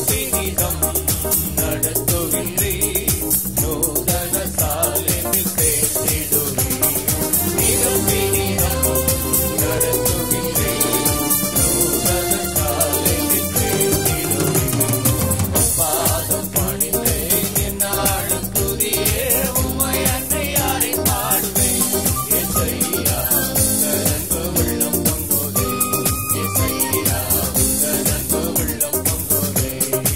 பிடிதம் நடத்துகின்றே நூதன சாலையில் சேர்த்திடுவே மிக பிடிதம் நடத்துகின்றே நூதன சாலையில் சேர்த்திடுவே பாதம் பணிந்தே என்னாலும் துதியே உம்மை அன்னையாரை பாடுவேன் எசையா உங்கள் அன்பு உள்ளம் பொங்குதே எசையா உங்கள் அன்பு உள்ளம் பொங்குதே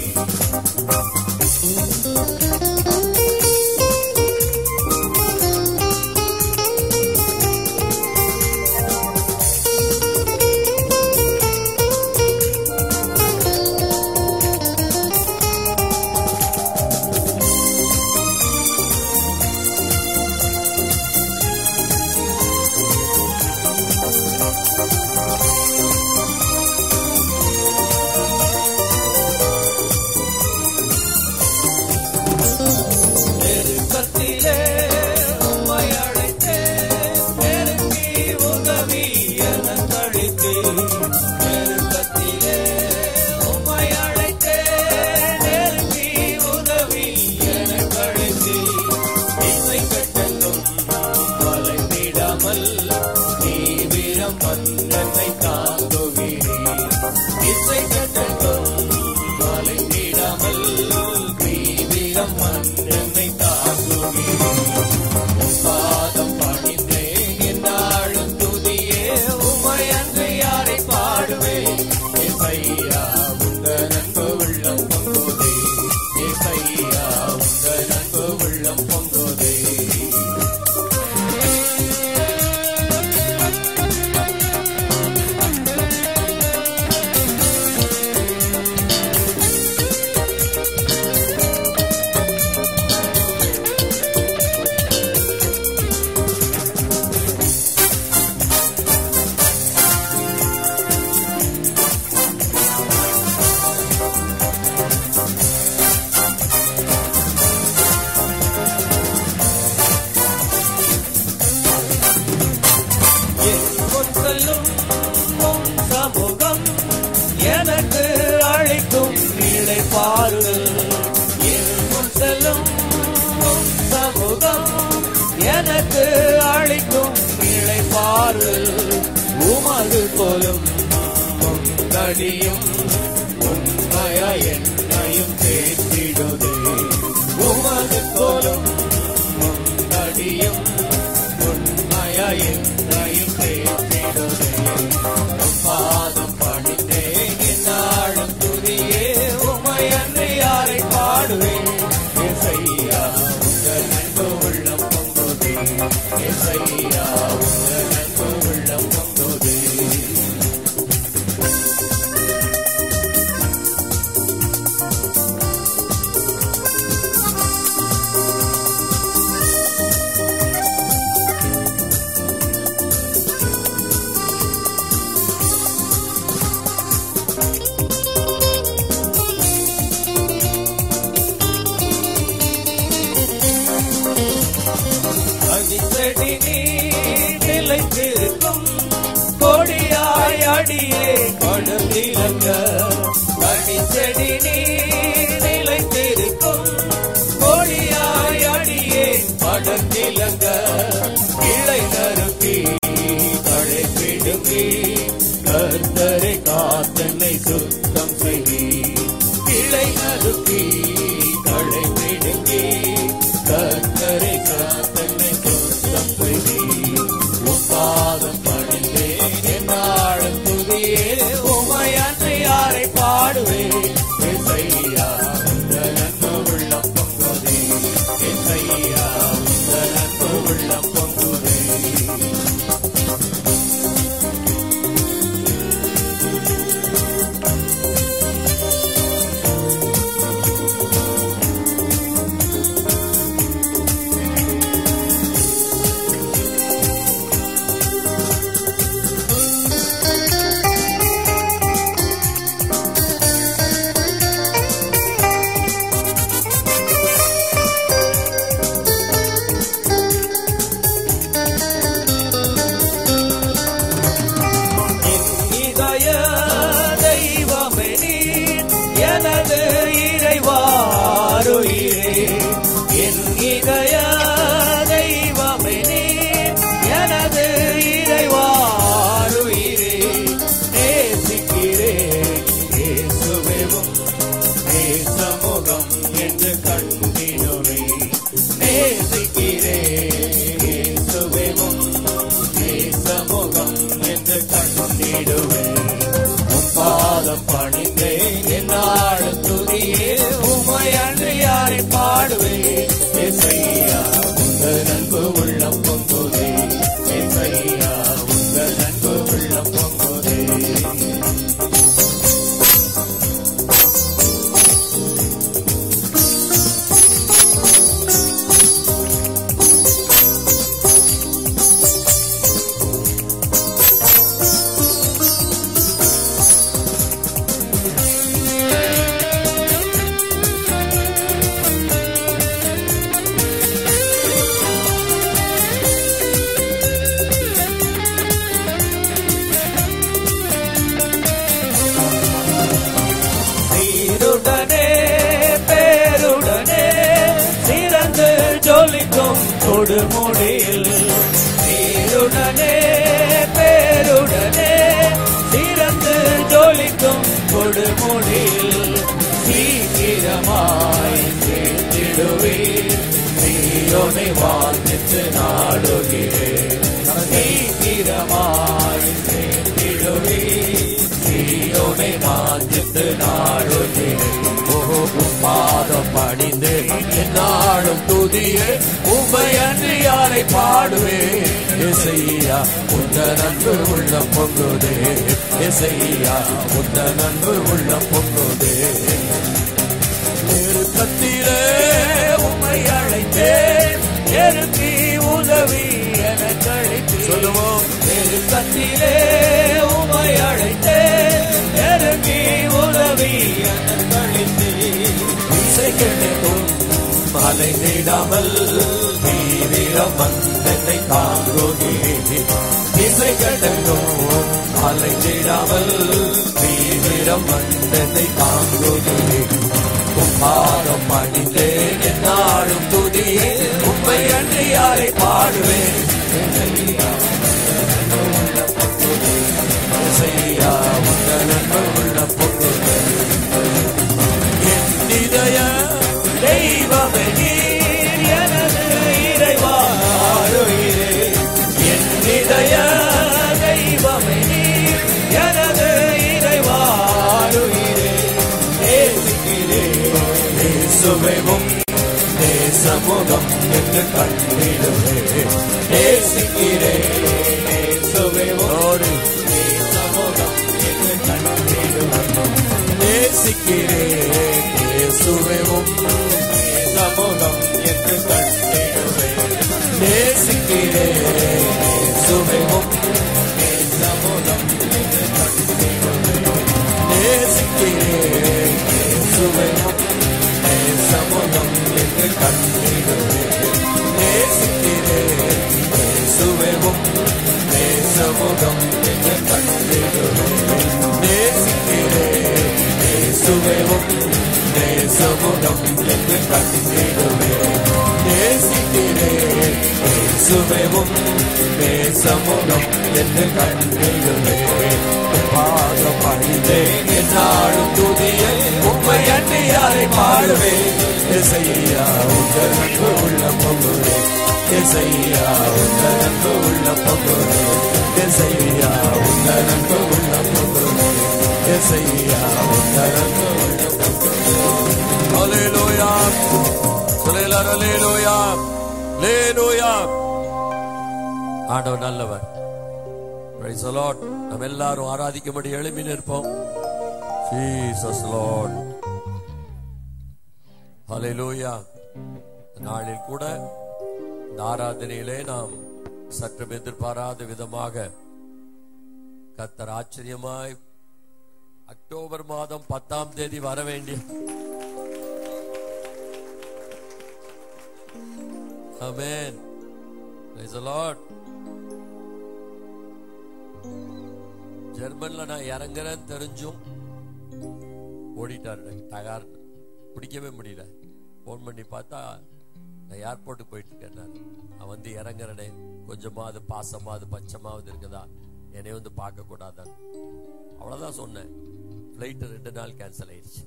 நெருக்கத்திலே உம்மை அழைத்தேன் நெருங்கி உதவி எனக் அளித்தீர். நெருக்கத்திலே உம்மை அழைத்தேன் நெருங்கி உதவி எனக் அளித்தீர். இசை கட்டலும் வளைந்திடாமல் தீவிரம் மன்னனை தாங்குகிறீர் இசை கட்டலும் வளைந்திடாமல் தீவிரம் மன்னனை தாங்குகிறீர் பாதம் பணிந்தே என்னாலும் துதியே உமை அன்று யாரை பாடுவேன் இசையா உங்க நன்பு உள்ளம் பொங்குதே இசையா உங்க நன்பு உள்ளம் பொங்குதே என் பொற்களும் உன் சமூகம் எனக்கு அழைக்கும் நிலை பாருங்கள் என் பொற்களும் உன் சமூகம் எனக்கு அழைக்கும் நிலை பாருங்கள் உமது போலும் உங்கடியும் உண்மையா என்னையும் சேர்த்திடுதே உமது போலும் உங்கடியும் உண்மையா என்னையும் சேர்த்திடுதே பாதம் பணிந்தே என்னாலும் துதியே உமை அன்று யாரை பாடுவேன் இசையா உங்கள் நன்பு உள்ளம் பொங்குதே இசையா உங்கள் நன்பு உள்ளம் பொங்குதே அடித்தடி நீ நிலைத்திருக்கும் கொடியாய் அடியே கடலிலங்க அடித்தடி நீ நிலைத்திருக்கும் கொடியாய் அடியே கடலிலங்க கிளை நறுக்கி தடை பிடுங்கி கர்த்தரை காத்தனை சுத்தம் செய்தி கிளை நறுக்கி தடை பிடுங்கி கர்த்தரை காத்தனை சுத்தம் செய்தி உப்பாதம் பணிந்தே என்னாலும் துதியே உமை அன்று யாரை பாடுவேன் இசையா உந்த நன்மை உள்ளம் பொங்குதே இசையா உந்த நன்மை உள்ளம் பொங்குதே இறைவாருயிரே என் இதய தெய்வமே நீர் எனது இறைவாருயிரே நேசிக்கிறேன் இயேசுவேவும் நேசமுகம் என்று கண்டினுரை நேசிக்கிறேன் இயேசுவேவும் நேசமுகம் என்று கண்டிடுவேன் பாதம் பணிந்தேன் என்னாடு துதியே உமை அன்று யாரை பாடுவேன் எசையா உங்க நண்பு உள்ளம் பொங்குதே எசையா உங்க நண்பு உள்ளம் பொங்குதே சீருடனே பேருடனே சிறந்து ஜொலிக்கும் கொடுமுடியில் சீருடனே பேருடனே சிறந்து ஜொலிக்கும் கொடுமுடியில் சீக்கிரமாய் சேர்த்திடுவீர் சீயோனை வாழ்ந்துட்டு நாடுகிறேன் சீக்கிரமாய் சேர்த்திடுவீர் சீயோனை வாழ்ந்துட்டு நாடுகிறேன் பாதம் பணிந்து என்னாலும் துதியே உமை அன்று யாரை பாடுவேன் இசையா உந்த நன்பு உள்ள பொங்குதே இசையா உந்த நன்பு உள்ள பொங்குதே நெருக்கத்திலே உம்மை அழைத்தேன் நெருக்கி உதவி என கழித்து சொல்லுவோம் நெருக்கத்திலே உம்மை அழைத்தேன் நெருக்கி உதவி என கழித்து இசை கிடைக்கும் மலை நீடாமல் தீவிரம் வந்தென்னை தாங்குகே இசை கிடைக்கும் மலை நீடாமல் தீவிரம் வந்தென்னை தாங்குகே பாதம் பணிந்தேன் என்னாலும் துதியே உண்மை அன்று யாரை பாடுவேன் செய்யா உந்த நன்மை உள்ள பொங்குதே என் இதய தெய்வமே நீர் எனது இறைவாருயிரே என் இதய தெய்வமே நீர் எனது இறைவாருயிரே நேசிக்கிறேன் நேசுவேவும் நேசமுகம் என்று கண்டிடுவே நேசிக்கிறேன் நேசுவேவோடு நேசமுகம் என்று கண்டிடுவேன் நேசிக்கிறேன் இயேசுவேவும் சமூகம் என்று கண்டிடுவேன் நேசிக்கிறேன் இயேசுவேவும் சமூகம் என்று கண்டிடுவேன் நேசிக்கிறேன் இயேசுவேவும் சமூகம் என்று கண்டிடுவேன் நேசிக்கிறேன் இயேசுவேவும் சமூகம் என்று கண்டிடுவேன் நேசிக்கிறேன் இயேசுவேவும் நேசமுகம் என்று கண்டிடுவேன் நேசிக்கிறேன் இயேசுவேவும் நேசமுகம் என்று கண்டிடுவேன் பாதம் பணிந்தேன் என்னாலும் துதியை உண்மை அன்று யாரை பாடுவேன் இசையா உங்கள் அன்பு உள்ள பொங்குதே இசையா உங்கள் அன்பு உள்ள பொங்குதே இசையா உங்கள் அன்பு உள்ள பொங்குதே இசையா உங்கள் அன்பு உள்ள Hallelujah. சொல்லுகிறார் Hallelujah. Hallelujah. ஆண்டவர் நல்லவர் Praise the Lord. நம்ம எல்லாரும் ஆராதிக்கும்படி எழுப்பி நிற்போம் Jesus Lord. Hallelujah. இந்த நாளில் கூட இந்த ஆராதனையிலே நாம் சற்று எதிர்பாராத விதமாக கத்தர் ஆச்சரியமாய் அக்டோபர் மாதம் பத்தாம் தேதி வர வேண்டிய Amen. Praise the Lord. ஜெர்மன்ல நான் இறங்குறேன்னு தெரிஞ்சும் ஓடிட்டாரு தகார் பிடிக்கவே முடியல ஃபோன் பண்ணி பார்த்தா நான் ஏர்போர்ட்டுக்கு போயிட்டு இருக்கேன் நான் அவன் வந்து இறங்குறனே கொஞ்சமாவது பாசமாவது பச்சமாவது இருக்குதா என்னை வந்து பார்க்க கூடாதான் அவ்வளவுதான் சொன்னேன் ஃப்ளைட் ரெண்டு நாள் கேன்சல் ஆயிடுச்சு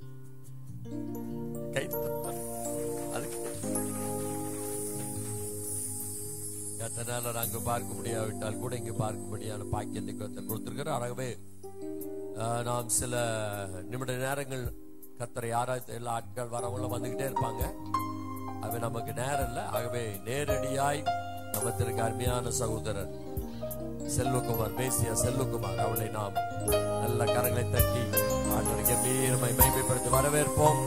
கை தட்டினார். அதுக்கு கத்தனால நாங்க பார்க்க முடியாவிட்டால் கூட இங்க பார்க்கும்படியான பாக்கியத்தை கத்தர் கொடுத்திருக்கிறார் ஆகவே ஆஹ், நாம் சில நிமிட நேரங்கள் கத்தரை யாராவது எல்லா ஆட்கள் வரவங்களும் வந்துகிட்டே இருப்பாங்க அது நமக்கு நேரம் இல்லை ஆகவே நேரடியாய் நமத்திற்கு அருமையான சகோதரர் செல்வகுமார் பேசிய செல்வகுமார் அவளை நாம் நல்ல கரங்களை தட்டி ஆண்டவர் கம்பீரமை மைமைப்படுத்தி வரவேற்போம்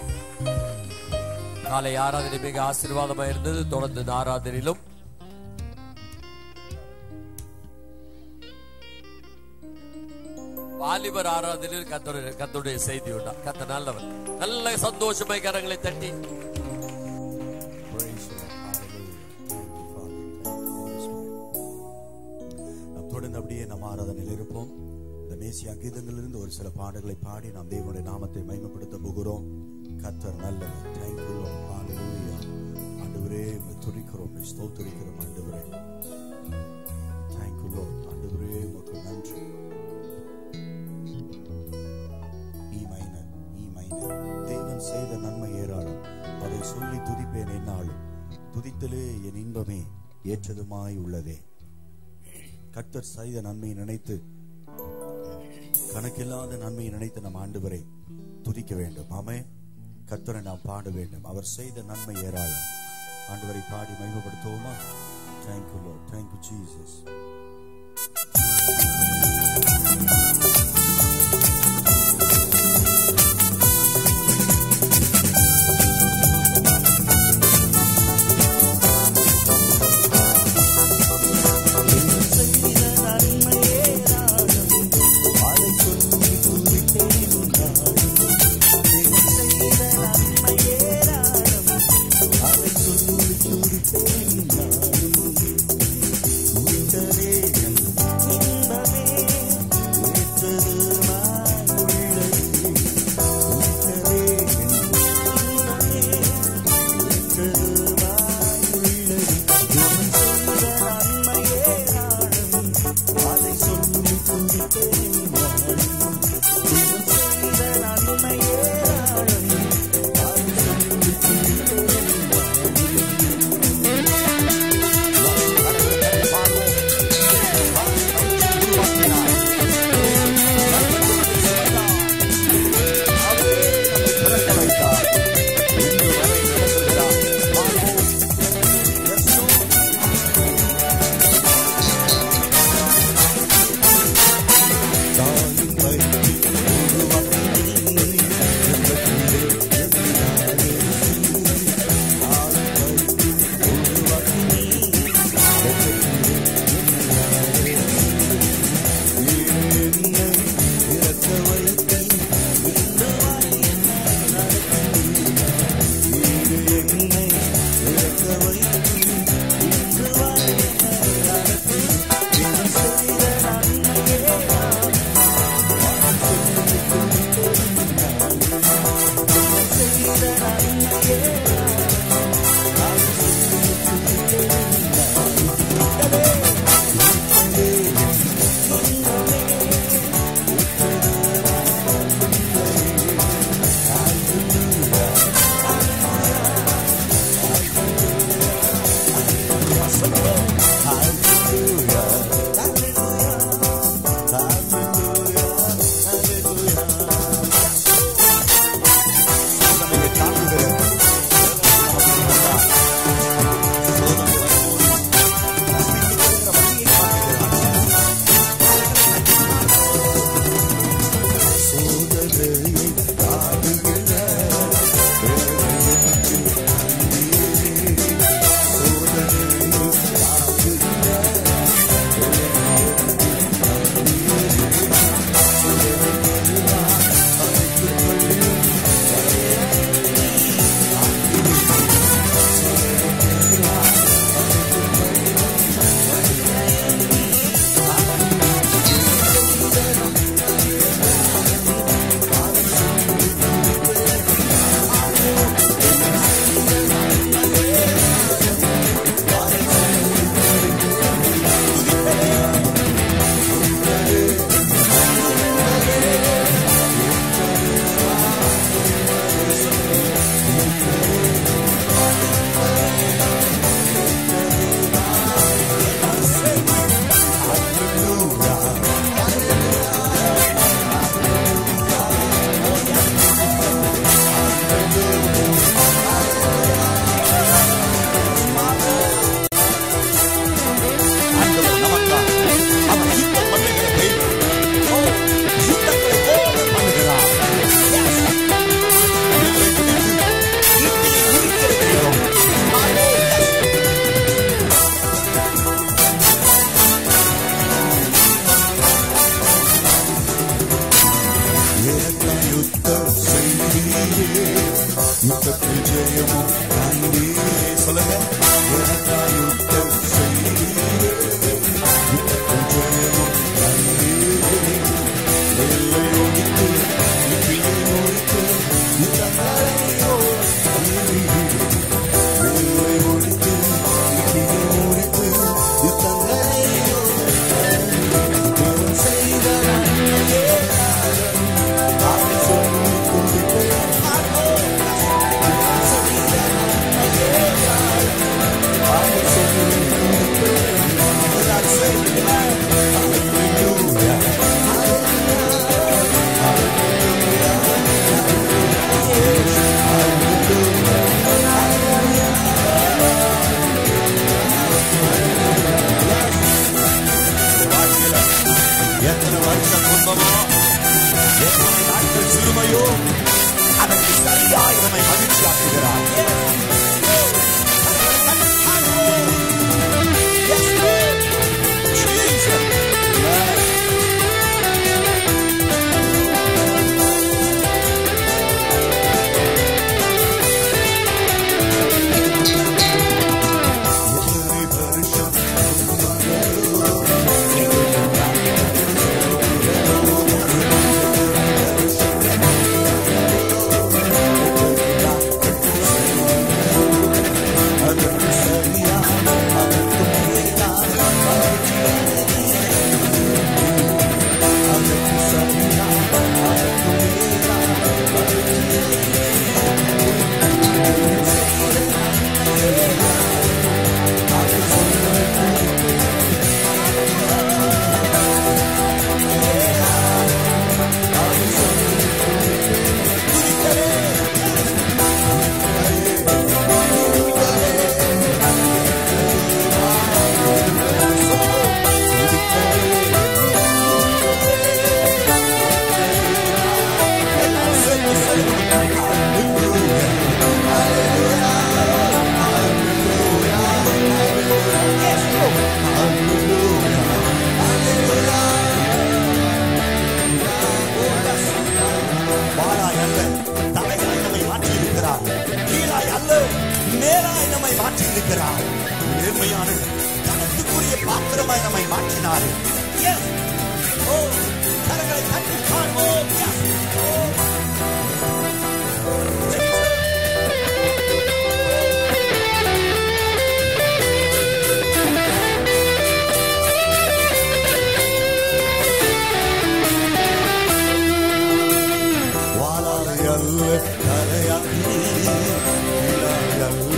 காலை ஆராதனை மிக ஆசீர்வாதமா இருந்தது தொடர்ந்து இந்த ஆராதனையிலும் வாலிபர் ஆராதனையில் கத்தருடைய கத்தருடைய செய்தி உண்டா கத்த நல்லவர் நல்ல சந்தோஷமாய் கரங்களை தட்டி Praise the Lord. Hallelujah. Thank you, Father. Thank you, Holy Spirit. நாம் தொடர்ந்து அப்படியே நம் ஆராதனையில் இருப்போம் இந்த மேசியா கீதங்களிலிருந்து ஒரு சில பாடல்களை பாடி நாம் தேவனுடைய நாமத்தை மகிமைப்படுத்த போகிறோம் கத்தர் நல்லவர் தேங்க்யூ ஹalleluya ஆண்டவரே உம்மை துதிக்கிறோம் உம்மை ஸ்தோத்திரிக்கிறோம் ஆண்டவரே தேங்க்யூ லார்ட் ஆண்டவரே உமக்கு நன்றி ஈ மைனர் ஈ மைனர் தேவன் செய்த நன்மை ஏராளம் அதை சொல்லி துதிப்பேன் என்னாலும் துதித்தலே என் இன்பமே ஏற்றதுமாய் உள்ளதே கர்த்தர் செய்த நன்மையை நினைத்து கணக்கில்லாத நன்மையை நினைத்து நம் ஆண்டவரை துதிக்க வேண்டும் ஆமே கர்த்தரை நாம் பாட வேண்டும் அவர் செய்த நன்மை ஏராளம் ஆண்டவரை பாடி மகிமைப்படுத்துவோமா தேங்க்யூ லோ தேங்க்யூ ஜீசஸ் இன்பமே யுத்தத்தில் ஜெயமும் தந்தீரே சொல்லுங்க எனக்காய் யுத்தம் செய்தீரே யுத்தத்தில் ஜெயமும் தந்தீரே எல்லை ஒழித்து இப்பியை ஒழித்து யுத்தங்களையோ எல்லை ஒழித்து இப்பியை ஒழித்து யுத்தங்களையோ தேவன் செய்த நன்மையே அதை சொல்லிக் கொண்டிருப்பேன் தேவன் செய்த நன்மையே அதை சொல்லிக் கொண்டிருப்பேன் நான் செய்கிறேன் Hallelujah. எத்தனை வருஷம் துன்பமோ எத்தனை நாட்கள் சிறுமையோ அதற்கு சரியாய் நம்மை மகிழ்ச்சியாக்குகிறார் எத்தனை வருஷம் அதற்கு சரியா அதற்கு மேலா அதற்கு சரியா அதற்கு மேலா வாளாய் அல்ல தலையாய் நம்மை மாற்றி இருக்கிறார் கீழாய் அல்ல மேலாய் நம்மை மாற்றி இருக்கிறார் நேர்மையான கணத்துக்குரிய பாத்திரமாய் நம்மை மாற்றினார் Yes. Oh, கரங்களை தட்டி காண்போம் Yes. Oh. வாளாய் அல்ல தலையாய் கீழாய் அல்ல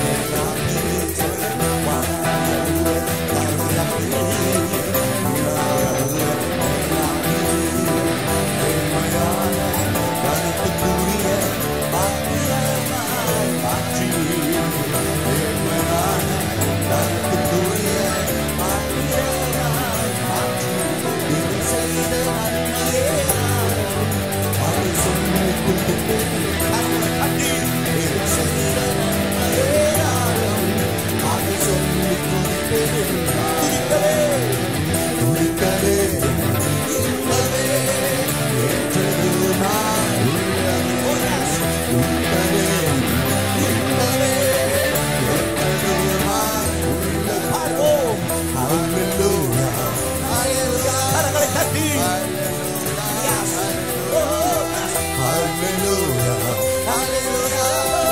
கரங்களை தட்டி Yes. Oh, yes. Hallelujah. Hallelujah.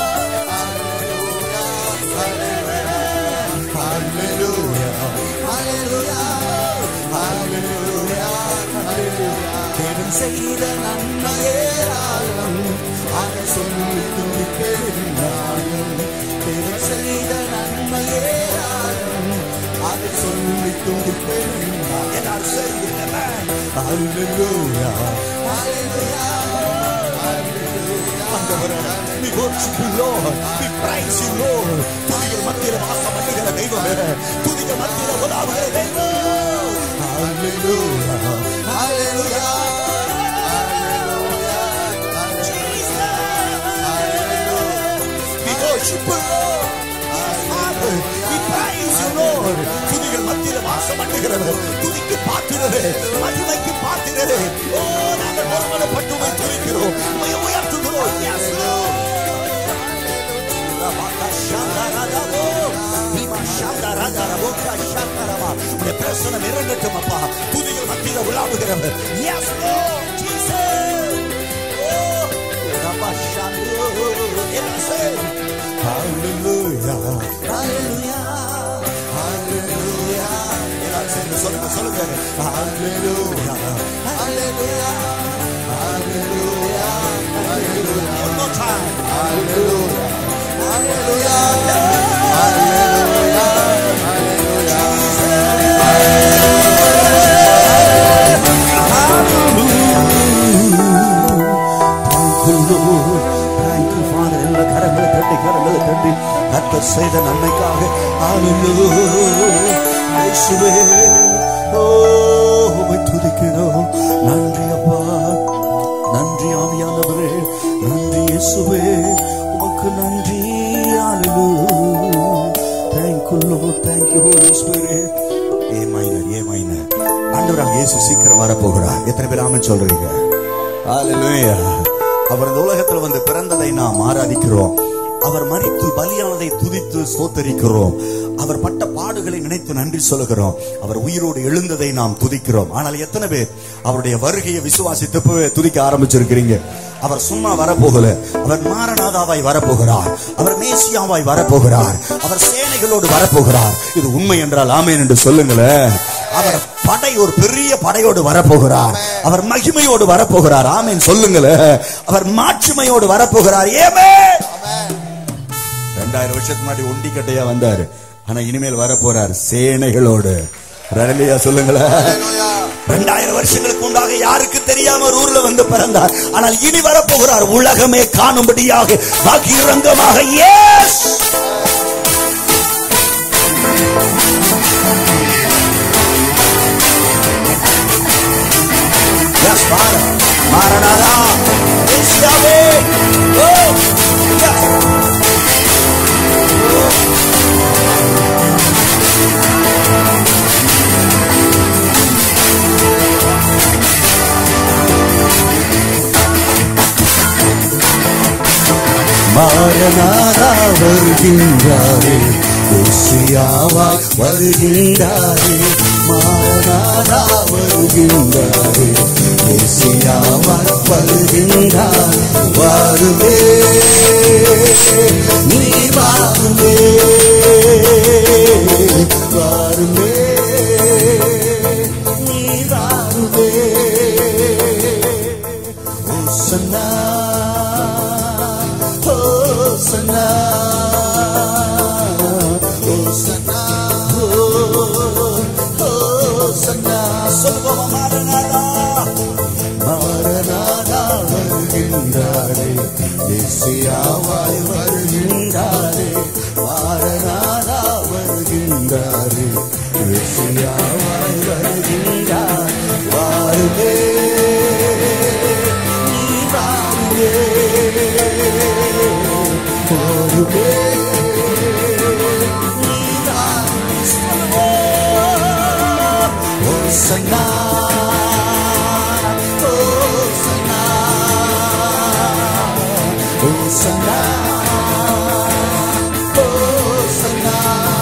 Hallelujah. Hallelujah. Hallelujah. Hallelujah. Hallelujah. தேவன் செய்த நன்மையேராளம் அதை சொல்லி துடிப்பேன் நானும் தேவன் செய்த நன்மையேராளம் அதை சொல்லி துடிப்பேன் நான் எல்லாரும் செய்கிறேன் Hallelujah. Hallelujah. ஆண்டவரே, we worship you, Lord. We praise you, Lord. துதிகள் மத்தியில வாசம் பண்ணுகிற தெய்வமே துதிகள் மத்தியில உலாவுகிற தெய்வம் Hallelujah. Hallelujah. Jesus. We worship you, Lord. Father, we praise you, Lord. துதிகள் மத்தியில வாசம் வாசம் பண்ணுகிறவர் துதிக்கு பாத்திரரே மகிமைக்கு பாத்திரரே ஓ நாங்கள் ஒருமனப்பட்டு உம்மை துதிக்கிறோம் உம்மை உயர்த்துகிறோம் Yes, Lord. Rabaka Shandarabo, Bima Shandarabo, Shandaraba. உம்முடைய பிரசனம் இறங்கட்டும் அப்பா துதிகள் மத்தியில் உலாவுகிறவர் Yes, Lord, Jesus. Oh, Rabba Shandu, என்ன say? Hallelujah, Hallelujah, Hallelujah. எல்லாரும் சேர்ந்து சொல்லுங்க சொல்லுங்க Hallelujah, Hallelujah, Hallelujah, Hallelujah. One more time. Hallelujah. கர்த்தர் செய்த நன்மைக்காக இயேசுவே ஓ உம்மை துதிக்கிறோம் நன்றி அப்பா நன்றி ஆவியானவரே நன்றி இயேசுவே உமக்கு நன்றி thank you Lord thank you Holy Spirit A minor A minor ஆண்டவராக இயேசு சீக்கிரம் வரப்போகிறார் எத்தனை பேர் ஆமென் சொல்றீங்க ஹalleluya அவர் இந்த உலகத்தில் வந்து பிறந்ததை நாம் ஆராதிக்கிறோம் அவர் மரித்து பலியானதை துதித்து ஸ்தோத்தரிக்கிறோம் அவர் பட்ட பாடுகளை நினைத்து நன்றி சொல்லுகிறோம் அவர் உயிரோடு எழுந்ததை நாம் துதிக்கிறோம் ஆனால் எத்தனை பேர் அவருடைய வருகையை விசுவாசித்து இப்பவே துதிக்க ஆரம்பிச்சிருக்கிறீங்க அவர் சும்மா வரப்போகல அவர் மாரநாதாவாய் வரப்போகிறார் அவர் மேசியாவாய் வரப்போகிறார் அவர் சேனைகளோடு வரப்போகிறார் இது உண்மை என்றால் ஆமேன் என்று சொல்லுங்களேன் அவர் படை ஒரு பெரிய படையோடு வரப்போகிறார் அவர் மகிமையோடு வரப்போகிறார் ஆமேன் சொல்லுங்களேன் அவர் மாட்சிமையோடு வரப்போகிறார் ஏமே ரெண்டாயிரம் வருஷத்துக்கு முன்னாடி ஒண்டி கட்டையா வந்தாரு ஆனா இனிமேல் வரப்போறார் சேனைகளோடு ரலியா சொல்லுங்களேன் ரெண்டாயிரம் வருஷங்களுக்கு முன்பாக யாருக்கு தெரியாம ஒரு ஊர்ல வந்து பிறந்தார் ஆனால் இனி வரப்போகிறார் உலகமே காணும்படியாக பகிரங்கமாக yes Yes, Father. Maranatha. Yes, Yahweh. Oh, yes. மாரநாதா வருகின்றாரே ஓசியாவாய் வருகின்றாரே மாரநாதா வருகின்றாரே ஓசியாவாய் வருகின்றார் வாருமே நீ வாருமே வாருமே நீ வாருமே ஓசன்னா Hosanna, Hosanna, Hosanna. சொல்லுவோமா மாரநாதா மாரநாதா வருகின்றாரே தேசியாவாய் வருகின்றாரே மாரநாதா வருகின்றாரே தேசியாவாய் வருகின்றார் வாருமே நீ வாருமே வாருமே நீ வாருமே Hosanna, Hosanna, Hosanna, Hosanna.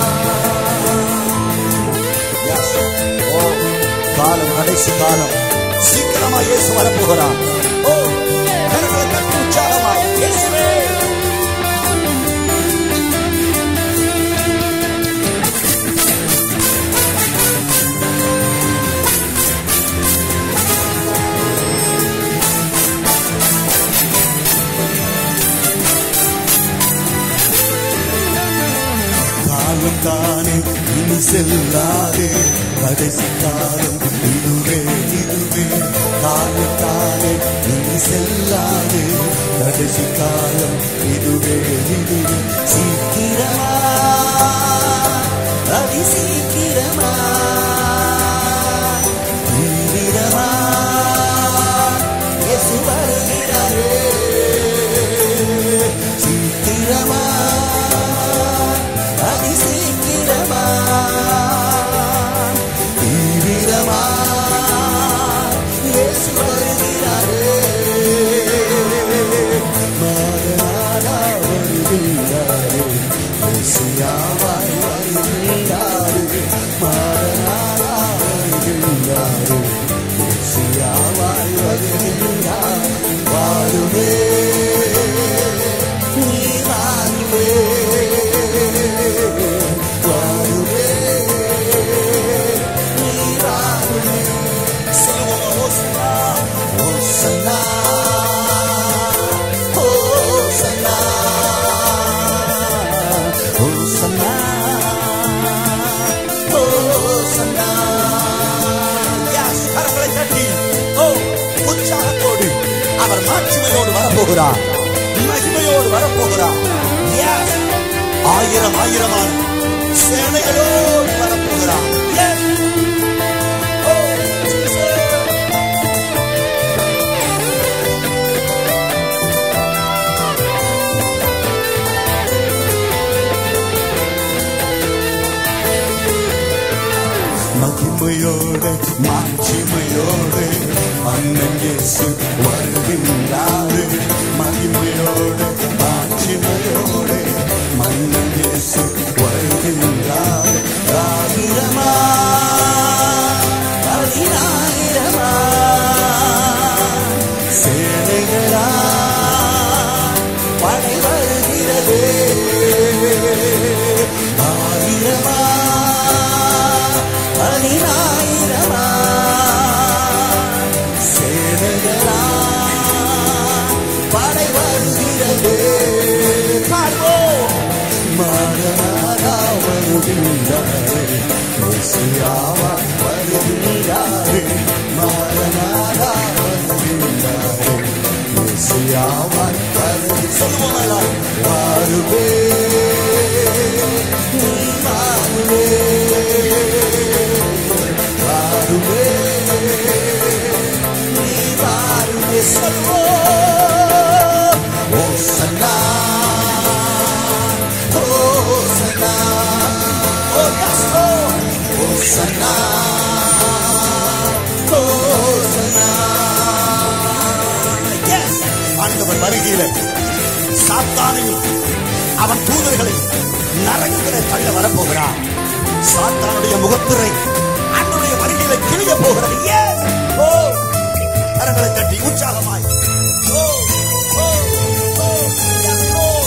Yes. Oh, காலம் கடைசி காலம் சீக்கிரமா இயேசு வரப்போகிறான் ஓ கரங்களை தட்டி உற்சாகமாய் இயேசுவே காலம் தானே இனி செல்லாதே கடைசி காலம் இதுவே இதுவே காலம் தானே இனி செல்லாதே கடைசி காலம் இதுவே இதுவே சீக்கிரமா அதி சீக்கிரமா தீவிரமா இயேசு வருகிறாரே சீக்கிரமா அதி சீக்கிரமா வரப்போகிறார் மகிமையோடு வரப்போகிறார் Yes. ஆயிரம் ஆயிரமான சேனைகளோடு வரப்போகிறார் Yes. Oh, Jesus. மகிமையோடு மாட்சிமையோடு அண்ணன் இயேசு வருகின்றாரு மகிமையோடு மாட்சிமையோடு மன்னன் இயேசு வருகின்றார் ஆயிரமா பதினாயிரமா சேனைகளா படை வருகிறது ஆயிரமா பதினாயிரமா சேனைகளா படை வருகிறது பார்ப்போம் மாறனாரா வருகின்றாரே மெசியாவா வருகின்றாரே மாறனாரா வருகின்றாரே மெசியாவா வருகி சொல்லுவோம் வாருவே நீ வாருவே வாருவே நீ வாருவே சொல்லுவோம் ஓசன்னா ஓசன்னா ஓ yes Lord ஓசன்னா ஓசன்னா yes ஆண்டவர் வருகையில சாத்தானையும் அவன் தூதர்களையும் நரகங்களை தள்ள வரப்போகிறார் சாத்தானுடைய முகத்திரை அன்னுடைய வருகையில கிழிய போகிறது Yes. ஓ கரங்களை தட்டி உற்சாகமாய் ஓ ஓ ஓ yes Lord.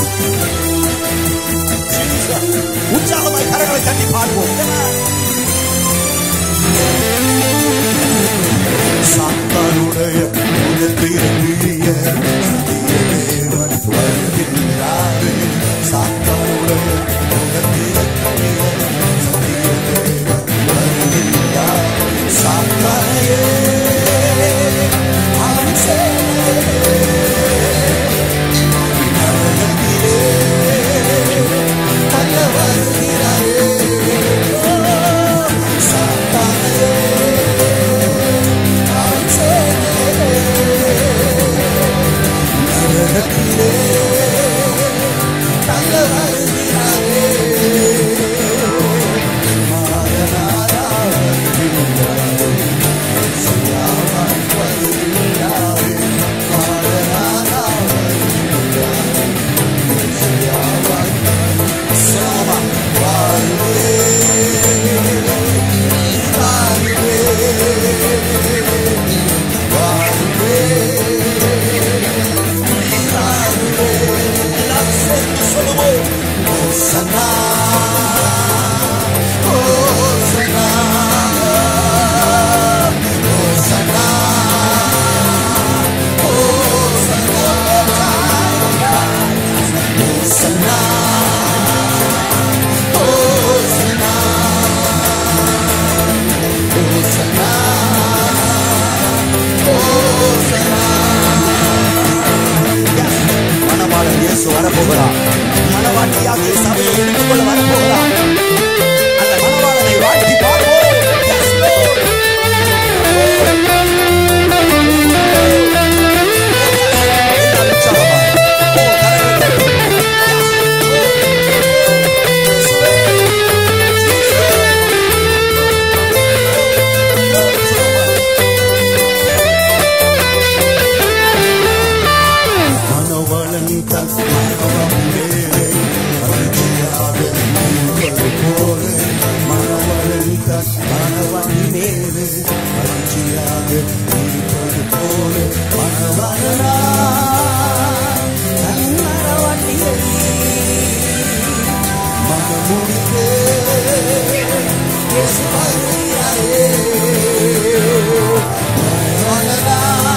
Jesus. உற்சாகமாய் கரங்களை தட்டி பாடுவோம் சாத்தானுடைய முகத்திரைய தேவன் வருகின்றாரே சாத்தானுடைய முகத்திரைய தேவன் வருகின்றார் சாத்தானையே அவன் சேனையே நரகத்திலே தள்ள வருகிறாரே சாத்தானையே அவன் சேனையே நரகத்திலே தள்ள வருகிறாரே மாறனாரா வருகின்றாரே சியாவாய் வருகின்றாரே மாறனாரா வருகின்றாரே சியாவாய் சோமா வாருவே வாருவே வாருவே வாருவே எல்லாம் சேர்ந்து சொல்லுவோம் ஓசன்னா ஓசன்னா ஓசன்னா ஓசன்னா ஓசன்னா ஓசன்னா ஓசன்னா மணவாளன் இயேசு வரப்போகிறார் மணவாட்டியாக சபையை எடுத்துக்கொள்ள வரப்போகிறார் அந்த மணவாளனை வாழ்த்தி பாடுவோம் Yes, Lord. எல்லாம் உற்சாகமாய். ஓ, கரங்களை தட்டி. Yes, Lord. மனவளன் தன் மனவம் மேலே அருமையாக நீவது போல மனவளன் தன் மனவன் மேலே அருமையாக நீவது போல மனவளனா தன் மனவட்டியை மனமுடித்து இயேசு வருகிறாரே மனவளனா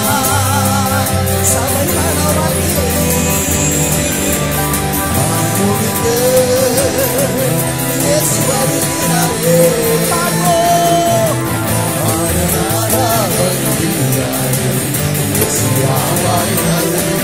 சபை மனவட்டியை முடித்து இயேசு வருகிறாரே பார்ப்போம் ஆரனாரா வருகிறாரே இயேசுவாய் வருகிறாரே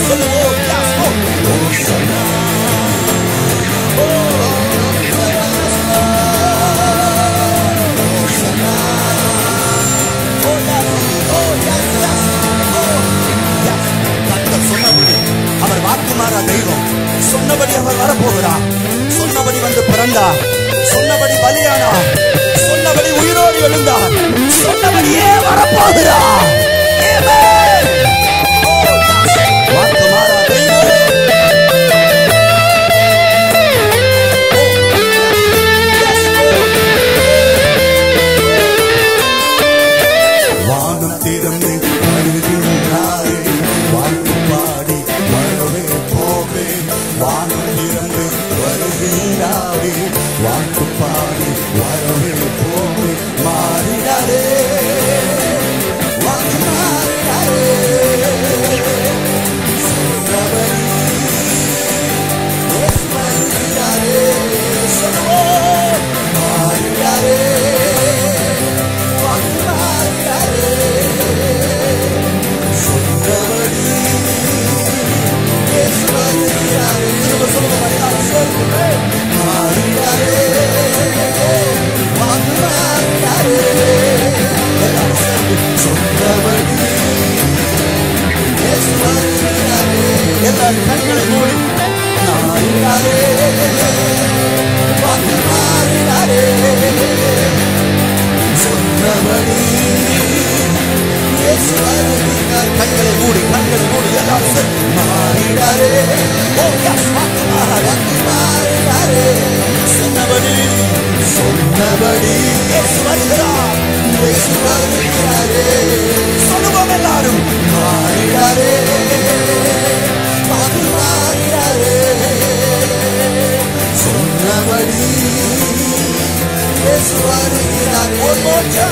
சொல்லுவோம் Yes, Lord. கர்த்தர் சொன்னபடி அவர் வாக்குமாறா தெய்வம் சொன்னபடி அவர் வரப்போகிறார் சொன்னபடி வந்து பிறந்தார் சொன்னபடி பலியானார் சொன்னபடி உயிரோடு எழுந்தார் சொன்னபடியே வரப்போகிறார் Amen. Oh, yes. வாக்குமாறா தெய்வம் வானம் திறந்து வருகின்றாரே வாழ்த்து பாடி வரவே போவே வானம் திறந்து வருகின்றாரே வாழ்த்து பாடி வரவே போவே மாறிடாரே வாழ்த்து மாறிடாரே சொன்னபடி இயேசு வருகிறாரே சொல்லுவோம் மாறிடாரே வாழ்த்து மாறிடாரே சொன்னபடி இயேசு வருகிறாரே திரும்ப சொல்லுங்க மரியாதை சொல்லுங்க மாறிடாரே வாழ்த்து மாறிடாரே எல்லாரும் சேர்ந்து சொன்னபடி இயேசு வருகிறாரே எல்லாரும் கண்களை மூடி மாறிடாரே வாழ்த்து மாறிடாரே சொன்னபடி இயேசு வருகிறார். கண்களை மூடி கண்களை மூடி எல்லாரும் சேர்ந்து மாறிடாரே ஓ எஸ் வாக்கு மாறா வாக்கு மாறிடாரே சொன்னபடி சொன்னபடி இயேசு வருகிறார் இயேசு வருகிறாரே சொல்லுவோம் எல்லாரும் மாறிடாரே வாக்கு மாறிடாரே சொன்னபடி இயேசு வருகிறாரே ஒரு மோச்சா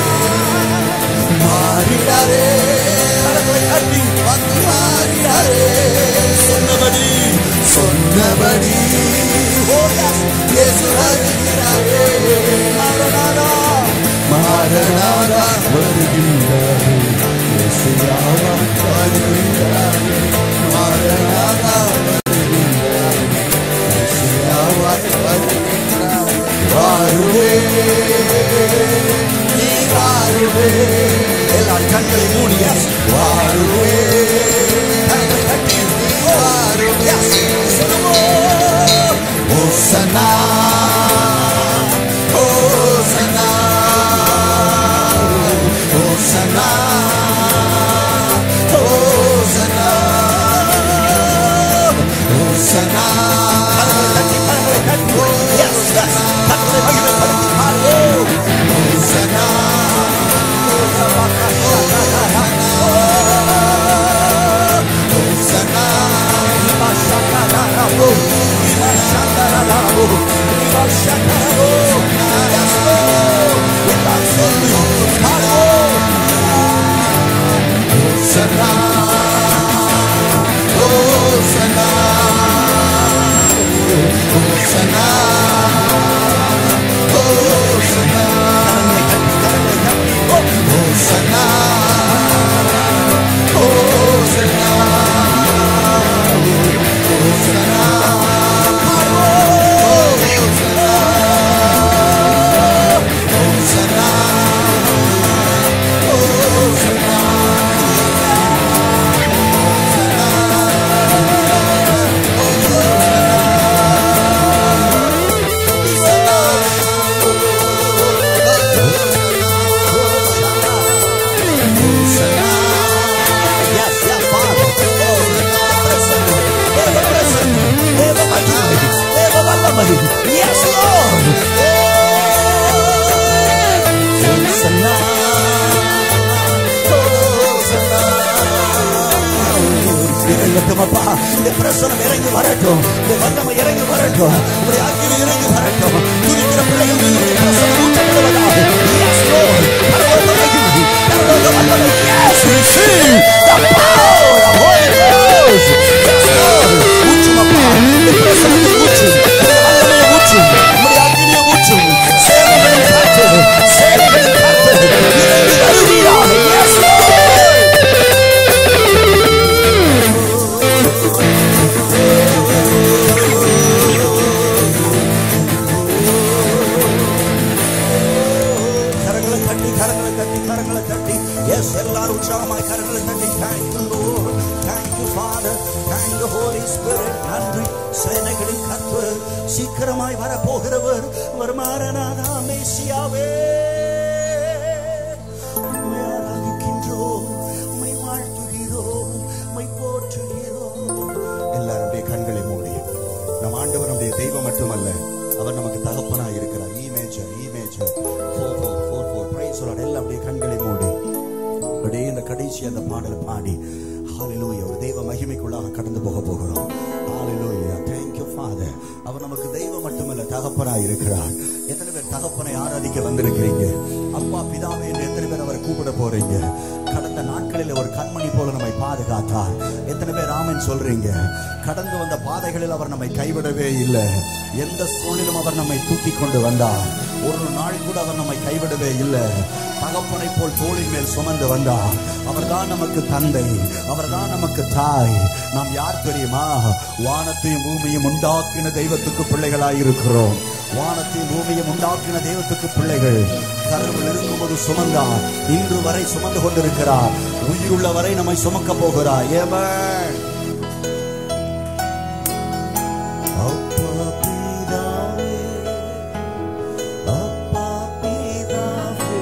மாறிடாரே கரங்களை தட்டி வந்து மாறிடாரே சொன்னபடி சொன்னபடி ஓ yes, இயேசு வருகிறாரே மாறனாரா மாறனாரா வருகின்றாரே இயேசுயாவா வருகின்றாரே மாறனாரா வருகின்றாரே இயேசுயாவா வருகின்றாரே வாருவே நீ வாருவே எல்லாரும் கண்களை மூடி yes. வாருவே கரங்களை தட்டி நீ வாருவே yes. சொல்லுவோம் ஓசனா ஓசனா ஓசனா ஓசனா ஓசனா கரங்களை தட்டி கரங்களை தட்டி yes yes கரங்களை மகிமைப்படுத்தி பாடுவோம் ஓசனா ஓசனா Ibashakarabo, Ibashakarabo, Ibashakarabo. Yes, Lord. Ibashakarabo. Hosanna, Hosanna, Hosanna, Hosanna. Hosanna, Hosanna. Yes, yes, Father. Oh, present. Ever present. Ever mighty. Ever wonderful. Yes, Lord. Oh, Hosanna. Hosanna. இறங்கட்டும் அப்பா இந்த பிரசனம் இறங்கி வரட்டும் இந்த வல்லமை இறங்கி வரட்டும் உடைய அக்கினி இறங்கி வரட்டும் துதிக்கிற பிள்ளைகள் மீது உடைய பிரசனம் ஊற்றப்படுவதாக Yes, Lord. பரலோக மகிமை, பரலோக வல்லமை. Yes, receive the power of Holy Ghost. Yes, Lord. ஊற்றும் அப்பா. இந்த பிரசனத்தை ஊற்றும். உடைய வல்லமையை ஊற்றும். உடைய அக்கினியை ஊற்றும். சேனைகளின் காற்று, சேனைகளின் காற்று. இறங்கி வருவீராக. Yes, Lord. Father. Thank you, Holy Spirit. நன்றி சேனைகளின் கர்த்தர் சீக்கிரமாய் வரப்போகிறவர் அவர் மாறனாதா மேசியாவே உம்மை ஆராதிக்கின்றோம் உம்மை வாழ்த்துகிறோம் உம்மை போற்றுகிறோம் எல்லாருடைய கண்களை மூடி நம் ஆண்டவர் நம்முடைய தெய்வம் மட்டுமல்ல அவர் நமக்கு தகப்பனா இருக்கிறார் ஈமேஜர் ஈமேஜர் ஃபோர் ஃபோர் ஃபோர் ஃபோர் பிரைஸ் எல்லாம் அப்படியே கண்களை மூடி அப்படியே இந்த கடைசி அந்த பாடலை பாடி ஹalleluya ஒரு தெய்வ மகிமைக்குள்ளாக கடந்து போக போகிறோம் ஹalleluya thank you father அவர் நமக்கு தெய்வம் மட்டுமல்ல தகப்பனாய் இருக்கிறார் எத்தனை பேர் தகப்பனை ஆராதிக்க வந்திருக்கிறீங்க அப்பா பிதாவே என்று எத்தனை பேர் அவரை கூப்பிட போறீங்க கடந்த நாட்களில் ஒரு கண்மணி போல நம்மை பாதுகாத்தார் எத்தனை பேர் ஆமென் சொல்றீங்க கடந்து வந்த பாதைகளில் அவர் நம்மை கைவிடவே இல்லை எந்த சூழலிலும் அவர் நம்மை தூக்கி கொண்டு வந்தார் ஒரு நாள் கூட அவர் நம்மை கைவிடவே இல்லை தகப்பனை போல் தோளின் மேல் சுமந்து வந்தார் அவர்தான் நமக்கு தந்தை அவர்தான் நமக்கு தாய் நாம் யார் தெரியுமா வானத்தையும் பூமியும் உண்டாக்கின தெய்வத்துக்கு பிள்ளைகளாய் இருக்கிறோம் வானத்தையும் பூமியும் உண்டாக்கின தெய்வத்துக்கு பிள்ளைகள் கருவில் இருக்கும்போது சுமந்தார் இன்று வரை சுமந்து கொண்டிருக்கிறார் உயிருள்ள வரை நம்மை சுமக்க போகிறார் ஏமன் அப்பா பிதாவே அப்பா பிதாவே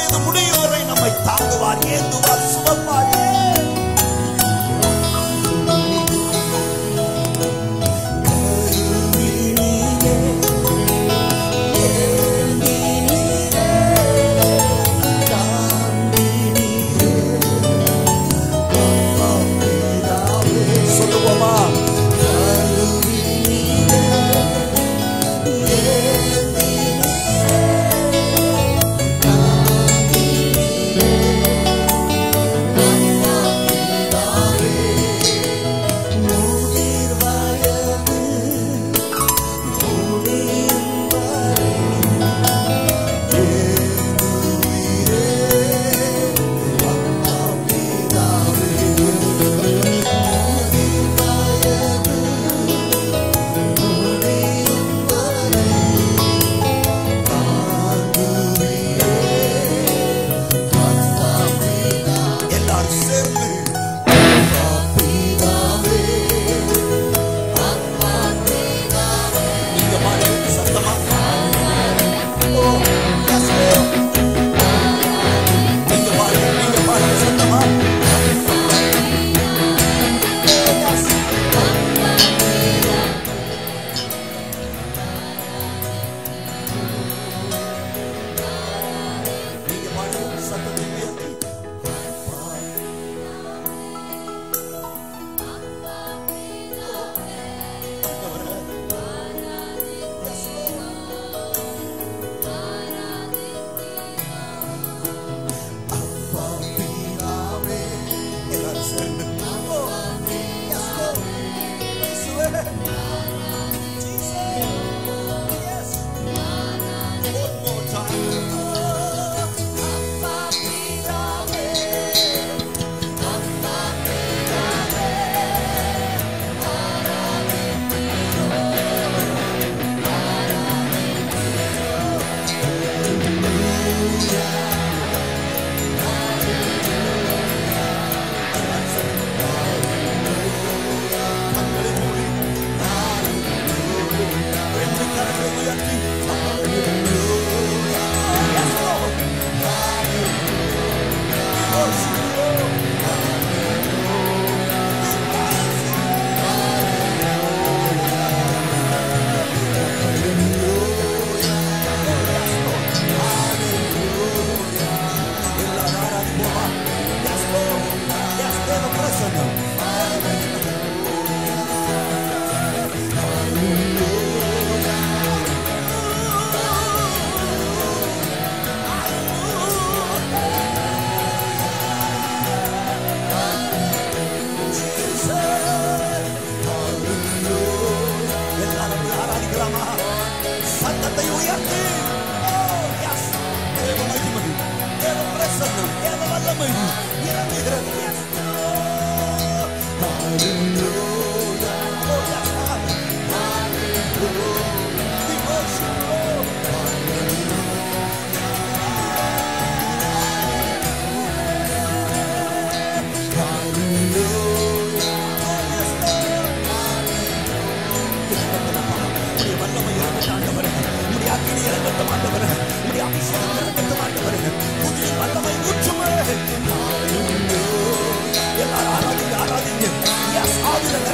வயது முடியும் வரை நம்மை தாங்குவார் ஏந்துவார் சுமப்பார் சொல்லுவோமா எல்லாரும் சேர்ந்து நீங்க பாடுங்க சத்தமா ஓ, yes, Lord. நீங்க பாடுங்க, நீங்க பாடுங்க சத்தமா. நீங்க பாடுங்க சத்தத்தை உயர்த்தி. எல்லாரும் சேர்ந்து. ஓ, yes, Lord. இயேசுவே. Jesus. Yes. One more time. கண்களை மூடி. ரெண்டு கரங்களை உயர்த்தி. Yes, Lord. We worship you, Lord. எல்லாரும் ஆராதிப்போமா? Yes, Lord. Yes, தேவ பிரசன்னம். எல்லாரும் போய் ஆராதிக்கலாமா சத்தத்தை உயர்த்தி Oh, yes. தேவ மகிமை, தேவ பிரசன்னம், தேவ வல்லமை இறங்குகிறது. Yes, Lord. Hallelujah. Oh, yes, Father. Hallelujah. We worship you, Lord. உம்முடைய வல்லமை இறங்கட்டும் ஆண்டவரே. உம்முடைய அக்கினி இறங்கட்டும் ஆண்டவரே. உம்முடைய அபிஷேகம் இறங்கட்டும் ஆண்டவரே. புதிய வல்லமை ஊற்றுமே. Hallelujah. எல்லாரும் ஆராதிங்க, ஆராதிங்க. Yes, ஆவில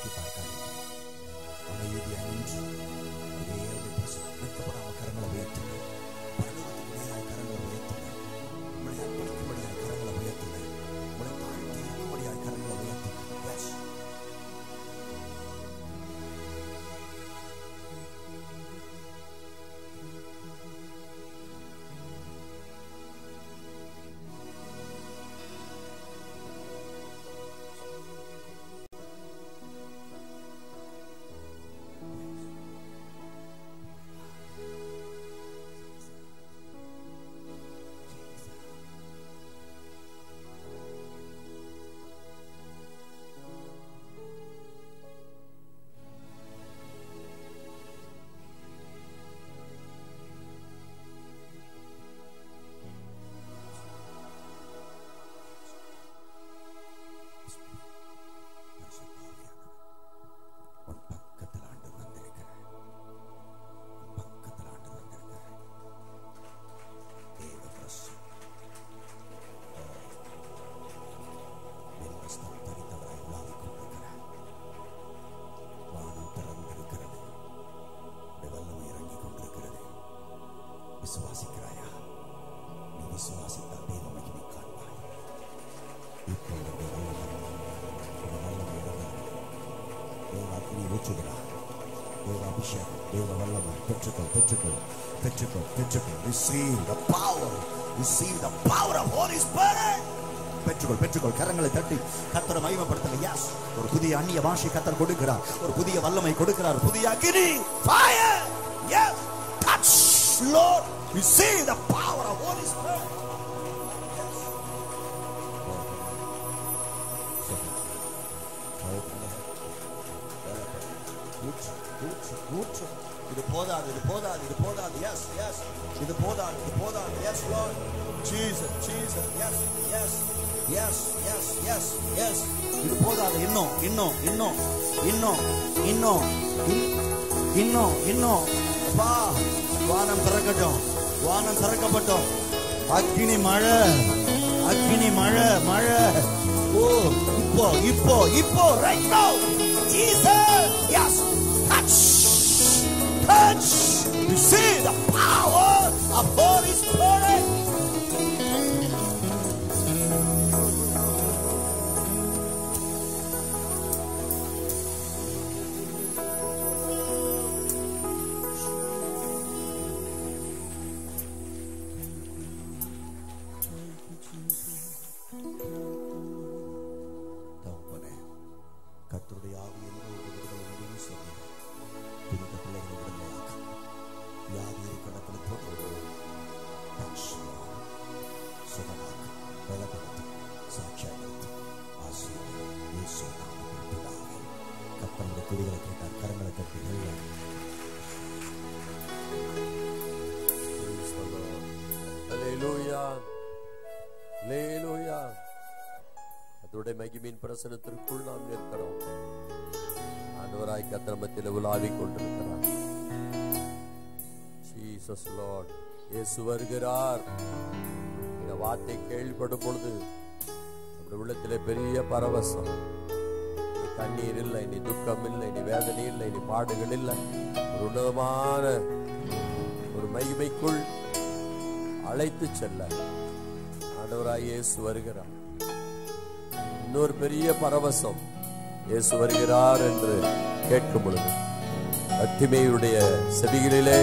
நோக்கி பார்க்காதீங்க அமைதியாக நின்று அப்படியே அப்படியே பிரச- வெட்கப்படாம கரங்களை உயர்த்துங்க பரலோகத்துக்கு நேராக கரங்களை உயர்த்துங்க உங்களை அர்ப்பணிக்கும்படியாக கரங்களை உயர்த்துங்க உங்களை தாழ்த்தி இருக்கும்படியாக கரங்களை உயர்த்துங்க எஸ் உன் பக்கத்தில் ஆண்டு வந்திருக்கிறேன் உன் பக்கத்தில் ஆண்டு வந்திருக்கிறேன் தேவ பிரசன்னம். வெண்வஸ்திரம் தரித்தவராய் உலாவிக் கொண்டிருக்கிறார். வானம் திறந்திருக்கிறது. உடைய வல்லமை இறங்கிக் கொண்டிருக்கிறது. விசுவாசிக்கிறாயா நீ விசுவாசித்தால் தேவ மகிமை காண்பாய் இப்போ உடைய வல்லமை உடைய வல்லமை இறங்குகிறது. தேவ அக்னி ஊற்றுகிறார் தேவ அபிஷேகம் தேவ வல்லமை பெற்றுக்கொள் பெற்றுக்கொள் பெற்றுக்கொள் பெற்றுக்கொள் receive the power receive the power of Holy Spirit பெற்றுக்கொள் பெற்றுக்கொள் கரங்களை தட்டி கத்தரை மகிமைப்படுத்துங்க yes ஒரு புதிய அந்நிய பாஷை கத்தர் கொடுக்கிறார் ஒரு புதிய வல்லமை கொடுக்கிறார் புதிய அக்னி fire yes touch Lord receive the power of Holy Spirit yes Open the ஊற்று ஊற்று ஊற்று இது போதாது இது போதாது இது போதாது எஸ் எஸ் இது போதாது இது போதாது yes Lord Jesus Jesus yes yes yes yes yes yes இது போதாது இன்னும் இன்னும் இன்னும் இன்னும் இன்னும் இன்- இன்னும் இன்னும் அப்பா வானம் திறக்கட்டும் வானம் திறக்கப்பட்டோம் அக்கினி மழை அக்கினி மழை மழை ஓ இப்போ இப்போ இப்போ right now Jesus yes touch touch receive the power of Holy Spirit தகப்பனே கர்த்தருடைய ஆவி என்னோடு விடுதலை உண்டு சொன்னீர் குறித்த பிள்ளைகளை விடுதலையாக்க வியாதி கடத்தில் போட்டு சுகமாக்க பலப்படுத்த சாட்சியாடுத்து ஆசீர்வாதம் இயேசு நாமத்தில் பிதாவே கர்த்தருடைய துதிகளை கேட்டார் கரங்களை தட்டி எல்லாம் Praise the Lord. Hallelujah. Hallelujah. அதோட மகிமின் பிரசனத்திற்குள் நாம் நிற்கிறோம் ஆண்டவராய் கத்திரமத்தில் உலாவிக் கொண்டிருக்கிறார் ஜீசஸ் லார்ட் இயேசு வருகிறார் இந்த வார்த்தை கேள்விப்படும் பொழுது நம்முடைய உள்ளத்திலே பெரிய பரவசம் இனி கண்ணீர் இல்லை இனி துக்கம் இல்லை இனி வேதனை இல்லை இனி பாடுகள் இல்லை ஒரு உன்னதமான ஒரு மகிமைக்குள் அழைத்து செல்ல ஆண்டவராய் இயேசு வருகிறார் இன்னொரு பெரிய பரவசம் இயேசு வருகிறார் என்று கேட்கும் பொழுது அத்திமையுடைய செவிகளிலே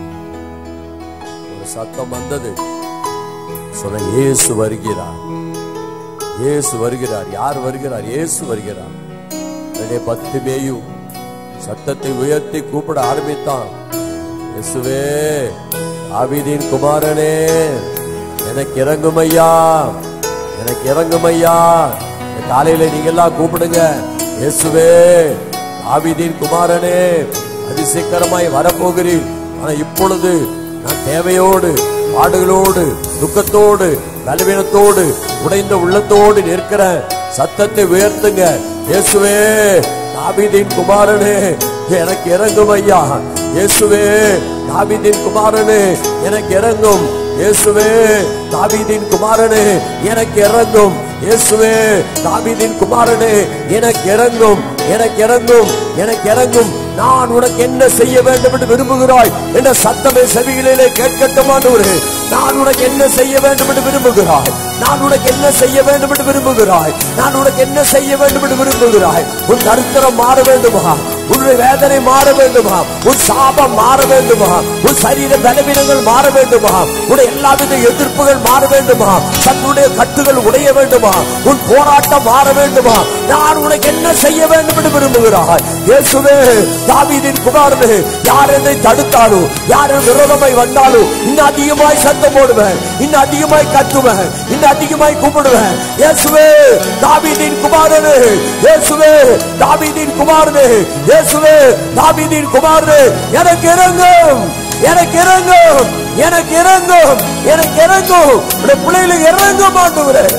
ஒரு சத்தம் வந்தது சொன்ன இயேசு வருகிறார் இயேசு வருகிறார் யார் வருகிறார் இயேசு வருகிறார் உடனே பத்துமேயும் சத்தத்தை உயர்த்தி கூப்பிட ஆரம்பித்தான் இயேசுவே ஆவிதின் குமாரனே எனக்கு இறங்கும் ஐயா எனக்கு இறங்கும் ஐயா இந்த காலையில நீங்க எல்லாம் கூப்பிடுங்க இயேசுவே ஆவிதின் குமாரனே அதிசீக்கிரமாய் வரப்போகிறீர் ஆனா இப்பொழுது நான் தேவையோடு பாடுகளோடு துக்கத்தோடு பலவீனத்தோடு உடைந்த உள்ளத்தோடு நிற்கிறேன் சத்தத்தை உயர்த்துங்க இயேசுவே தாவீதின் குமாரனே எனக்கு இறங்கும் ஐயா இயேசுவே தாவீதின் குமாரனே எனக்கு இறங்கும் இயேசுவே தாவீதின் குமாரனே எனக்கு இறங்கும் இயேசுவே தாவீதின் குமாரனே எனக்கு இறங்கும் எனக்கு இறங்கும் எனக்கு இறங்கும் நான் உனக்கு என்ன செய்ய வேண்டும் என்று விரும்புகிறாய் என்ற சத்தமே செவிகளிலே கேட்கட்டும் ஆண்டவரே நான் உனக்கு என்ன செய்ய வேண்டும் என்று விரும்புகிறாய் நான் உனக்கு என்ன செய்ய வேண்டும் என்று விரும்புகிறாய் நான் உனக்கு என்ன செய்ய வேண்டும் என்று விரும்புகிறாய் உன் தரித்திரம் மாற வேண்டுமா உன்னுடைய வேதனை மாற வேண்டுமா உன் சாபம் மாற வேண்டுமா உன் சரீர பலவீனங்கள் மாற வேண்டுமா உன்னுடைய எல்லாவித எதிர்ப்புகள் மாற வேண்டுமா தன்னுடைய கட்டுகள் உடைய வேண்டுமா உன் போராட்டம் மாற வேண்டுமா நான் உனக்கு என்ன செய்ய வேண்டும் என்று விரும்புகிறாய் இயேசுவே தாவீதின் குமாரனே யார் என்னை தடுத்தாலும் யார் என் விரோதமாய் வந்தாலும் இன்னும் அதிகமாய் சத்தம் போடுவேன் இன்னும் அதிகமாய் கத்துவேன் இன்னும் அதிகமாய் கூப்பிடுவேன் இயேசுவே தாவீதின் குமாரனே இயேசுவே தாவீதின் குமாரனே இயேசுவே தாவீதின் குமாரனே எனக்கு இறங்கும் எனக்கு இறங்கும் எனக்கு இறங்கும் எனக்கு இறங்கும் உடைய பிள்ளைகளுக்கு இறங்க மாட்டுகிறேன்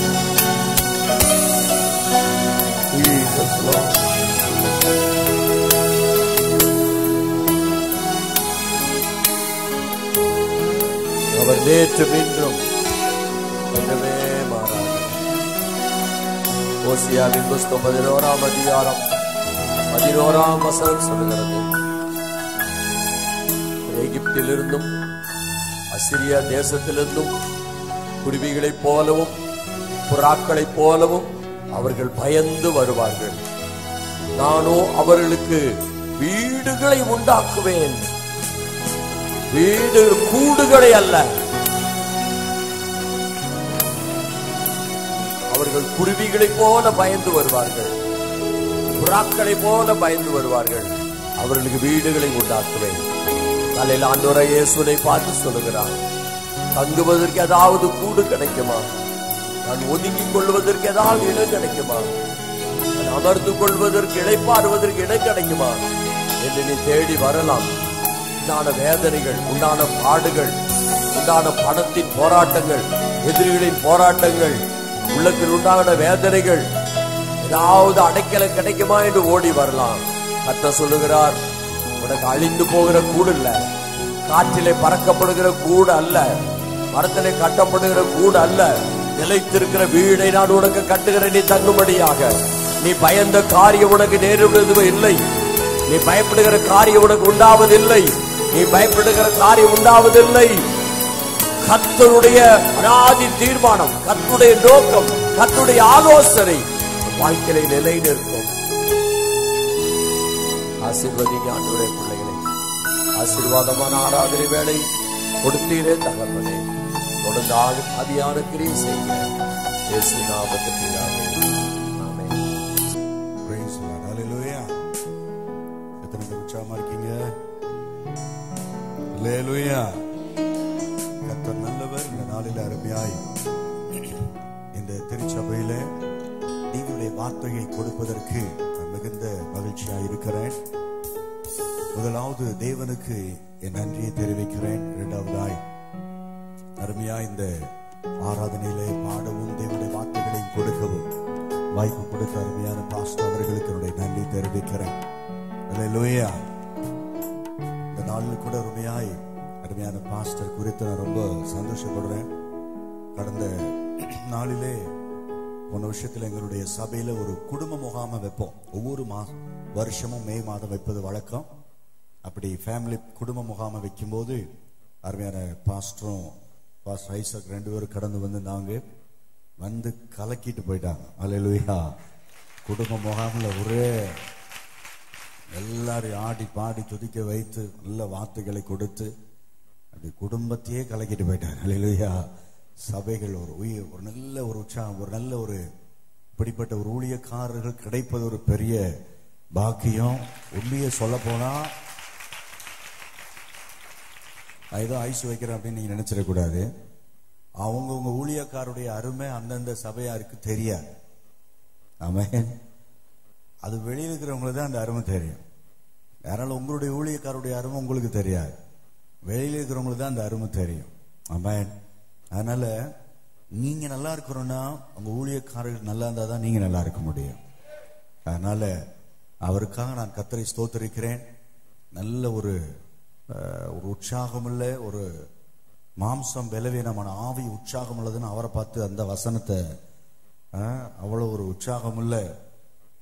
அவர் நேற்று மீண்டும் என்றுமே மாறாது ஓசியாவின் புஸ்தகம் பதினோராம் அதிகாரம் பதினோராம் வசனம் சொல்லுகிறது எகிப்திலிருந்தும் அசிரியா தேசத்திலிருந்தும் குருவிகளைப் போலவும் புறாக்களைப் போலவும் அவர்கள் பயந்து வருவார்கள் நானோ அவர்களுக்கு வீடுகளை உண்டாக்குவேன் வீடு கூடுகளை அல்ல அவர்கள் குருவிகளைப் போல பயந்து வருவார்கள் புறாக்களைப் போல பயந்து வருவார்கள் அவர்களுக்கு வீடுகளை உண்டாக்குவேன் தலையில் ஆண்டோர இயேசுனை பார்த்து சொல்லுகிறான் தங்குவதற்கு ஏதாவது கூடு கிடைக்குமா நான் ஒதுங்கிக் கொள்வதற்கு ஏதாவது இடம் கிடைக்குமா நான் அமர்ந்து கொள்வதற்கு இளைப்பாறுவதற்கு இடம் கிடைக்குமா என்று நீ தேடி வரலாம் உண்டான வேதனைகள் உண்டான பாடுகள் உண்டான பணத்தின் போராட்டங்கள் எதிரிகளின் போராட்டங்கள் உள்ளத்தில் உண்டான வேதனைகள் ஏதாவது அடைக்கல கிடைக்குமா என்று ஓடி வரலாம் கத்த சொல்லுகிறார் உனக்கு அழிந்து போகிற கூடு இல்ல காற்றிலே பறக்கப்படுகிற கூடு அல்ல மரத்திலே கட்டப்படுகிற கூடு அல்ல நிலைத்திருக்கிற வீடை நான் உனக்கு கட்டுகிறேன் நீ தங்கும்படியாக நீ பயந்த காரியம் உனக்கு நேரிடுவது இல்லை நீ பயப்படுகிற காரியம் உனக்கு உண்டாவதில்லை நீ பயப்படுகிற காரியம் உண்டாவதில்லை கத்தருடைய அனாதி தீர்மானம் கத்துடைய நோக்கம் கத்துடைய ஆலோசனை உன் வாழ்க்கையில நிலை நிற்கும் ஆசீர்வதிங்க ஆண்டுடைய பிள்ளைகளை ஆசீர்வாதமான ஆராதனை வேலை கொடுத்தீரே தகப்பனே தொடர்ந்து ஆதி ஆதியான கிரியை செய்ய இயேசு நாமத்தில் பிதாவே. ஆமென் Praise the Lord. Hallelujah. எத்தனை பேர் உற்சாகமா இருக்கீங்க Hallelujah. கர்த்தர் நல்லவர் இந்த நாளில் அருமையாய் இந்த திருச்சபையில நீங்களுடைய வார்த்தையை கொடுப்பதற்கு நான் மிகுந்த மகிழ்ச்சியாய் இருக்கிறேன் முதலாவது தேவனுக்கு என் நன்றியை தெரிவிக்கிறேன் இரண்டாவதாய் அருமையா இந்த ஆராதனையிலே பாடவும் தேவனுடைய வார்த்தைகளையும் கொடுக்கவும் வாய்ப்பு கொடுத்த அருமையான பாஸ்டர் அவர்களுக்கு என்னுடைய நன்றி தெரிவிக்கிறேன் அல்லேலூயா இந்த நாளில் கூட அருமையாய் அருமையான பாஸ்டர் குறித்து நான் ரொம்ப சந்தோஷப்படுறேன் கடந்த நாளிலே போன வருஷத்துல எங்களுடைய சபையில ஒரு குடும்ப முகாமை வைப்போம் ஒவ்வொரு மா வருஷமும் மே மாதம் வைப்பது வழக்கம் அப்படி ஃபேமிலி குடும்ப முகாமை வைக்கும்போது அருமையான பாஸ்டரும் பாஸ்டர் ஐசக் ரெண்டு பேரும் கடந்து வந்து நாங்க வந்து கலக்கிட்டு போயிட்டாங்க அல்லேலூயா குடும்ப முகாமில் ஒரே எல்லாரையும் ஆடி பாடி துதிக்க வைத்து நல்ல வார்த்தைகளை கொடுத்து அப்படி குடும்பத்தையே கலக்கிட்டு போயிட்டார் அல்லேலூயா சபைகள் ஒரு உயிர் ஒரு நல்ல ஒரு உற்சாகம் ஒரு நல்ல ஒரு இப்படிப்பட்ட ஒரு ஊழியக்காரர்கள் கிடைப்பது ஒரு பெரிய பாக்கியம் உண்மையை சொல்ல போனா நான் ஏதோ ஐஸ் வைக்கிறேன் அப்படின்னு நீங்க நினைச்சிடக்கூடாது அவங்கவுங்க ஊழியக்காருடைய அருமை அந்தந்த சபையாருக்கு தெரியாது ஆமென் அது வெளியில் இருக்கிறவங்களுக்கு தான் அந்த அருமை தெரியும் அதனால உங்களுடைய ஊழியக்காருடைய அருமை உங்களுக்கு தெரியாது வெளியில் இருக்கிறவங்களுக்கு தான் அந்த அருமை தெரியும் ஆமென் அதனால நீங்க நல்லா இருக்கணும்னா உங்க ஊழியக்காரர்கள் நல்லா இருந்தா தான் நீங்க நல்லா இருக்க முடியும் அதனால அவருக்காக நான் கத்தரை ஸ்தோத்தரிக்கிறேன் நல்ல ஒரு அஹ், ஒரு உற்சாகம் உள்ள ஒரு மாம்சம் பலவீனமான ஆவி உற்சாகம் உள்ளதுன்னு அவரை பார்த்து அந்த வசனத்தை அஹ், அவ்வளவு ஒரு உற்சாகம் உள்ள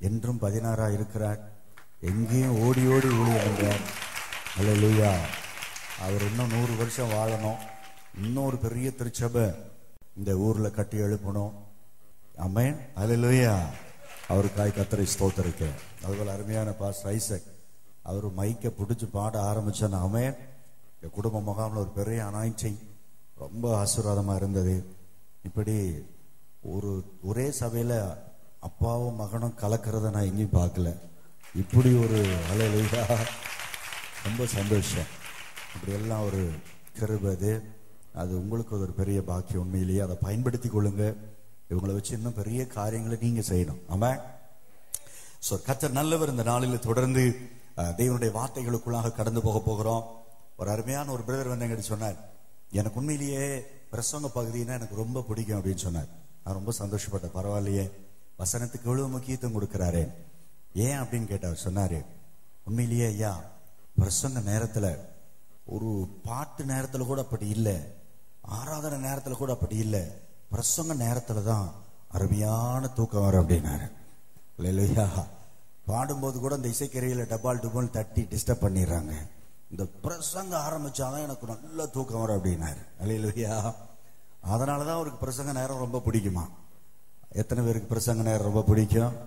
என்றும் பதினாறா இருக்கிறார் எங்கேயும் ஓடி ஓடி ஊழியம் பண்றார் அல்லேலூயா அவர் இன்னும் நூறு வருஷம் வாழணும் இன்னொரு பெரிய திருச்சபை இந்த ஊர்ல கட்டி எழுப்பணும் அமேன் அல்லேலூயா அவருக்காய் கத்தரை ஸ்தோத்தரிக்க அதுபோல அருமையான பாஸ்டர் ஐசக் அவர் மைக்கை பிடிச்சு பாட ஆரம்பிச்சான அமேன் என் குடும்ப முகாமில் ஒரு பெரிய அனாய்ச்சிங் ரொம்ப ஆசீர்வாதமா இருந்தது இப்படி ஒரு ஒரே சபையில அப்பாவும் மகனும் கலக்கிறத நான் எங்கேயும் பார்க்கல இப்படி ஒரு அலையிலா ரொம்ப சந்தோஷம் இப்படி எல்லாம் ஒரு கிருபை அது அது உங்களுக்கு ஒரு பெரிய பாக்கியம் உண்மையிலேயே அதை பயன்படுத்தி கொள்ளுங்க இவங்களை வச்சு இன்னும் பெரிய காரியங்களை நீங்க செய்யணும் ஆமா சோ கத்தர் நல்லவர் இந்த நாளில் தொடர்ந்து அஹ், தேவனுடைய வார்த்தைகளுக்குள்ளாக கடந்து போக போகிறோம் ஒரு அருமையான ஒரு பிரதர் வந்து எங்கிட்ட சொன்னார் எனக்கு உண்மையிலேயே பிரசங்க பகுதினா எனக்கு ரொம்ப பிடிக்கும் அப்படின்னு சொன்னார் நான் ரொம்ப சந்தோஷப்பட்டேன் பரவாயில்லையே வசனத்துக்கு எவ்வளவு முக்கியத்துவம் கொடுக்கிறாரே ஏன் அப்படின்னு கேட்டார் சொன்னாரு உண்மையிலேயே ஐயா பிரசங்க நேரத்துல ஒரு பாட்டு நேரத்துல கூட அப்படி இல்லை ஆராதனை நேரத்துல கூட அப்படி இல்லை பிரசங்க நேரத்துல தான் அருமையான தூக்கம் வரும் அப்படின்னாரு இல்லையா பாடும்போது கூட இந்த இசைக்கரையில டபால் டுபால் தட்டி டிஸ்டர்ப் பண்ணிடுறாங்க இந்த பிரசங்க ஆரம்பிச்சாதான் எனக்கு நல்ல தூக்கம் வரும் அப்படின்னாரு இல்லையா அதனாலதான் அவருக்கு பிரசங்க நேரம் ரொம்ப பிடிக்குமா எத்தனை பேருக்கு பிரசங்க நேரம் ரொம்ப பிடிக்கும்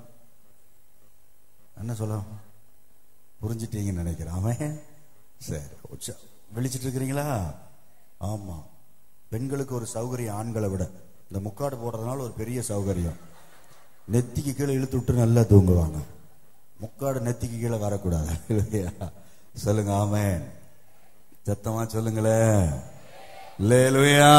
என்ன சொல்ல புரிஞ்சிட்டீங்கன்னு நினைக்கிறேன் அவன் சரி உச்ச- விழிச்சிட்டு இருக்கிறீங்களா ஆமா பெண்களுக்கு ஒரு சௌகரியம் ஆண்களை விட இந்த முக்காடு போடுறதுனால ஒரு பெரிய சௌகரியம் நெத்திக்கு கீழே இழுத்து விட்டு நல்லா தூங்குவாங்க முக்காடு நெத்திக்கு கீழே வரக்கூடாது இல்லையா சொல்லுங்க ஆமென் சத்தமா சொல்லுங்களேன் லேலுயா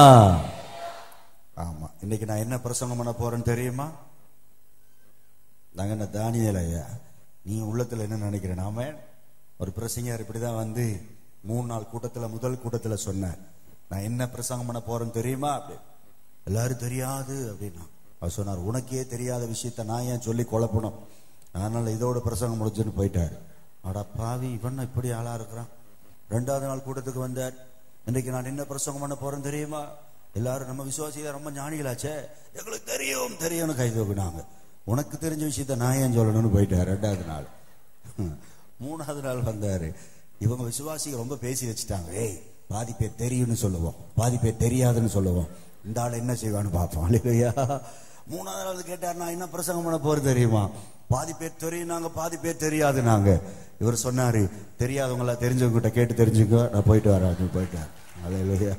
ஆமா இன்னைக்கு நான் என்ன பிரசங்கம் பண்ண போறேன்னு தெரியுமா நாங்க என்ன தானியல் ஐயா நீ உள்ளத்துல என்ன நினைக்கிற நாம ஒரு பிரசங்கர் இப்படிதான் வந்து மூணு நாள் கூட்டத்துல முதல் கூட்டத்துல சொன்னார் நான் என்ன பிரசங்கம் பண்ண போறேன்னு தெரியுமா அப்படி எல்லாரும் தெரியாது அப்படின்னா அவர் சொன்னார் உனக்கே தெரியாத விஷயத்த நான் ஏன் சொல்லி குழப்பணும் அதனால இதோட பிரசங்கம் முடிஞ்சுன்னு போயிட்டாரு அட பாவி இவன் இப்படி ஆளா இருக்கிறான் ரெண்டாவது நாள் கூட்டத்துக்கு வந்தார் இன்னைக்கு நான் என்ன பிரசங்கம் பண்ண போறேன் தெரியுமா எல்லாரும் நம்ம விசுவாசிகள் ரொம்ப ஞானிகளாச்சே எங்களுக்கு தெரியும் தெரியும்னு கை தூக்குனாங்க உனக்கு தெரிஞ்ச விஷயத்த நான் ஏன் சொல்லணும்னு போயிட்டார் ரெண்டாவது நாள் ஹம். மூணாவது நாள் வந்தாரு இவங்க விசுவாசிகள் ரொம்ப பேசி வச்சுட்டாங்க ஏய் பாதி பேர் தெரியும்னு சொல்லுவோம் பாதி பேர் தெரியாதுன்னு சொல்லுவோம் இந்த ஆள் என்ன செய்வான்னு பார்ப்போம் இல்லையா மூணாவது நாள் வந்து கேட்டார் நான் என்ன பிரசங்கம் பண்ண போறது தெரியுமா பாதி பேர் தெரியும் நாங்க பாதி பேர் தெரியாது நாங்க இவர் சொன்னாரு தெரியாதவங்கள தெரிஞ்சவங்க கிட்ட கேட்டு தெரிஞ்சுக்கோ நான் போயிட்டு வரேன் நீ போயிட்டார் இல்லையா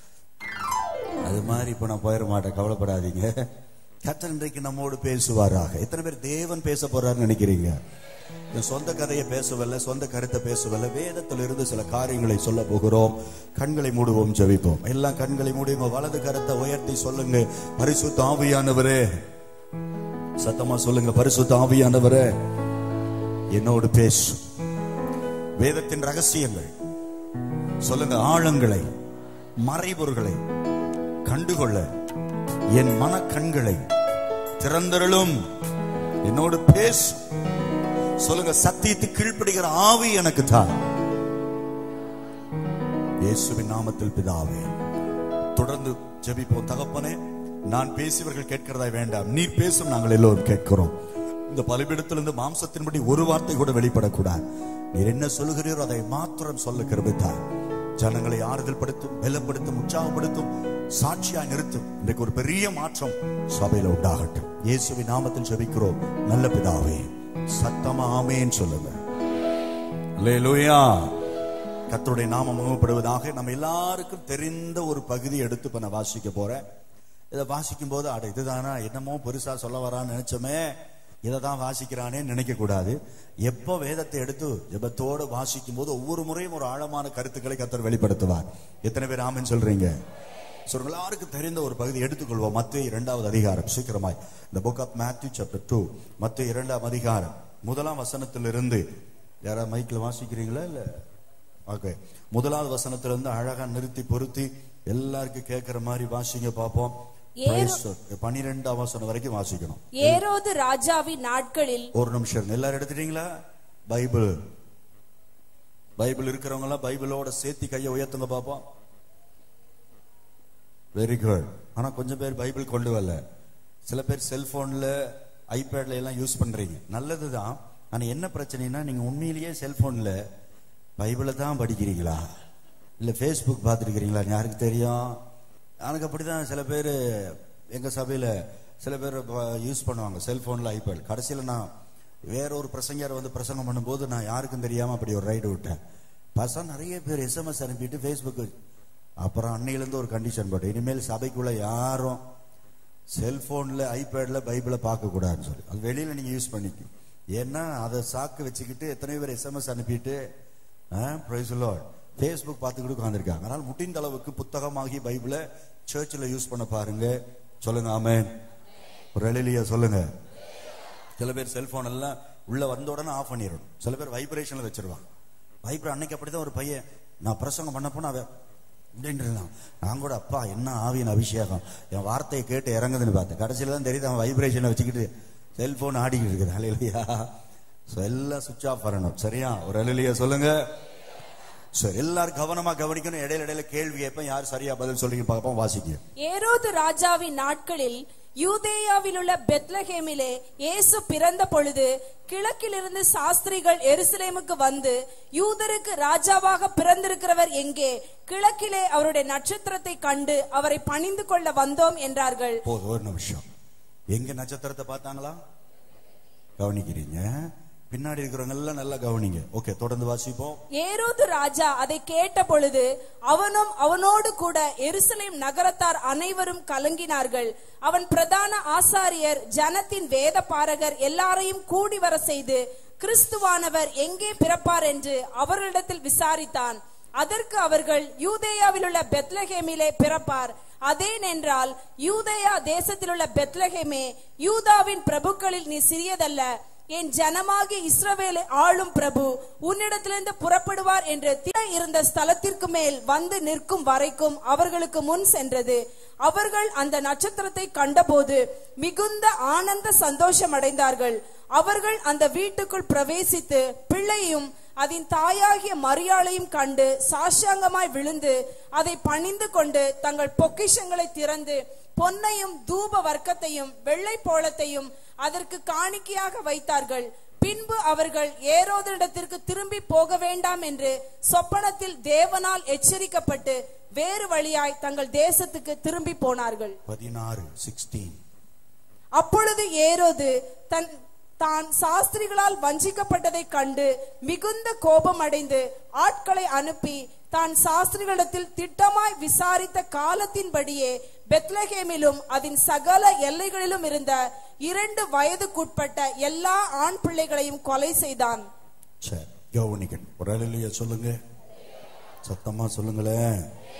அது மாதிரி இப்ப நான் போயிட மாட்டேன் கவலைப்படாதீங்க கர்த்தர் இன்றைக்கு நம்மோடு பேசுவாராக எத்தனை பேர் தேவன் பேச போறாருன்னு நினைக்கிறீங்க என் சொந்த கதையை பேசவில்லை சொந்த கருத்தை பேசவில்லை வேதத்திலிருந்து சில காரியங்களை சொல்ல போகிறோம் கண்களை மூடுவோம் ஜெபிப்போம் எல்லாம் கண்களை மூடி உங்க வலது கரத்தை உயர்த்தி சொல்லுங்க பரிசுத்த ஆவியானவரே சத்தமா சொல்லுங்க பரிசுத்த ஆவியானவரே என்னோடு பேசு வேதத்தின் ரகசியங்கள் சொல்லுங்க ஆழங்களை மறைபொருள்களை கண்டுகொள்ள என் மனக்கண்களை திறந்தருளும் என்னோடு பேசு சொல்லுங்க சத்தியத்தை கீழ்ப்படுகிற ஆவி எனக்கு தான் இயேசுவின் நாமத்தில் பிதாவே தொடர்ந்து ஜெபிப்போம் தகப்பனே நான் பேசியவர்கள் கேட்கிறதா வேண்டாம் நீர் பேசும் நாங்கள் எல்லோரும் கேட்கிறோம் இந்த பலிபிடத்திலிருந்து மாம்சத்தின்படி ஒரு வார்த்தை கூட வெளிப்படக்கூடாது நீர் என்ன சொல்லுகிறீரோ அதை மாத்திரம் சொல்ல கிருபித்தார் ஜனங்களை ஆறுதல் படுத்தும் பலப்படுத்தும் உற்சாகப்படுத்தும் சாட்சியாய் நிறுத்தும் இன்றைக்கு ஒரு பெரிய மாற்றம் சபையில உண்டாகட்டும் இயேசுவின் நாமத்தில் ஜெபிக்கிறோம் நல்ல பிதாவே சத்தமா ஆமேன்னு சொல்லுங்க அல்லேலூயா கர்த்தருடைய நாமம் மகிமைப்படுவதாக நம்ம எல்லாருக்கும் தெரிந்த ஒரு பகுதி எடுத்து இப்ப நான் வாசிக்க போறேன் இதை வாசிக்கும் போது அட இதுதானா என்னமோ பெருசா சொல்ல வரான்னு நினைச்சோமே இதை தான் வாசிக்கிறானே நினைக்க கூடாது எப்போ வேதத்தை எடுத்து ஜெபத்தோடு வாசிக்கும் போது ஒவ்வொரு முறையும் ஒரு ஆழமான கருத்துக்களை கர்த்தர் வெளிப்படுத்துவார் எத்தனை பேர் ஆமென்னு சொல்றீங்க So, எல்லாருக்கும் தெரிந்த ஒரு பகுதி எடுத்துக்கொள்வோம் மத்திய இரண்டாவது அதிகாரம் சீக்கிரமாய் இந்த book of Matthew chapter two மத்திய இரண்டாம் அதிகாரம் முதலாம் வசனத்திலிருந்து யாராவது மைக்கில் வாசிக்கிறீங்களா இல்ல ஓகே முதலாவது வசனத்திலிருந்து அழகா நிறுத்தி பொருத்தி எல்லாருக்கும் கேட்கிற மாதிரி வாசிங்க பார்ப்போம் ஏரோ- பனிரெண்டாம் வசனம் வரைக்கும் வாசிக்கணும் ஏரோது ராஜாவின் நாட்களில் ஒரு நிமிஷம் இருங்க. எல்லாரும் எடுத்துட்டீங்களா பைபிள் பைபிள் இருக்கிறவங்க எல்லாம் பைபிளோட சேர்த்து கையை உயர்த்துங்க பாப்போம் வெரி குட் ஆனா கொஞ்சம் பேர் பைபிள் கொண்டு வரல சில பேர் செல்போன்ல ஐபேட்ல எல்லாம் யூஸ் பண்றீங்க நல்லதுதான் ஆனா என்ன பிரச்சனைனா நீங்க உண்மையிலேயே செல்போன்ல பைபிளை தான் படிக்கிறீங்களா இல்ல ஃபேஸ்புக் பார்த்துருக்கிறீங்களா யாருக்கு தெரியும் எனக்கு அப்படிதான் சில பேர் எங்க சபையில சில பேர் யூஸ் பண்ணுவாங்க செல்போன்ல ஐபேட் கடைசியில நான் வேற ஒரு பிரசங்கர் வந்து பிரசங்கம் பண்ணும்போது நான் யாருக்கும் தெரியாம அப்படி ஒரு ரைடு விட்டேன் பசங்க நிறைய பேர் எஸ்எம்எஸ் அனுப்பிட்டு ஃபேஸ்புக் அப்புறம் அன்னையிலேருந்து ஒரு கண்டிஷன் போட்டு இனிமேல் சபைக்குள்ள யாரும் செல்போன்ல ஐபேட்ல பைபிளை பார்க்க கூடாதுன்னு சொல்லி அது வெளியில நீங்க யூஸ் பண்ணிக்கும் ஏன்னா அதை சாக்கு வச்சுக்கிட்டு எத்தனை பேர் எஸ்எம்எஸ் அனுப்பிட்டு ஃபேஸ்புக் பார்த்துக்கிட்டு உட்காந்துருக்காங்க அதனால முடிந்த அளவுக்கு புத்தகமாகி பைபிளை சர்ச்சில் யூஸ் பண்ண பாருங்க சொல்லுங்க ஆமென் ஒரு எழிலியா சொல்லுங்க சில பேர் செல்போன் எல்லாம் உள்ள வந்த உடனே ஆஃப் பண்ணிடணும் சில பேர் வைப்ரேஷன்ல வச்சிருவாங்க வைப்ரே அன்னைக்கு அப்படிதான் ஒரு பையன் நான் பிரசங்கம் பண்ண போனா அவன் இப்படின்னு இருந்தான் நான் கூட அப்பா என்ன ஆவியின் அபிஷேகம் என் வார்த்தையை கேட்டு இறங்குதுன்னு பார்த்தேன் கடைசியில தான் தெரியுது அவன் வைப்ரேஷனை வச்சுக்கிட்டு செல்போன் ஆடிக்கிட்டு இருக்குது அலையிலையா ஸோ எல்லாம் சுவிச் ஆஃப் பண்ணணும் சரியா ஒரு அலையிலையா சொல்லுங்க சரி எல்லாரும் கவனமா கவனிக்கணும் இடையில இடையில கேள்வி கேட்பேன் யார் சரியா பதில் சொல்றீங்க பார்ப்போம் வாசிக்க ஏரோது ராஜாவின் நாட்களில் யூதேயாவில் உள்ள பெத்லஹேமிலே இயேசு பிறந்த பொழுது கிழக்கிலிருந்து சாஸ்திரிகள் எருசலேமுக்கு வந்து யூதருக்கு ராஜாவாக பிறந்திருக்கிறவர் எங்கே கிழக்கிலே அவருடைய நட்சத்திரத்தை கண்டு அவரை பணிந்து கொள்ள வந்தோம் என்றார்கள் போதும் ஒரு நிமிஷம் எங்க நட்சத்திரத்தை பார்த்தாங்களா கவனிக்கிறீங்க பின்னாடி இருக்கிறவங்க எல்லாம் நல்லா கவனிங்க ஓகே தொடர்ந்து வாசிப்போம் ஏரோது ராஜா அதை கேட்ட பொழுது அவனும் அவனோடு கூட எருசலேம் நகரத்தார் அனைவரும் கலங்கினார்கள் அவன் பிரதான ஆசாரியர் ஜனத்தின் வேத பாரகர் எல்லாரையும் கூடி வர செய்து கிறிஸ்துவானவர் எங்கே பிறப்பார் என்று அவர்களிடத்தில் விசாரித்தான் அதற்கு அவர்கள் யூதேயாவில் உள்ள பெத்லஹேமிலே பிறப்பார் அதேனென்றால் யூதேயா தேசத்தில் உள்ள பெத்லஹேமே யூதாவின் பிரபுக்களில் நீ சிறியதல்ல என் ஜனமாகி இஸ்ரவேலை ஆளும் பிரபு உன்னிடத்திலிருந்து புறப்படுவார் என்று திட இருந்த ஸ்தலத்திற்கு மேல் வந்து நிற்கும் வரைக்கும் அவர்களுக்கு முன் சென்றது அவர்கள் அந்த நட்சத்திரத்தை கண்டபோது மிகுந்த ஆனந்த சந்தோஷம் அடைந்தார்கள் அவர்கள் அந்த வீட்டுக்குள் பிரவேசித்து பிள்ளையும் அதன் தாயாகிய மரியாளையும் கண்டு சாஷாங்கமாய் விழுந்து அதை பணிந்து கொண்டு தங்கள் பொக்கிஷங்களை திறந்து பொன்னையும் தூப வர்க்கத்தையும் வெள்ளை போளத்தையும் அதற்கு காணிக்கையாக வைத்தார்கள் பின்பு அவர்கள் ஏரோதரிடத்திற்கு திரும்பி போக வேண்டாம் என்று சொப்பனத்தில் தேவனால் எச்சரிக்கப்பட்டு வேறு வழியாய் தங்கள் தேசத்துக்கு திரும்பி போனார்கள் பதினாறு சிக்ஸ்டீன் அப்பொழுது ஏரோது தன் தான் சாஸ்திரிகளால் வஞ்சிக்கப்பட்டதை கண்டு மிகுந்த கோபம் அடைந்து ஆட்களை அனுப்பி தான் சாஸ்திரிகளிடத்தில் திட்டமாய் விசாரித்த காலத்தின்படியே பெத்லஹேமிலும் அதன் சகல எல்லைகளிலும் இருந்த இரண்டு வயதுக்குட்பட்ட எல்லா ஆண் பிள்ளைகளையும் கொலை செய்தான் சரி கவனிக்கணும் ஒரு அலையிலையா சொல்லுங்க சத்தமா சொல்லுங்களேன்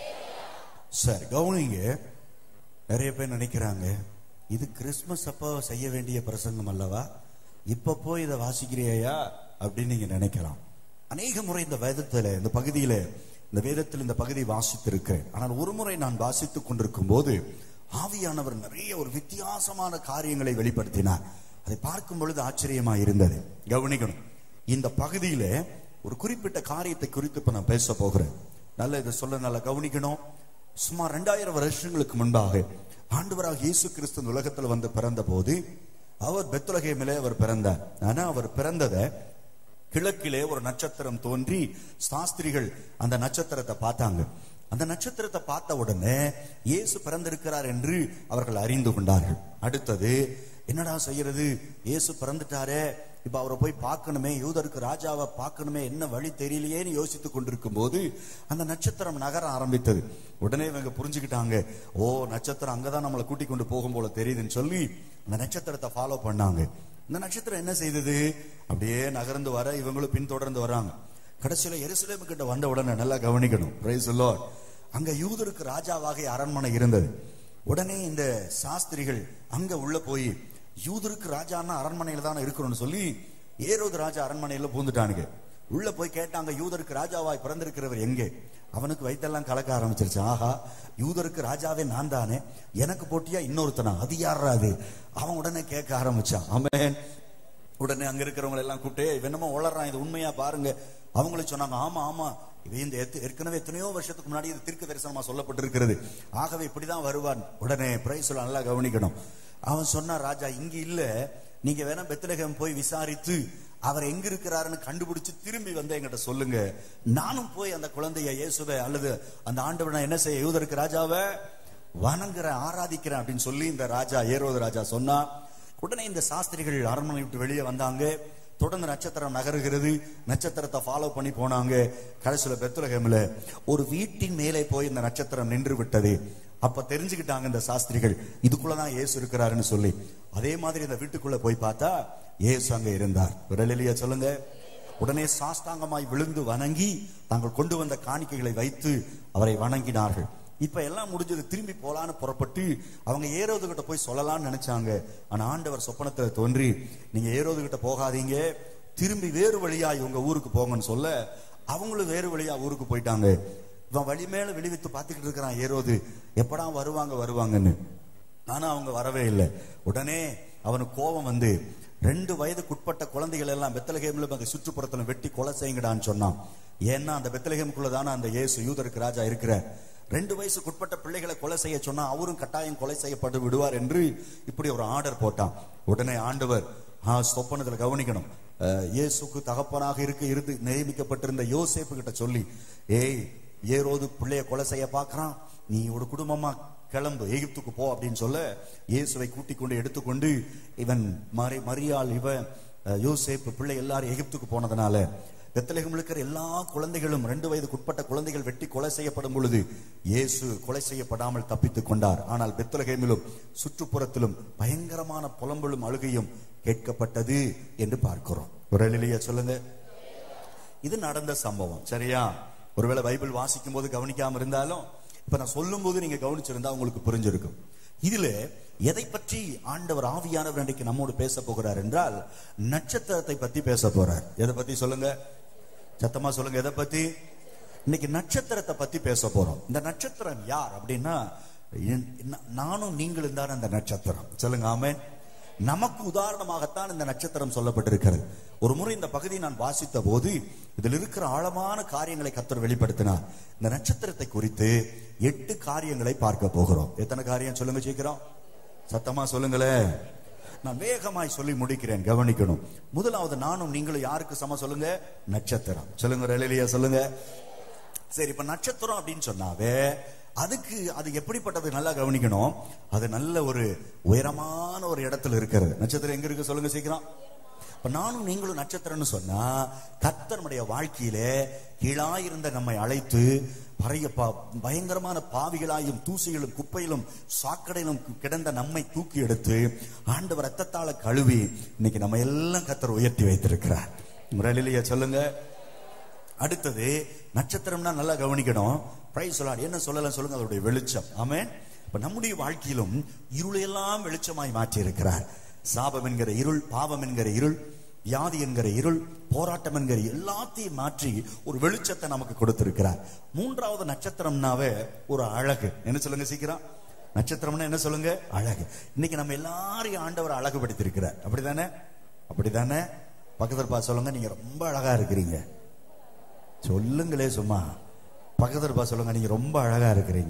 சரி கவனிங்க நிறைய பேர் நினைக்கிறாங்க இது கிறிஸ்மஸ் அப்போ செய்ய வேண்டிய பிரசங்கம் அல்லவா இப்ப போய் இதை வாசிக்கிறியா அப்படின்னு நீங்க நினைக்கலாம் அநேக முறை இந்த வேதத்துல இந்த பகுதியில இந்த வேதத்தில் இந்த பகுதியை வாசித்திருக்கிறேன் ஆனால் ஒரு முறை நான் வாசித்துக் கொண்டிருக்கும் போது ஆவியானவர் நிறைய ஒரு வித்தியாசமான காரியங்களை வெளிப்படுத்தினார் அதை பார்க்கும் பொழுது ஆச்சரியமா இருந்தது கவனிக்கணும் இந்த பகுதியில ஒரு குறிப்பிட்ட காரியத்தை குறித்து இப்ப நான் பேச போகிறேன் நல்ல இதை சொல்ல நல்லா கவனிக்கணும் சுமார் ரெண்டாயிரம் வருஷங்களுக்கு முன்பாக ஆண்டவராக இயேசு கிறிஸ்து இந்த உலகத்துல வந்து பிறந்த போது அவர் பெத்துலகேமிலே அவர் பிறந்தார் ஆனா அவர் பிறந்ததை கிழக்கிலே ஒரு நட்சத்திரம் தோன்றி சாஸ்திரிகள் அந்த நட்சத்திரத்தை பார்த்தாங்க அந்த நட்சத்திரத்தை பார்த்த உடனே இயேசு பிறந்திருக்கிறார் என்று அவர்கள் அறிந்து கொண்டார்கள் அடுத்தது என்னடா செய்யறது இயேசு பிறந்துட்டாரே இப்ப அவரை போய் பார்க்கணுமே யூதருக்கு ராஜாவை பார்க்கணுமே என்ன வழி தெரியலையேன்னு யோசித்துக் கொண்டிருக்கும் போது அந்த நட்சத்திரம் நகர ஆரம்பித்தது உடனே இவங்க புரிஞ்சுக்கிட்டாங்க ஓ நட்சத்திரம் அங்கதான் நம்மளை கூட்டிக் கொண்டு போகும் போல தெரியுதுன்னு சொல்லி அந்த நட்சத்திரத்தை ஃபாலோ பண்ணாங்க இந்த நட்சத்திரம் என்ன செய்தது அப்படியே நகர்ந்து வர இவங்களும் பின்தொடர்ந்து வராங்க கடைசியில எருசலேமு கிட்ட வந்த உடனே நல்லா கவனிக்கணும் பிரைஸ் லார்ட் அங்க யூதருக்கு ராஜாவாக அரண்மனை இருந்தது உடனே இந்த சாஸ்திரிகள் அங்க உள்ள போய் யூதருக்கு ராஜான்னா அரண்மனையில தானே இருக்கணும்னு சொல்லி ஏரோது ராஜா அரண்மனையில பூந்துட்டானுங்க உள்ள போய் கேட்டாங்க யூதருக்கு ராஜாவாய் பிறந்திருக்கிறவர் எங்கே அவனுக்கு வயித்தெல்லாம் கலக்க ஆரம்பிச்சிருச்சு ஆஹா யூதருக்கு ராஜாவே நான் தானே எனக்கு போட்டியா இன்னொருத்தனா அது யாரா அது அவன் உடனே கேட்க ஆரம்பிச்சான் ஆமென் உடனே அங்க இருக்கிறவங்க எல்லாம் கூப்பிட்டு இவன் என்னமோ உளறான் இது உண்மையா பாருங்க அவங்களும் சொன்னாங்க ஆமா ஆமா இவன் இந்த எத்த- ஏற்கனவே எத்தனையோ வருஷத்துக்கு முன்னாடி இது தீர்க்க தரிசனமா சொல்லப்பட்டிருக்கிறது ஆகவே இப்படிதான் வருவான் உடனே பிரைஸ் நல்லா கவனிக்கணும் அவன் சொன்னா ராஜா இங்க இல்ல நீங்க வேணா பெத்லகேம் போய் விசாரித்து அவர் எங்க இருக்கிறாருன்னு கண்டுபிடிச்சு திரும்பி வந்து என்கிட்ட சொல்லுங்க நானும் போய் அந்த குழந்தைய இயேசுவை அல்லது அந்த ஆண்டவனை என்ன செய்ய யூதருக்கு ராஜாவை வணங்குறேன் ஆராதிக்கிறேன் அப்படின்னு சொல்லி இந்த ராஜா ஏரோது ராஜா சொன்னா உடனே இந்த சாஸ்திரிகள் அரண்மனை விட்டு வெளியே வந்தாங்க தொடர்ந்து நட்சத்திரம் நகருகிறது நட்சத்திரத்தை ஃபாலோ பண்ணி போனாங்க கடைசியில பெத்துலகேம்ல ஒரு வீட்டின் மேலே போய் இந்த நட்சத்திரம் நின்று விட்டது அப்ப தெரிஞ்சுக்கிட்டாங்க இந்த சாஸ்திரிகள் இதுக்குள்ளதான் இயேசு இருக்கிறாருன்னு சொல்லி அதே மாதிரி இந்த வீட்டுக்குள்ள போய் பார்த்தா இயேசு அங்க இருந்தார் விரலிலேயே சொல்லுங்க உடனே சாஷ்டாங்கமாய் விழுந்து வணங்கி தாங்கள் கொண்டு வந்த காணிக்கைகளை வைத்து அவரை வணங்கினார்கள் இப்ப எல்லாம் முடிஞ்சது திரும்பி போலான்னு புறப்பட்டு அவங்க ஏரோது கிட்ட போய் சொல்லலாம்னு நினைச்சாங்க ஆனா ஆண்டவர் சொப்பனத்துல தோன்றி நீங்க ஏரோது கிட்ட போகாதீங்க திரும்பி வேறு வழியா இவங்க ஊருக்கு போங்கன்னு சொல்ல அவங்களும் வேறு வழியா ஊருக்கு போயிட்டாங்க இவன் வழி மேல விழிவித்து பார்த்துக்கிட்டு இருக்கிறான் ஏரோது எப்படா வருவாங்க வருவாங்கன்னு ஆனா அவங்க வரவே இல்லை உடனே அவனுக்கு கோபம் வந்து ரெண்டு வயதுக்குட்பட்ட குழந்தைகள் எல்லாம் பெத்தலகேம்ல அங்க சுற்றுப்புறத்துல வெட்டி கொலை செய்யுங்கடான்னு சொன்னான் ஏன்னா அந்த பெத்தலகேமுக்குள்ள தானே அந்த இயேசு யூதருக்கு ராஜா இருக்கிற ரெண்டு வயசுக்குட்பட்ட பிள்ளைகளை கொலை செய்ய சொன்னா அவரும் கட்டாயம் கொலை செய்யப்பட்டு விடுவார் என்று இப்படி ஒரு ஆர்டர் போட்டான் உடனே ஆண்டவர் ஆ சொப்பனத்துல கவனிக்கணும் அஹ், இயேசுக்கு தகப்பனாக இருக்க இருந்து நியமிக்கப்பட்டிருந்த யோசேப்பு கிட்ட சொல்லி ஏய் ஏரோது பிள்ளைய கொலை செய்ய பார்க்கறான் நீ ஒரு குடும்பமா கிளம்பு எகிப்துக்கு போ அப்படின்னு சொல்ல இயேசுவை கூட்டிக் கொண்டு எடுத்துக்கொண்டு இவன் மரி மரியாள் இவன் அஹ், யோசேப்பு பிள்ளை எல்லாரும் எகிப்துக்கு போனதுனால பெத்தலகம் இருக்கிற எல்லா குழந்தைகளும் ரெண்டு வயதுக்குட்பட்ட குழந்தைகள் வெட்டி கொலை செய்யப்படும் பொழுது இயேசு கொலை செய்யப்படாமல் தப்பித்துக் கொண்டார் ஆனால் பெத்தலகேமிலும் சுற்றுப்புறத்திலும் பயங்கரமான புலம்பலும் அழுகையும் கேட்கப்பட்டது என்று பார்க்கிறோம் ஒரு எளிய சொல்லுங்க இது நடந்த சம்பவம் சரியா ஒருவேளை பைபிள் வாசிக்கும் போது கவனிக்காம இருந்தாலும் இப்ப நான் சொல்லும் போது நீங்க கவனிச்சிருந்தா உங்களுக்கு புரிஞ்சிருக்கும் இதுல எதை பற்றி ஆண்டவர் ஆவியானவர் இன்றைக்கு நம்மோடு பேச போகிறார் என்றால் நட்சத்திரத்தை பத்தி பேச போறார் எதை பத்தி சொல்லுங்க சத்தமா சொல்லுங்க எதை பத்தி இன்னைக்கு நட்சத்திரத்தை பத்தி பேச போறோம் இந்த நட்சத்திரம் யார் அப்படின்னா என்- நா- நானும் நீங்களும் தான் அந்த நட்சத்திரம் சொல்லுங்க ஆமென் நமக்கு உதாரணமாகத்தான் இந்த நட்சத்திரம் சொல்லப்பட்டிருக்கிறது ஒரு முறை இந்த பகுதியை நான் வாசித்த போது இதில் இருக்கிற ஆழமான காரியங்களை கத்தர் வெளிப்படுத்தினார் இந்த நட்சத்திரத்தை குறித்து எட்டு காரியங்களை பார்க்க போகிறோம் எத்தனை காரியம் சொல்லுங்க சீக்கிரம் சத்தமா சொல்லுங்களேன் நான் வேகமாய் சொல்லி முடிக்கிறேன் கவனிக்கணும் முதலாவது நானும் நீங்களும் யாருக்கு சம சொல்லுங்க நட்சத்திரம் சொல்லுங்க ரெலிலியா சொல்லுங்க சரி இப்ப நட்சத்திரம் அப்படின்னு சொன்னாவே அதுக்கு அது எப்படிப்பட்டது நல்லா கவனிக்கணும் அது நல்ல ஒரு உயரமான ஒரு இடத்துல இருக்கிறது நட்சத்திரம் எங்க இருக்கு சொல்லுங்க சீக்கிரம் இப்ப நானும் நீங்களும் நட்சத்திரம்னு சொன்னா கர்த்தர் நம்முடைய வாழ்க்கையிலே கீழாயிருந்த நம்மை அழைத்து பறைய பா- பயங்கரமான பாவிகளாயும் தூசிகளும் குப்பையிலும் சாக்கடையிலும் கிடந்த நம்மை தூக்கி எடுத்து ஆண்டவர் ரத்தத்தால கழுவி இன்னைக்கு நம்ம எல்லாம் கர்த்தர் உயர்த்தி வைத்திருக்கிறார் முரளிலேயே சொல்லுங்க அடுத்தது நட்சத்திரம்னா நல்லா கவனிக்கணும் பிரைஸ் சொல்லாடு என்ன சொல்லலாம் சொல்லுங்க அதோடைய வெளிச்சம் ஆமென் இப்ப நம்முடைய வாழ்க்கையிலும் இருளையெல்லாம் வெளிச்சமாய் மாற்றி இருக்கிறார் சாபம் என்கிற இருள் பாவம் என்கிற இருள் வியாதி என்கிற இருள் போராட்டம் என்கிற எல்லாத்தையும் மாற்றி ஒரு வெளிச்சத்தை நமக்கு கொடுத்திருக்கிறார் மூன்றாவது நட்சத்திரம்னாவே ஒரு அழகு என்ன சொல்லுங்க சீக்கிரம் நட்சத்திரம்னா என்ன சொல்லுங்க அழகு இன்னைக்கு நம்ம எல்லாரையும் ஆண்டவர் அழகுபடுத்தியிருக்கிறார் அப்படிதானே அப்படிதானே பக்கத்தில் பார்த்து சொல்லுங்க நீங்க ரொம்ப அழகா இருக்கிறீங்க சொல்லுங்களே சும்மா பக்கத்துல பா சொல்லுங்க நீங்க ரொம்ப அழகா இருக்கிறீங்க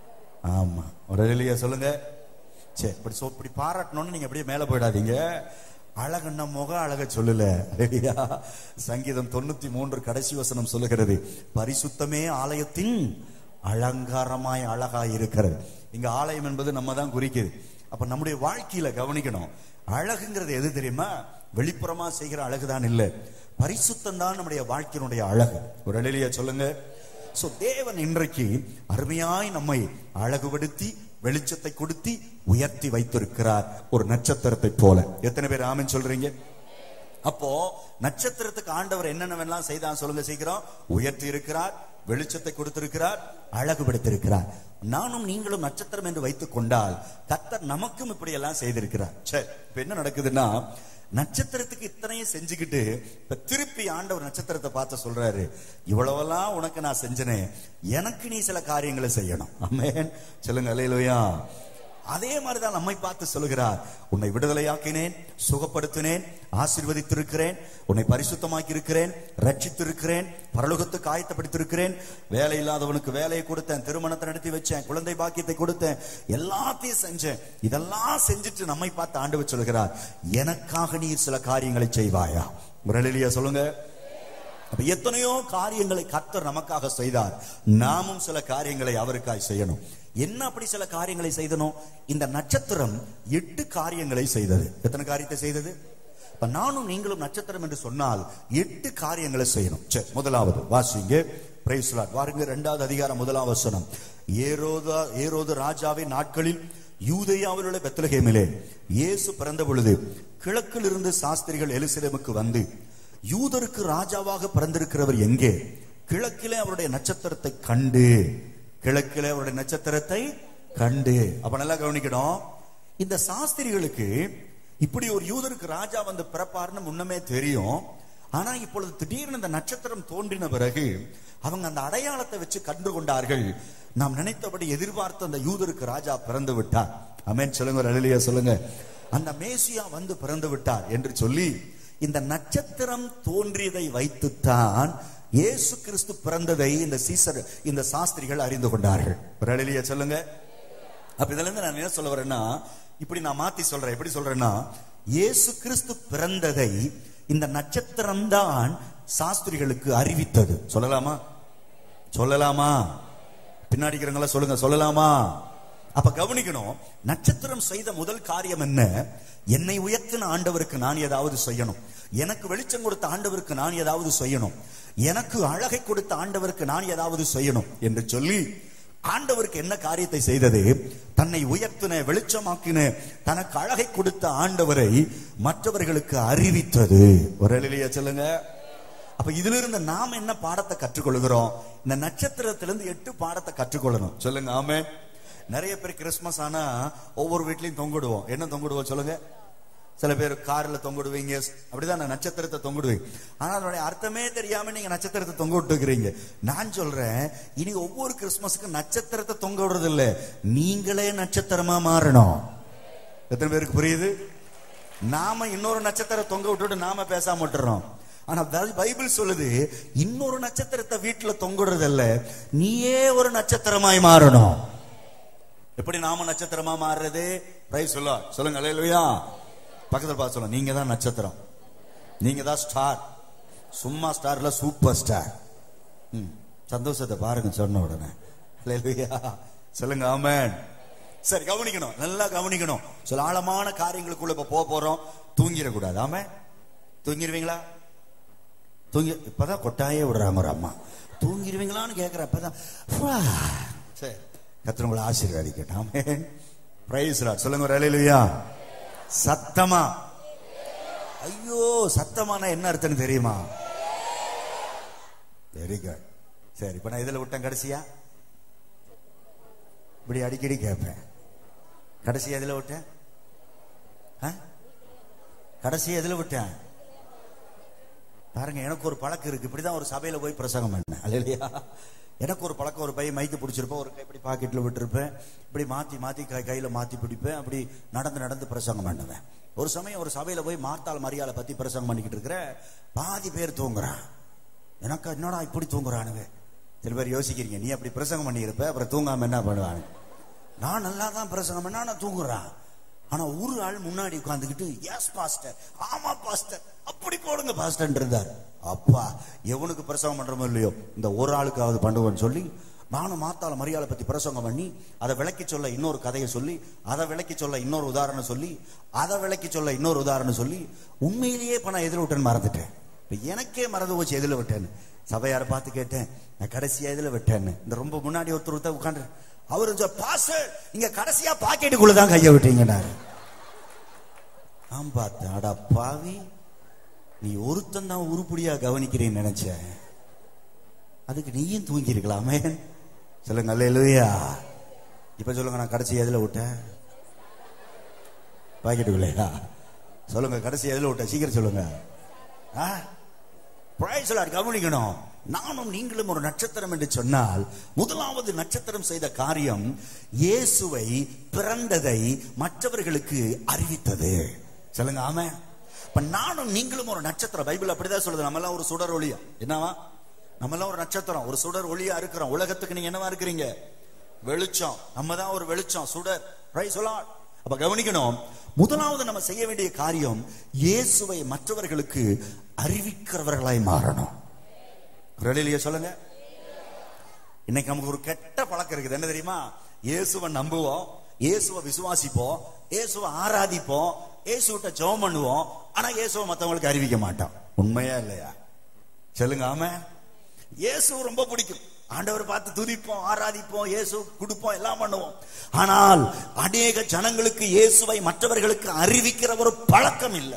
ஆமா ஒரு இல்லையா சொல்லுங்க சரி இப்படி சொ இப்படி பாராட்டணும்னு நீங்க அப்படியே மேல போயிடாதீங்க அழகுன்னா முக அழக சொல்லல இல்லையா சங்கீதம் தொண்ணூத்தி மூன்று கடைசி வசனம் சொல்லுகிறது பரிசுத்தமே ஆலயத்தின் அலங்காரமாய் அழகாய் இருக்கிறது இங்க ஆலயம் என்பது நம்ம தான் குறிக்குது அப்ப நம்முடைய வாழ்க்கையில கவனிக்கணும் அழகுங்கிறது எது தெரியுமா வெளிப்புறமா செய்கிற அழகுதான் இல்ல பரிசுத்தம் தான் நம்முடைய வாழ்க்கையினுடைய அழகு ஒரு எளிய சொல்லுங்க சோ தேவன் இன்றைக்கு அருமையாய் நம்மை அழகுபடுத்தி வெளிச்சத்தை கொடுத்தி உயர்த்தி வைத்திருக்கிறார் ஒரு நட்சத்திரத்தை போல எத்தனை பேர் ஆமென் சொல்றீங்க அப்போ நட்சத்திரத்துக்கு ஆண்டவர் என்னென்னவெல்லாம் செய்தான் சொல்லுங்க சீக்கிரம் உயர்த்தி இருக்கிறார் வெளிச்சத்தை கொடுத்திருக்கிறார் அழகுபடுத்திருக்கிறார் நானும் நீங்களும் நட்சத்திரம் என்று வைத்துக் கொண்டால் கர்த்தர் நமக்கும் இப்படி எல்லாம் செய்திருக்கிறார் சரி இப்ப என்ன நடக்குதுன்னா நட்சத்திரத்துக்கு இத்தனையும் செஞ்சுக்கிட்டு இப்ப திருப்பி ஆண்டவர் நட்சத்திரத்தை பார்த்து சொல்றாரு இவ்வளவெல்லாம் உனக்கு நான் செஞ்சனே எனக்கு நீ சில காரியங்களை செய்யணும் ஆமென் சொல்லுங்க அலையிலோயா அதே மாதிரிதான் நம்மை பார்த்து சொல்கிறார் உன்னை விடுதலையாக்கினேன் சுகப்படுத்தினேன் ஆசீர்வதித்திருக்கிறேன் உன்னை பரிசுத்தமாக்கி இருக்கிறேன் ரட்சித்திருக்கிறேன் பரலோகத்துக்கு ஆயத்தப்படுத்திருக்கிறேன் வேலை இல்லாதவனுக்கு வேலையை கொடுத்தேன் திருமணத்தை நடத்தி வச்சேன் குழந்தை பாக்கியத்தை கொடுத்தேன் எல்லாத்தையும் செஞ்சேன் இதெல்லாம் செஞ்சுட்டு நம்மை பார்த்து ஆண்டவர் சொல்கிறார் எனக்காக நீர் சில காரியங்களை செய்வாயா முரளிலியா சொல்லுங்க அப்ப எத்தனையோ காரியங்களை கர்த்தர் நமக்காக செய்தார் நாமும் சில காரியங்களை அவருக்காய் செய்யணும் என்ன அப்படி சில காரியங்களை செய்தனும் இந்த நட்சத்திரம் எட்டு காரியங்களை செய்தது எத்தனை காரியத்தை செய்தது இப்ப நானும் நீங்களும் நட்சத்திரம் என்று சொன்னால் எட்டு காரியங்களை செய்யணும் சரி முதலாவது வாசிங்க பிரைஸ் லார்ட் வாருங்க இரண்டாவது அதிகாரம் முதலாம் வசனம் ஏரோதா ஏரோது ராஜாவின் நாட்களில் யூதேயாவில் உள்ள பெத்லகேமிலே இயேசு பிறந்த பொழுது கிழக்கில் இருந்து சாஸ்திரிகள் எலிசிலேமுக்கு வந்து யூதருக்கு ராஜாவாக பிறந்திருக்கிறவர் எங்கே கிழக்கிலே அவருடைய நட்சத்திரத்தை கண்டு கிழக்கிலே அவருடைய நட்சத்திரத்தை கண்டு அப்ப நல்லா கவனிக்கணும் இந்த சாஸ்திரிகளுக்கு இப்படி ஒரு யூதருக்கு ராஜா வந்து பிறப்பாருன்னு முன்னமே தெரியும் ஆனா இப்பொழுது திடீர்னு இந்த நட்சத்திரம் தோன்றின பிறகு அவங்க அந்த அடையாளத்தை வச்சு கண்டு கொண்டார்கள் நாம் நினைத்தபடி எதிர்பார்த்த அந்த யூதருக்கு ராஜா பிறந்து விட்டார் அமேன் சொல்லுங்க அழலியா சொல்லுங்க அந்த மேசியா வந்து பிறந்து விட்டார் என்று சொல்லி இந்த நட்சத்திரம் தோன்றியதை வைத்துத்தான் இயேசு கிறிஸ்து பிறந்ததை இந்த சீசர் இந்த சாஸ்திரிகள் அறிந்து கொண்டார்கள் ஒரு அழலியா சொல்லுங்க அப்ப இதுல இருந்து நான் என்ன சொல்ல வரேன்னா இப்படி நான் மாத்தி சொல்றேன் எப்படி சொல்றேன்னா இயேசு கிறிஸ்து பிறந்ததை இந்த நட்சத்திரம் தான் சாஸ்திரிகளுக்கு அறிவித்தது சொல்லலாமா சொல்லலாமா பின்னாடி இருக்கிறவங்கள சொல்லுங்க சொல்லலாமா அப்ப கவனிக்கணும் நட்சத்திரம் செய்த முதல் காரியம் என்ன என்னை உயர்த்தின ஆண்டவருக்கு நான் ஏதாவது செய்யணும் எனக்கு வெளிச்சம் கொடுத்த ஆண்டவருக்கு நான் ஏதாவது செய்யணும் எனக்கு அழகை கொடுத்த ஆண்டவருக்கு நான் ஏதாவது செய்யணும் என்று சொல்லி ஆண்டவருக்கு என்ன காரியத்தை செய்தது தன்னை உயர்த்தின வெளிச்சமாக்கின தனக்கு அழகை கொடுத்த ஆண்டவரை மற்றவர்களுக்கு அறிவித்தது ஒரு எளிய சொல்லுங்க அப்ப இதுல இருந்து நாம என்ன பாடத்தை கற்றுக்கொள்கிறோம் இந்த நட்சத்திரத்திலிருந்து எட்டு பாடத்தை கற்றுக்கொள்ளணும் சொல்லுங்க ஆமே நிறைய பேர் கிறிஸ்துமஸ் ஆனா ஒவ்வொரு வீட்லயும் தொங்கிடுவோம் என்ன தொங்கிடுவோம் சொல்லுங்க சில பேர் கார்ல தொங்கிடுவீங்க அப்படிதான் நட்சத்திரத்தை தொங்கிடுவீங்க ஆனா அதனுடைய அர்த்தமே தெரியாம நீங்க நட்சத்திரத்தை தொங்க விட்டுக்கிறீங்க நான் சொல்றேன் இனி ஒவ்வொரு கிறிஸ்துமஸுக்கு நட்சத்திரத்தை தொங்க விடுறது இல்ல நீங்களே நட்சத்திரமா மாறணும் எத்தனை பேருக்கு புரியுது நாம இன்னொரு நட்சத்திரம் தொங்க விட்டுட்டு நாம பேசாம விட்டுறோம் ஆனா பை- பைபிள் சொல்லுது இன்னொரு நட்சத்திரத்தை வீட்டுல தொங்குறது இல்ல நீயே ஒரு நட்சத்திரமாய் மாறணும் எப்படி நாம நட்சத்திரமா மாறுறது பிரைஸ் சொல்ல சொல்லுங்க அல்லேலூயா பக்கத்துல பார்த்து சொல்லுங்க நீங்க தான் நட்சத்திரம் நீங்க தான் ஸ்டார் சும்மா ஸ்டார்ல சூப்பர் ஸ்டார் ம், சந்தோஷத்தை பாருங்க சொன்ன உடனே அல்லேலூயா சொல்லுங்க ஆமென் சரி கவனிக்கணும் நல்லா கவனிக்கணும் சில ஆழமான காரியங்களுக்குள்ள இப்ப போக போறோம் தூங்கிடக்கூடாது ஆமே தூங்கிடுவீங்களா தூங்கி இப்பதான் கொட்டாயே விடுறாங்க ஒரு அம்மா தூங்கிடுவீங்களான்னு கேட்கிறேன் இப்பதான் ஃபா. சரி கத்திர உங்களை ஆசீர்வாதிக்கட்டும் ஆமென் பிரைஸ் லார்ட் சொல்லுங்க ஒரு அலையிலுயா சத்தமா ஐயோ சத்தமான என்ன அர்த்தம்னு தெரியுமா வெரி குட் சரி இப்ப நான் இதுல விட்டேன் கடைசியா இப்படி அடிக்கடி கேட்பேன் கடைசியா எதுல விட்டேன் ஆ? கடைசியா எதுல விட்டேன் பாருங்க எனக்கு ஒரு பழக்கம் இருக்கு இப்படிதான் ஒரு சபையில போய் பிரசங்கம் பண்ணேன் இல்லையா எனக்கு ஒரு பழக்கம் ஒரு பை மைக்கு பிடிச்சிருப்பேன் ஒரு கை இப்படி பாக்கெட்ல விட்டுருப்பேன் இப்படி மாத்தி மாத்தி கை கையில மாத்தி பிடிப்பேன் அப்படி நடந்து நடந்து பிரசங்கம் பண்ணுவேன் ஒரு சமயம் ஒரு சபையில போய் மார்த்தாள் மரியாதை பத்தி பிரசங்கம் பண்ணிக்கிட்டு இருக்கிற பாதி பேர் தூங்குறான் எனக்கு என்னடா இப்படி தூங்குறானுங்க சில பேர் யோசிக்கிறீங்க நீ அப்படி பிரசங்கம் பண்ணியிருப்ப அப்புறம் தூங்காம என்ன பண்ணுவாங்க நான் நல்லா தான் பிரசங்கம் பண்ணா நான் தூங்குறான் ஆனா ஒரு ஆள் முன்னாடி உட்கார்ந்துகிட்டு எஸ் பாஸ்டர் ஆமா பாஸ்டர் அப்படி போடுங்க பாஸ்டர் இருந்தார் அப்பா எவனுக்கு பிரசவம் பண்றோமோ இல்லையோ இந்த ஒரு ஆளுக்காவது பண்ணுவேன்னு சொல்லி நானும் மாத்தால மரியாதை பத்தி பிரசங்கம் பண்ணி அதை விளக்கி சொல்ல இன்னொரு கதையை சொல்லி அதை விளக்கி சொல்ல இன்னொரு உதாரணம் சொல்லி அதை விளக்கி சொல்ல இன்னொரு உதாரணம் சொல்லி உண்மையிலேயே இப்ப நான் எதில் விட்டேன்னு மறந்துட்டேன் இப்ப எனக்கே மறந்து போச்சு எதுல விட்டேன்னு சபையாரை பார்த்து கேட்டேன் நான் கடைசியா எதுல விட்டேன்னு இந்த ரொம்ப முன்னாடி ஒருத்தர் ஒருத்தர் உட்காந்து அவரு சொ- பாஸ்டர் நீங்க கடைசியா பாக்கெட்டுக்குள்ள தான் கைய விட்டீங்கன்னாரு நான் பார்த்தேன் அடா பாவி நீ ஒருத்தன் தான் உருப்படியா கவனிக்கிறேன்னு நினைச்சேன் அதுக்கு நீயும் தூங்கி இருக்கலாமே சொல்லுங்க அல்லையா இப்ப சொல்லுங்க நான் கடைசி எதுல விட்டேன் பாக்கெட்டுக்குள்ளையா சொல்லுங்க கடைசி எதுல விட்டேன் சீக்கிரம் சொல்லுங்க ஆ? Praise the Lord. கவனிக்கணும் நானும் நீங்களும் ஒரு நட்சத்திரம் என்று சொன்னால் முதலாவது நட்சத்திரம் செய்த காரியம் இயேசுவை பிறந்ததை மற்றவர்களுக்கு அறிவித்தது சொல்லுங்க ஆமே இப்ப நானும் நீங்களும் ஒரு நட்சத்திரம் பைபிள் அப்படிதான் சொல்லுது நம்ம எல்லாம் ஒரு சுடர் ஒளியா என்னவா நம்ம எல்லாம் ஒரு நட்சத்திரம் ஒரு சுடர் ஒளியா இருக்கிறோம் உலகத்துக்கு நீங்க என்னவா இருக்கிறீங்க வெளிச்சம் நம்ம தான் ஒரு வெளிச்சம் சுடர் Praise the Lord. அப்ப கவனிக்கணும் முதலாவது நம்ம செய்ய வேண்டிய காரியம் இயேசுவை மற்றவர்களுக்கு அறிவிக்கிறவர்களாய் மாறணும் ரெடியிலேயே சொல்லுங்க இன்னைக்கு நமக்கு ஒரு கெட்ட பழக்கம் இருக்குது என்ன தெரியுமா இயேசுவை நம்புவோம் இயேசுவை விசுவாசிப்போம் இயேசுவை ஆராதிப்போம் இயேசுகிட்ட ஜெபம் பண்ணுவோம் ஆனா இயேசுவை மத்தவங்களுக்கு அறிவிக்க மாட்டோம் உண்மையா இல்லையா சொல்லுங்க ஆமா இயேசு ரொம்ப பிடிக்கும் ஆண்டவர் பார்த்து துதிப்போம் ஆராதிப்போம் இயேசு கொடுப்போம் எல்லாம் பண்ணுவோம் ஆனால் அநேக ஜனங்களுக்கு இயேசுவை மற்றவர்களுக்கு அறிவிக்கிற ஒரு பழக்கம் இல்லை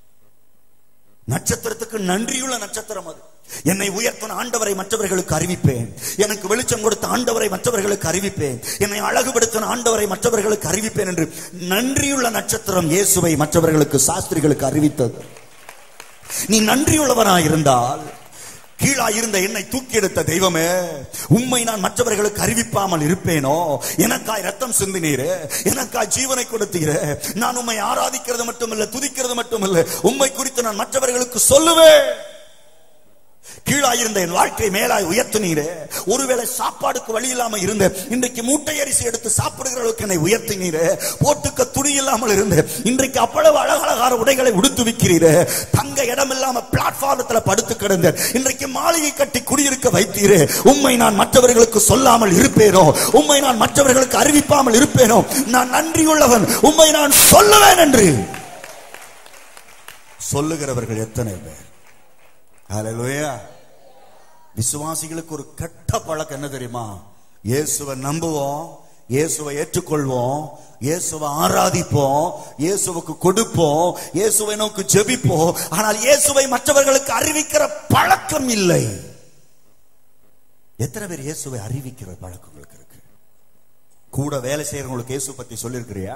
நட்சத்திரத்துக்கு நன்றியுள்ள நட்சத்திரம் அது என்னை உயர்த்தின ஆண்டவரை மற்றவர்களுக்கு அறிவிப்பேன் எனக்கு வெளிச்சம் கொடுத்த ஆண்டவரை மற்றவர்களுக்கு அறிவிப்பேன் என்னை அழகுபடுத்தின ஆண்டவரை மற்றவர்களுக்கு அறிவிப்பேன் என்று நன்றியுள்ள நட்சத்திரம் இயேசுவை மற்றவர்களுக்கு சாஸ்திரிகளுக்கு அறிவித்தது நீ நன்றியுள்ளவனாய் இருந்தால் கீழாயிருந்த என்னை தூக்கி எடுத்த தெய்வமே உம்மை நான் மற்றவர்களுக்கு அறிவிப்பாமல் இருப்பேனோ எனக்காய் ரத்தம் சிந்தினீரே எனக்காய் ஜீவனை கொடுத்தீரே நான் உம்மை ஆராதிக்கிறது மட்டுமல்ல துதிக்கிறது மட்டுமல்ல உம்மை குறித்து நான் மற்றவர்களுக்கு சொல்லுவேன் கீழாயிருந்த என் வாழ்க்கை மேலாய் உயர்த்தினீரே ஒருவேளை சாப்பாடுக்கு வழி இல்லாம இருந்த இன்றைக்கு மூட்டை அரிசி எடுத்து சாப்பிடுகிறவர்களுக்கு என்னை உயர்த்தினீரே போட்டுக்க துணி இல்லாமல் இருந்த இன்றைக்கு அவ்வளவு அழகழகான உடைகளை உடுத்து விக்கிறீரே தங்க இடம் இல்லாம பிளாட்பாரத்துல படுத்து கிடந்த இன்றைக்கு மாளிகை கட்டி குடியிருக்க வைத்தீரே உண்மை நான் மற்றவர்களுக்கு சொல்லாமல் இருப்பேனோ உண்மை நான் மற்றவர்களுக்கு அறிவிப்பாமல் இருப்பேனோ நான் நன்றியுள்ளவன் உண்மை நான் சொல்லுவேன் என்று சொல்லுகிறவர்கள் எத்தனை பேர் ஹalleluya விசுவாசிகளுக்கு ஒரு கெட்ட பழக்கம் என்ன தெரியுமா இயேசுவை நம்புவோம் இயேசுவை ஏற்றுக்கொள்வோம் இயேசுவை ஆராதிப்போம் இயேசுவுக்கு கொடுப்போம் இயேசுவை நோக்கி ஜெபிப்போம் ஆனால் இயேசுவை மற்றவர்களுக்கு அறிவிக்கிற பழக்கம் இல்லை எத்தனை பேர் இயேசுவை அறிவிக்கிற பழக்கம் உங்களுக்கு இருக்கு கூட வேலை செய்யறவங்களுக்கு இயேசு பத்தி சொல்லியிருக்கிறியா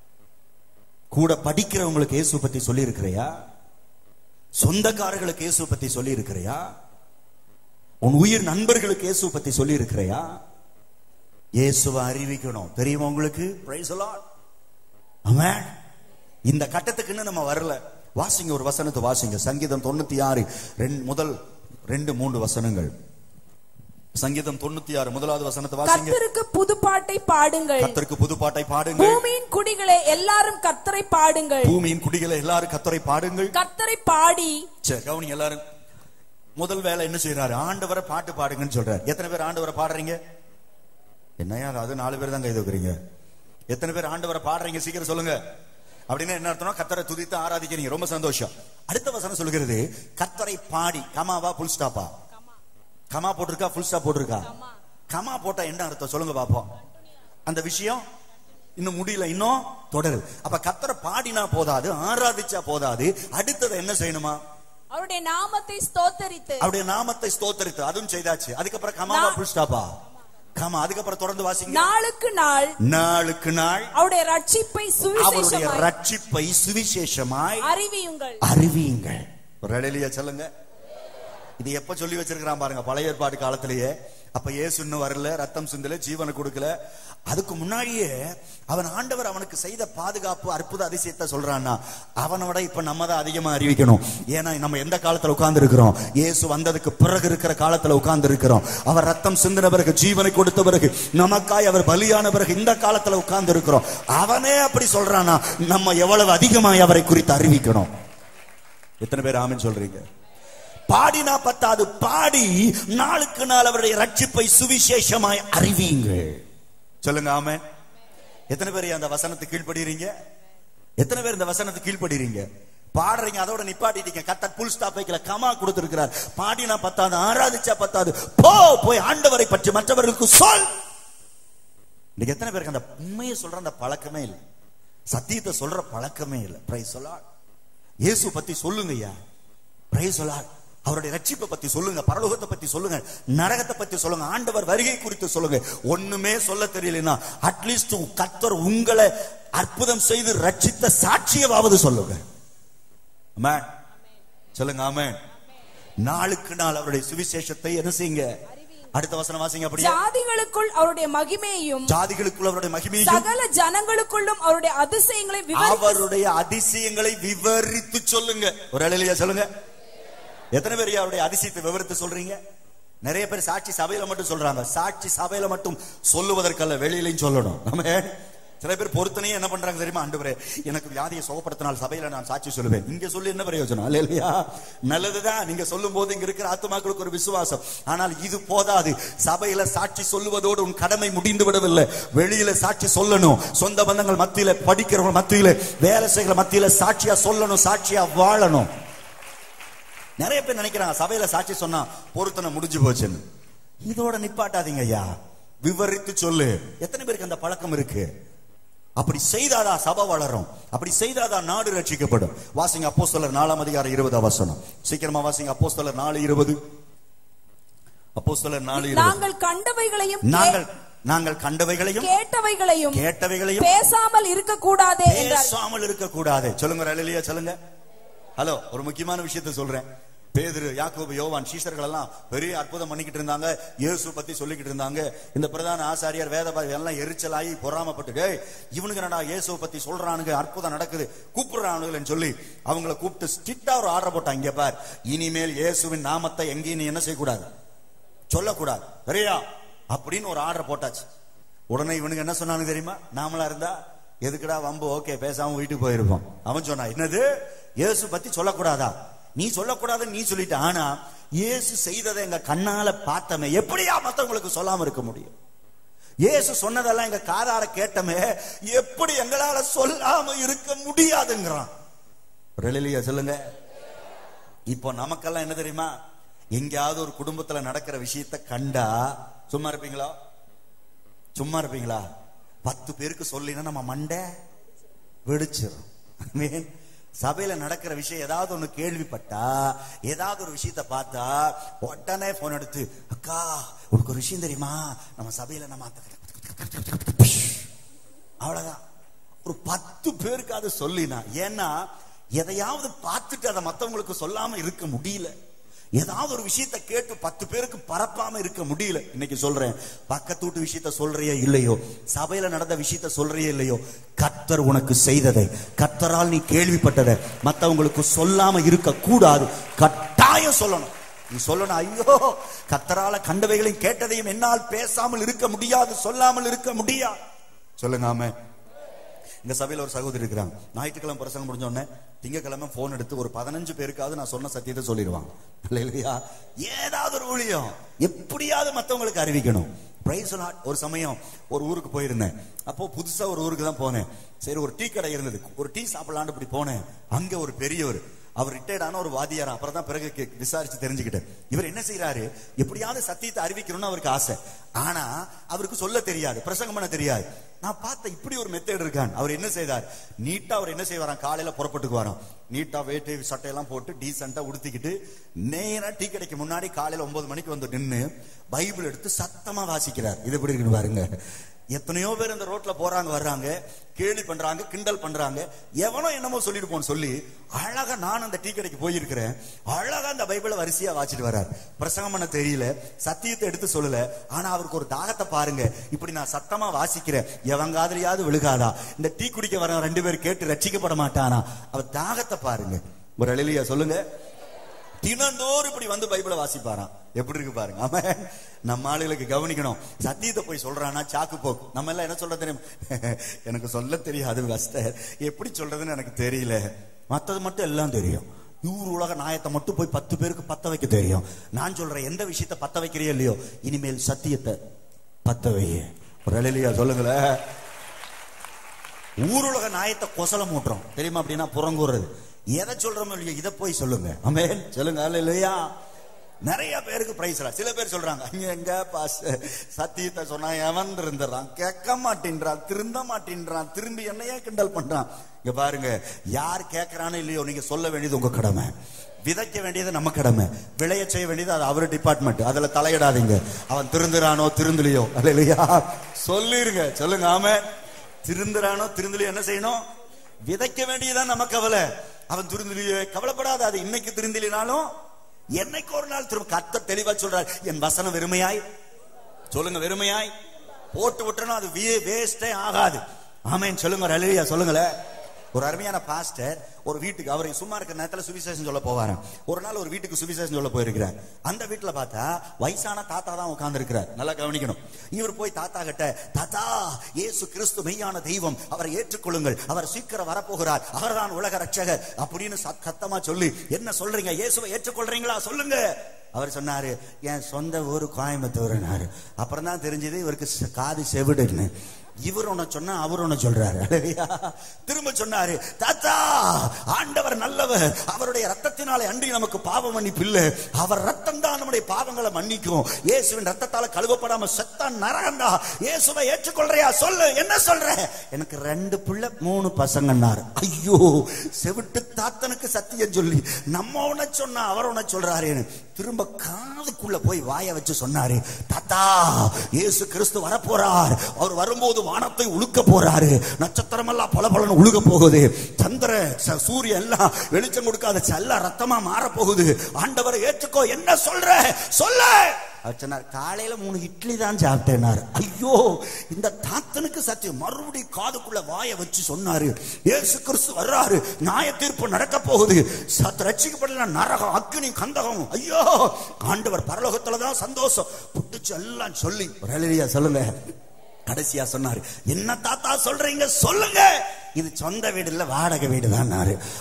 கூட படிக்கிறவங்களுக்கு இயேசு பத்தி சொல்லியிருக்கிறியா சொந்தக்காரர்களுக்கு இயேசு பத்தி சொல்லி இருக்கிறையா உன் உயிர் நண்பர்களுக்கு இயேசு பத்தி சொல்லி இருக்கிறையா இயேசுவை அறிவிக்கணும் தெரியுமா உங்களுக்கு Praise the Lord. Amen. இந்த கட்டத்துக்கு இன்னும் நம்ம வரல வாசிங்க ஒரு வசனத்தை வாசிங்க சங்கீதம் தொண்ணூத்தி ஆறு ரெண்டு முதல் ரெண்டு மூன்று வசனங்கள் சங்கீதம் தொண்ணூத்தி ஆறு முதலாவது வசனத்தை வாசிங்க கர்த்தருக்கு புதுப்பாட்டை பாடுங்கள் கத்தருக்கு புது பாட்டை பாடுங்கள் பூமியின் குடிகளே எல்லாரும் கர்த்தரை பாடுங்கள் பூமியின் குடிகளை எல்லாரும் கத்தரை பாடுங்கள் கர்த்தரை பாடி சரி கவனிங்க எல்லாரும் முதல் வேலை என்ன செய்யறாரு ஆண்டவரை பாட்டு பாடுங்கன்னு சொல்றாரு எத்தனை பேர் ஆண்டவரை பாடுறீங்க என்னையா அது நாலு பேர் தான் கை தூக்குறீங்க எத்தனை பேர் ஆண்டவரை பாடுறீங்க சீக்கிரம் சொல்லுங்க அப்படின்னா என்ன அர்த்தம்னா கத்தரை துதித்து ஆராதிக்கிறீங்க ரொம்ப சந்தோஷம் அடுத்த வசனம் சொல்லுகிறது கத்தரை பாடி கமாவா புல் ஸ்டாப்பா கமா போட்டிருக்கா புல் ஸ்டாப் போட்டிருக்கா கமா போட்டா என்ன அர்த்தம் சொல்லுங்க பாப்போம் அந்த விஷயம் இன்னும் முடியல இன்னும் தொடருது அப்ப கத்தரை பாடினா போதாது ஆராதிச்சா போதாது அடுத்தது என்ன செய்யணுமா அவருடைய நாமத்தை ஸ்தோத்தரித்து அவருடைய நாமத்தை ஸ்தோத்தரித்து அதுவும் செய்தாச்சு அதுக்கப்புறம் கமாவா நா- புல் ஸ்டாப்பா கமா அதுக்கப்புறம் தொடர்ந்து வாசிங்க நாளுக்கு நாள் நாளுக்கு நாள் அவருடைய ரட்சிப்பை அவருடைய சுவிசேஷமாய் ரட்சிப்பை சுவிசேஷமாய் அறிவியுங்கள் அறிவியுங்கள் ஒரு இடையிலேயே சொல்லுங்க இது எப்ப சொல்லி வச்சிருக்கிறான் பாருங்க பழைய ஏற்பாடு காலத்திலேயே அப்ப இயேசு இன்னும் வரல ரத்தம் சிந்தல ஜீவனை கொடுக்கல அதுக்கு முன்னாடியே அவன் ஆண்டவர் அவனுக்கு செய்த பாதுகாப்பு அற்புத அதிசயத்தை சொல்றான்னா அவனோட இப்ப நம்ம தான் அதிகமா அறிவிக்கணும் ஏன்னா நம்ம எந்த காலத்துல உட்கார்ந்து இருக்கிறோம் இயேசு வந்ததுக்கு பிறகு இருக்கிற காலத்துல உட்கார்ந்து இருக்கிறோம் அவர் ரத்தம் சிந்தின பிறகு ஜீவனை கொடுத்த பிறகு நமக்காய் அவர் பலியான பிறகு இந்த காலத்துல உட்கார்ந்து இருக்கிறோம் அவனே அப்படி சொல்றானா நம்ம எவ்வளவு அதிகமாய் அவரை குறித்து அறிவிக்கணும் எத்தனை பேர் ஆமென் சொல்றீங்க பாடினா பத்தாது பாடி நாளுக்கு நாள் அவருடைய ரட்சிப்பை சுவிசேஷமாய் அறிவியுங்கள் சொல்லுங்க ஆமென் எத்தனை பேர் அந்த வசனத்துக்கு கீழ்ப்படுறீங்க எத்தனை பேர் இந்த வசனத்துக்கு கீழ்ப்படுறீங்க பாடுறீங்க அதோட நிப்பாட்டிட்டீங்க கத்த புல் ஸ்டாப் வைக்கல கமா கொடுத்திருக்கிறார் பாடினா பத்தாது ஆராதிச்சா பத்தாது போ போய் ஆண்டவரை பற்றி மற்றவர்களுக்கு சொல் இன்னைக்கு எத்தனை பேருக்கு அந்த உண்மையை சொல்ற அந்த பழக்கமே இல்லை சத்தியத்தை சொல்ற பழக்கமே இல்லை பிரைஸ் சொல்லாட் இயேசு பத்தி சொல்லுங்க ஐயா பிரைஸ் சொல்லாட் அவருடைய ரட்சிப்பை பத்தி சொல்லுங்க பரலோகத்தை பத்தி சொல்லுங்க நரகத்தை பத்தி சொல்லுங்க ஆண்டவர் வருகை குறித்து சொல்லுங்க ஒண்ணுமே சொல்ல தெரியலனா அட்லீஸ்ட் கர்த்தர் உங்களை அற்புதம் செய்து ரட்சித்த சாட்சியவாவது சொல்லுங்க ஆமென் சொல்லுங்க ஆமென் நாளுக்கு நாள் அவருடைய சுவிசேஷத்தை என்ன செய்யுங்க அடுத்த வசனம் வாசிங்க அப்படியே ஜாதிகளுக்குள் அவருடைய மகிமையையும் ஜாதிகளுக்குள்ள அவருடைய மகிமையும் சகல ஜனங்களுக்குள்ளும் அவருடைய அதிசயங்களை விவரித்து அவருடைய அதிசயங்களை விவரித்து சொல்லுங்க ஒரு அலையிலையா சொல்லுங்க எத்தனை பேர் அவருடைய அதிசயத்தை விவரித்து சொல்றீங்க நிறைய பேர் சாட்சி சபையில மட்டும் சொல்றாங்க சாட்சி சபையில மட்டும் சொல்லுவதற்கல்ல வெளியிலையும் சொல்லணும் நம்ம சில பேர் பொறுத்தனையே என்ன பண்றாங்க தெரியுமா ஆண்டவரே எனக்கு வியாதியை சுகப்படுத்தினால் சபையில நான் சாட்சி சொல்லுவேன் இங்க சொல்லி என்ன பிரயோஜனம் இல்ல இல்லையா நல்லதுதான் நீங்க சொல்லும் போது இங்க இருக்கிற ஆத்துமாக்களுக்கு ஒரு விசுவாசம் ஆனால் இது போதாது சபையில சாட்சி சொல்லுவதோடு உன் கடமை முடிந்து விடவில்லை வெளியில சாட்சி சொல்லணும் சொந்த பந்தங்கள் மத்தியில படிக்கிறவங்க மத்தியில வேலை செய்கிற மத்தியில சாட்சியா சொல்லணும் சாட்சியா வாழணும் நிறைய பேர் நினைக்கிறாங்க சபையில சாட்சி சொன்னா பொருத்தனை முடிஞ்சு போச்சுன்னு இதோட நிப்பாட்டாதீங்க ஐயா விவரித்து சொல்லு எத்தனை பேருக்கு அந்த பழக்கம் இருக்கு அப்படி செய்தாதான் சபை வளரும் அப்படி செய்தாதான் நாடு ரட்சிக்கப்படும் வாசிங்க அப்போஸ்தலர் நாலாம் அதிகாரம் இருபது வசனம் சீக்கிரமா வாசிங்க அப்போஸ்தலர் நாலு இருபது அப்போஸ்தலர் நாலு இருபது நாங்கள் கண்டவைகளையும் கே- நாங்கள் நாங்கள் கண்டவைகளையும் கேட்டவைகளையும் கேட்டவைகளையும் பேசாமல் இருக்க கூடாதே என்றார் பேசாமல் இருக்க கூடாது சொல்லுங்க அலையிலேயே சொல்லுங்க ஹலோ ஒரு முக்கியமான விஷயத்தை சொல்றேன் பேதுரு யாக்கோபு யோவான் சீசர்கள் எல்லாம் பெரிய அற்புதம் பண்ணிக்கிட்டு இருந்தாங்க இயேசு பத்தி சொல்லிக்கிட்டு இருந்தாங்க இந்த பிரதான ஆசாரியர் வேதபாதி எல்லாம் எரிச்சலாகி பொறாமப்பட்டு டேய் இவனுக்கு என்னடா இயேசுவை பத்தி சொல்றானுங்க அற்புதம் நடக்குது கூப்பிடுறானுங்கன்னு சொல்லி அவங்கள கூப்பிட்டு ஸ்ட்ரிக்டா ஒரு ஆர்டர் போட்டாங்க இங்க பார் இனிமேல் இயேசுவின் நாமத்தை எங்கேயும் நீ என்ன செய்யக்கூடாது சொல்லக்கூடாது சரியா அப்படின்னு ஒரு ஆர்டர் போட்டாச்சு உடனே இவனுக்கு என்ன சொன்னாங்க தெரியுமா நாமளா இருந்தா எதுக்குடா வம்பு ஓகே பேசாம வீட்டுக்கு போயிருப்போம் அவன் சொன்னா என்னது இயேசு பத்தி சொல்லக்கூடாதா நீ சொல்லக்கூடாதுன்னு நீ சொல்லிட்ட ஆனா இயேசு செய்ததை எங்க கண்ணால பார்த்தமே எப்படியா மத்தவங்களுக்கு சொல்லாம இருக்க முடியும் இயேசு சொன்னதெல்லாம் எங்க காதார கேட்டமே எப்படி எங்களால சொல்லாம இருக்க முடியாதுங்கிறான் ரெலிலியா சொல்லுங்க இப்போ நமக்கெல்லாம் என்ன தெரியுமா எங்கேயாவது ஒரு குடும்பத்துல நடக்கிற விஷயத்த கண்டா சும்மா இருப்பீங்களா சும்மா இருப்பீங்களா பத்து பேருக்கு சொல்லினா நம்ம மண்டை வெடிச்சிடும் Amen. சபையில நடக்கிற விஷயம் ஏதாவது ஒண்ணு கேள்விப்பட்டா ஏதாவது ஒரு விஷயத்த பார்த்தா உடனே போன் எடுத்து அக்கா உனக்கு ஒரு விஷயம் தெரியுமா நம்ம சபையில நம்ம அந்த- அவ்வளவுதான் ஒரு பத்து பேருக்கு அது சொல்லினா ஏன்னா எதையாவது பார்த்துட்டு அதை மத்தவங்களுக்கு சொல்லாம இருக்க முடியல ஏதாவது ஒரு விஷயத்தை கேட்டு பத்து பேருக்கு பரப்பாம இருக்க முடியல இன்னைக்கு சொல்றேன் பக்கத்து வீட்டு விஷயத்த சொல்றியே இல்லையோ சபையில நடந்த விஷயத்த சொல்றியே இல்லையோ கர்த்தர் உனக்கு செய்ததை கர்த்தரால் நீ கேள்விப்பட்டதை மத்தவங்களுக்கு சொல்லாம இருக்க கூடாது கட்டாயம் சொல்லணும் நீ சொல்லணும் ஐயோ கர்த்தரால கண்டவைகளையும் கேட்டதையும் என்னால் பேசாமல் இருக்க முடியாது சொல்லாமல் இருக்க முடியாது சொல்லுங்க ஆமே இந்த சபையில ஒரு சகோதரி இருக்கிறாங்க ஞாயிற்றுக்கிழமை பிரசங்கம் முடிஞ்ச உடனே திங்கக்கிழமை போன் எடுத்து ஒரு பதினஞ்சு பேருக்காவது நான் சொன்ன சத்தியத்தை சொல்லிடுவாங்க இல்லையா ஏதாவது ஒரு ஊழியம் எப்படியாவது மத்தவங்களுக்கு அறிவிக்கணும் பிரைஸ் ஒரு சமயம் ஒரு ஊருக்கு போயிருந்தேன் அப்போ புதுசா ஒரு ஊருக்கு தான் போனேன் சரி ஒரு டீ கடை இருந்தது ஒரு டீ சாப்பிடலான்னு இப்படி போனேன் அங்க ஒரு பெரியவர் அவர் ரிட்டையர்ட் ஆன ஒரு வாதியாரா அப்புறம் தான் பிறகு கே- விசாரிச்சு தெரிஞ்சுக்கிட்டேன் இவர் என்ன செய்யறாரு எப்படியாவது சத்தியத்தை அறிவிக்கணும்னு அவருக்கு ஆசை ஆனா அவருக்கு சொல்ல தெரியாது பிரசங்கம் பண்ண தெரியாது நான் பார்த்த இப்படி ஒரு மெத்தட் இருக்கான் அவர் என்ன செய்தார் நீட்டா அவர் என்ன செய்வாராம் காலையில புறப்பட்டுக்கு வரோம் நீட்டா வேட்டு சட்டையெல்லாம் போட்டு டீசெண்டா உடுத்திக்கிட்டு நேரா டீ கடைக்கு முன்னாடி காலையில ஒன்பது மணிக்கு வந்து நின்னு பைபிள் எடுத்து சத்தமா வாசிக்கிறார் இது எப்படி இருக்குன்னு பாருங்க எத்தனையோ பேர் இந்த ரோட்ல போறாங்க வர்றாங்க கேலி பண்றாங்க கிண்டல் பண்றாங்க எவனோ என்னமோ சொல்லிட்டு போன்னு சொல்லி அழகா நான் அந்த டீ கடைக்கு போயிருக்கிறேன் அழகா அந்த பைபிளை வரிசையா வாசிட்டு வர்றார் பிரசங்கம் பண்ண தெரியல சத்தியத்தை எடுத்து சொல்லல ஆனா அவருக்கு ஒரு தாகத்தை பாருங்க இப்படி நான் சத்தமா வாசிக்கிறேன் எவன் காதலியாவது விழுகாதா இந்த டீ குடிக்க வர ரெண்டு பேர் கேட்டு ரட்சிக்கப்பட மாட்டானா அவர் தாகத்தை பாருங்க ஒரு அழிலியா சொல்லுங்க தினந்தோறும் இப்படி வந்து பைபிளை வாசிப்பாராம் எப்படி இருக்கு பாருங்க ஆமாம் நம்ம ஆளுகளுக்கு கவனிக்கணும் சத்தியத்தை போய் சொல்றானா சாக்கு போக்கு நம்ம எல்லாம் என்ன சொல்ற தெரியும் எனக்கு சொல்ல தெரியாது கஷ்டம் எப்படி சொல்றதுன்னு எனக்கு தெரியல மத்தது மட்டும் எல்லாம் தெரியும் இவர் உலக நாயத்தை மட்டும் போய் பத்து பேருக்கு பத்த வைக்க தெரியும் நான் சொல்றேன் எந்த விஷயத்த பத்த வைக்கிறியோ இல்லையோ இனிமேல் சத்தியத்தை பத்த வைய ஒரு அழிலியா சொல்லுங்களேன் ஊருலக நாயத்தை கொசல மூட்டுறோம் தெரியுமா அப்படின்னா புறங்கூறுறது எதை சொல்றோமோ இல்லையோ இதை போய் சொல்லுங்க அமேன் சொல்லுங்க அல்ல இல்லையா நிறைய பேருக்கு பிரைஸ் சில பேர் சொல்றாங்க இங்க எங்க பாஸ் சத்தியத்தை சொன்னா எவன் இருந்துறான் கேட்க மாட்டேன்றான் திருந்த மாட்டேன்றான் திரும்பி என்னையே கிண்டல் பண்றான் இங்க பாருங்க யார் கேட்கறானோ இல்லையோ நீங்க சொல்ல வேண்டியது உங்க கடமை விதைக்க வேண்டியது நம்ம கடமை விளைய செய்ய வேண்டியது அது அவர் டிபார்ட்மெண்ட் அதுல தலையிடாதீங்க அவன் திருந்துறானோ திருந்தலையோ அல்ல இல்லையா சொல்லிருங்க சொல்லுங்க ஆமே திருந்துறானோ திருந்தலையோ என்ன செய்யணும் விதைக்க வேண்டியதுதான் நம்ம கவலை அவன் திருந்தலையே கவலைப்படாத அது இன்னைக்கு திருந்தலினாலும் என்னைக்கு ஒரு நாள் திரும்ப கத்த தெளிவா சொல்றார் என் வசனம் வெறுமையாய் சொல்லுங்க வெறுமையாய் போட்டு விட்டுறணும் அது வேஸ்டே ஆகாது ஆமேன் சொல்லுங்க ஒரு அழுவியா சொல்லுங்களேன் ஒரு அருமையான பாஸ்டர் ஒரு வீட்டுக்கு அவரை சும்மா இருக்கிற நேரத்துல சுவிசேஷம் சொல்ல போவாராம் ஒரு நாள் ஒரு வீட்டுக்கு சுவிசேஷம் சொல்ல போயிருக்கிறார் அந்த வீட்டுல பார்த்தா வயசான தாத்தா தான் உட்கார்ந்து இருக்கிறார் நல்லா கவனிக்கணும் இவர் போய் தாத்தா கிட்ட தாத்தா இயேசு கிறிஸ்து மெய்யான தெய்வம் அவரை ஏற்றுக்கொள்ளுங்கள் அவர் சீக்கிரம் வரப்போகிறார் அவர்தான் உலக ரட்சகர் அப்படின்னு சத்- சத்தமா சொல்லி என்ன சொல்றீங்க இயேசுவை ஏற்றுக்கொள்றீங்களா சொல்லுங்க அவர் சொன்னாரு என் சொந்த ஊர் கோயம்புத்தூர்னாரு அப்புறம் தான் தெரிஞ்சது இவருக்கு செ- காது செவிடுன்னு இவர் ஒண்ணு சொன்னா அவர் ஒண்ணு சொல்றாரு அல்லேலூயா. திரும்ப சொன்னாரு தாத்தா ஆண்டவர் நல்லவர் அவருடைய ரத்தத்தினாலே அன்றி நமக்கு பாவம் மன்னிப்பு இல்ல அவர் ரத்தம் தான் நம்முடைய பாவங்களை மன்னிக்கும் இயேசுவின் ரத்தத்தால கழுவப்படாம செத்தான் நரகண்டா இயேசுவை ஏற்றுக்கொள்றியா சொல்லு என்ன சொல்ற எனக்கு ரெண்டு பிள்ளை மூணு பசங்கன்னாரு ஐயோ செவிட்டு தாத்தனுக்கு சத்தியம் சொல்லி நம்ம உன சொன்னா அவர் உன சொல்றாருன்னு திரும்ப காதுக்குள்ள போய் வாய வச்சு சொன்னாரு தாத்தா இயேசு கிறிஸ்து வரப்போறார் அவர் வரும்போது வானத்தை உழுக்க போறாரு நட்சத்திரம் எல்லாம் பல பலன்னு உழுக போகுது சந்திர ச- சூரியன் எல்லாம் வெளிச்சம் கொடுக்காத எல்லாம் ரத்தமா மாற போகுது ஆண்டவரை ஏற்றுக்கோ என்ன சொல்ற சொல்ல அவர் சொன்னார் காலையில மூணு இட்லி தான் சாப்பிட்டேனாரு ஐயோ இந்த தாத்தனுக்கு சத்தியம் மறுபடியும் காதுக்குள்ள வாய வச்சு சொன்னாரு இயேசு கிறிஸ்து வர்றாரு நியாய தீர்ப்பு நடக்க போகுது சத் ரட்சிக்கப்படல நரகம் அக்னி கந்தகம் ஐயோ ஆண்டவர் பரலோகத்துல தான் சந்தோஷம் புட்டுச்சு எல்லாம் சொல்லி ஒரு ஹல்லேலூயா சொல்லுங்க கடைசியா சொன்னாரு என்ன தாத்தா சொல்றீங்க சொல்லுங்க இது சொந்த வீடு இல்ல வாடகை வீடு தான்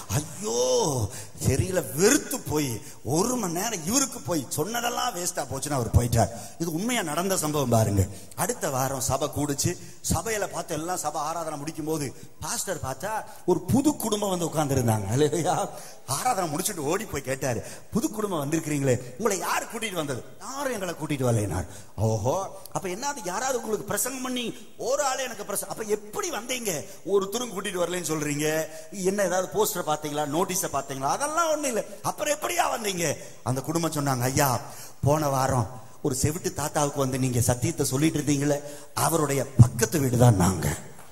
ஐயோ சரியில வெறுத்து போய் ஒரு மணி நேரம் இவருக்கு போய் சொன்னதெல்லாம் வேஸ்டா போச்சுன்னு அவர் போயிட்டார் இது உண்மையா நடந்த சம்பவம் பாருங்க அடுத்த வாரம் சபை கூடுச்சு சபையில பார்த்து எல்லாம் சபை ஆராதனை முடிக்கும் போது பாஸ்டர் பார்த்தா ஒரு புது குடும்பம் வந்து உட்கார்ந்து இருந்தாங்க இல்லையா ஆராதனை முடிச்சுட்டு ஓடி போய் கேட்டாரு புது குடும்பம் வந்திருக்கிறீங்களே உங்களை யார் கூட்டிட்டு வந்தது யாரும் எங்களை கூட்டிட்டு வரலைனார் ஓஹோ அப்ப என்னது யாராவது உங்களுக்கு பிரசங்கம் பண்ணி ஒரு ஆளே எனக்கு பிரசங்கம் அப்ப எப்படி வந்தீங்க ஒருத்தரும் கூட்டிட்டு வரலன்னு சொல்றீங்க என்ன ஏதாவது போஸ்டர் பாத்தீங்களா நோட்டீஸ பாத்தீங்களா அதெல்லாம் ஒண்ணு இல்ல அப்புறம் எப்படியா வந்தீங்க அந்த குடும்பம் சொன்னாங்க ஐயா போன வாரம் ஒரு செவிட்டு தாத்தாவுக்கு வந்து நீங்க சத்தியத்தை சொல்லிட்டு இருந்தீங்களே அவருடைய பக்கத்து வீடு தான் நாங்க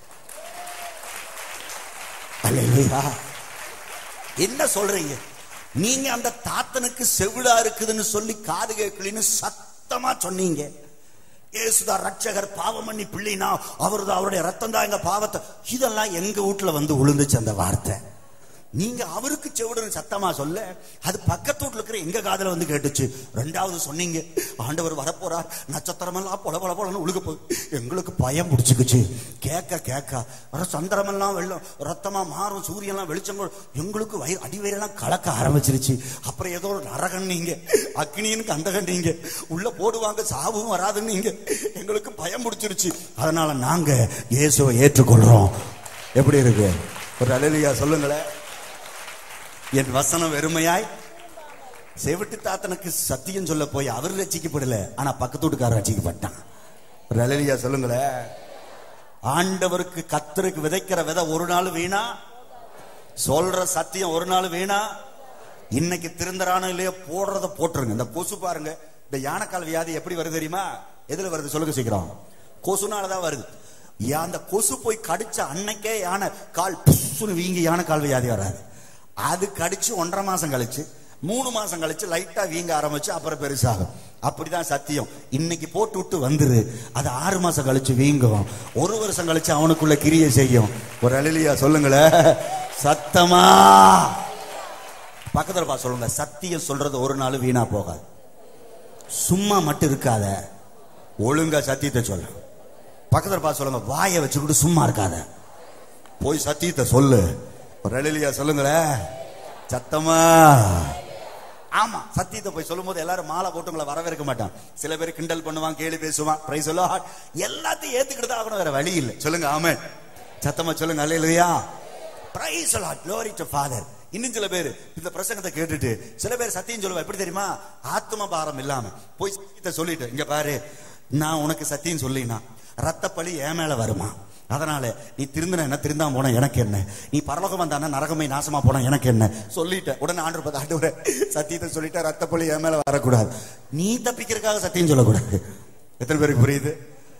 அல்லேலூயா என்ன சொல்றீங்க நீங்க அந்த தாத்தனுக்கு செவிடா இருக்குதுன்னு சொல்லி காது கேட்கலன்னு சத்தமா சொன்னீங்க இயேசுதா ரட்சகர் பாவம் பண்ணி பிள்ளைனா அவர்தான் அவருடைய ரத்தம் தான் எங்க பாவத்தை இதெல்லாம் எங்க வீட்டுல வந்து விழுந்துச்சு அந்த வார்த்தை நீங்க அவருக்கு செவிடுன்னு சத்தமா சொல்ல அது பக்கத்து வீட்டுல இருக்கிற எங்க காதுல வந்து கேட்டுச்சு ரெண்டாவது சொன்னீங்க ஆண்டவர் வரப்போறார் நட்சத்திரமெல்லாம் பொல பொல பொலன்னு உழுக போகுது எங்களுக்கு பயம் பிடிச்சுக்குச்சு கேட்க கேட்க வர சந்திரமெல்லாம் வெள்ளம் ரத்தமா மாறும் சூரியன்லாம் வெளிச்சம் கொடு- எங்களுக்கு வயிறு அடிவயிறெல்லாம் கலக்க ஆரம்பிச்சிருச்சு அப்புறம் ஏதோ ஒரு நரகன்னீங்க அக்னின்னு கந்தகன்னீங்க உள்ள போடுவாங்க சாவும் வராதுன்னீங்க எங்களுக்கு பயம் பிடிச்சிருச்சு அதனால நாங்க இயேசுவை ஏற்றுக்கொள்றோம் எப்படி இருக்கு ஒரு அழலியா சொல்லுங்களேன் என் வசனம் வெறுமையாய் செவிட்டு தாத்தனுக்கு சத்தியம் சொல்ல போய் அவர் ரசிக்கப்படல ஆனா பக்கத்து வீட்டுக்காரர் ரசிக்கப்பட்டான் ஒரு அழலியா சொல்லுங்களேன் ஆண்டவருக்கு கத்தருக்கு விதைக்கிற விதை ஒரு நாள் வீணா சொல்ற சத்தியம் ஒரு நாள் வீணா இன்னைக்கு திருந்தரானோ இல்லையோ போடுறத போட்டுருங்க இந்த கொசு பாருங்க இந்த யானைக்கால் வியாதி எப்படி வருது தெரியுமா எதுல வருது சொல்லுங்க சீக்கிரம் கொசுனாலதான் வருது யா- அந்த கொசு போய் கடிச்ச அன்னைக்கே யானை கால் புஷ்ஷுன்னு வீங்கி யானை கால் வியாதி வராது அது கடிச்சு ஒன்றரை மாசம் கழிச்சு மூணு மாசம் கழிச்சு லைட்டா வீங்க ஆரம்பிச்சு அப்புறம் பெருசாகும் அப்படிதான் சத்தியம் இன்னைக்கு போட்டு விட்டு வந்துரு அது ஆறு மாசம் கழிச்சு வீங்கும் ஒரு வருஷம் கழிச்சு அவனுக்குள்ள கிரியை செய்யும் ஒரு அழிலியா சொல்லுங்களேன் சத்தமா பக்கத்துல பா சொல்லுங்க சத்தியம் சொல்றது ஒரு நாள் வீணா போகாது சும்மா மட்டும் இருக்காத ஒழுங்கா சத்தியத்தை சொல்லு பக்கத்துல பா சொல்லுங்க வாயை வச்சுக்கிட்டு சும்மா இருக்காத போய் சத்தியத்தை சொல்லு ஒரு அழிலியா சொல்லுங்களேன் சத்தமா ஆமா சத்தியத்தை போய் சொல்லும்போது எல்லாரும் மாலை போட்டு உங்களை வரவேற்க மாட்டான் சில பேர் கிண்டல் பண்ணுவான் கேலி பேசுவான் பிரைஸ் சொல்ல எல்லாத்தையும் ஏத்துக்கிட்டு தான் ஆகணும் வேற வழி இல்லை சொல்லுங்க ஆமே சத்தமா சொல்லுங்க அல்லையா பிரைஸ் க்ளோரி டு ஃபாதர் இன்னும் சில பேர் இந்த பிரசங்கத்தை கேட்டுட்டு சில பேர் சத்தியம் சொல்லுவா எப்படி தெரியுமா ஆத்ம பாரம் இல்லாம போய் சத்தியத்தை சொல்லிட்டு இங்க பாரு நான் உனக்கு சத்தியம் சொல்லினா ரத்தப்பழி என் மேல வருமா அதனால நீ திருந்தின என்ன திருந்தாம போன எனக்கு என்ன நீ பரலோகம் வந்தானா நரகமை நாசமா போனா எனக்கு என்ன சொல்லிட்ட உடனே ஆண்டு பார்த்து ஆண்டவரே சத்தியத்தை சொல்லிட்ட ரத்தப்பழி என் மேல வரக்கூடாது நீ தப்பிக்கிறதுக்காக சத்தியம் சொல்லக்கூடாது எத்தனை பேருக்கு புரியுது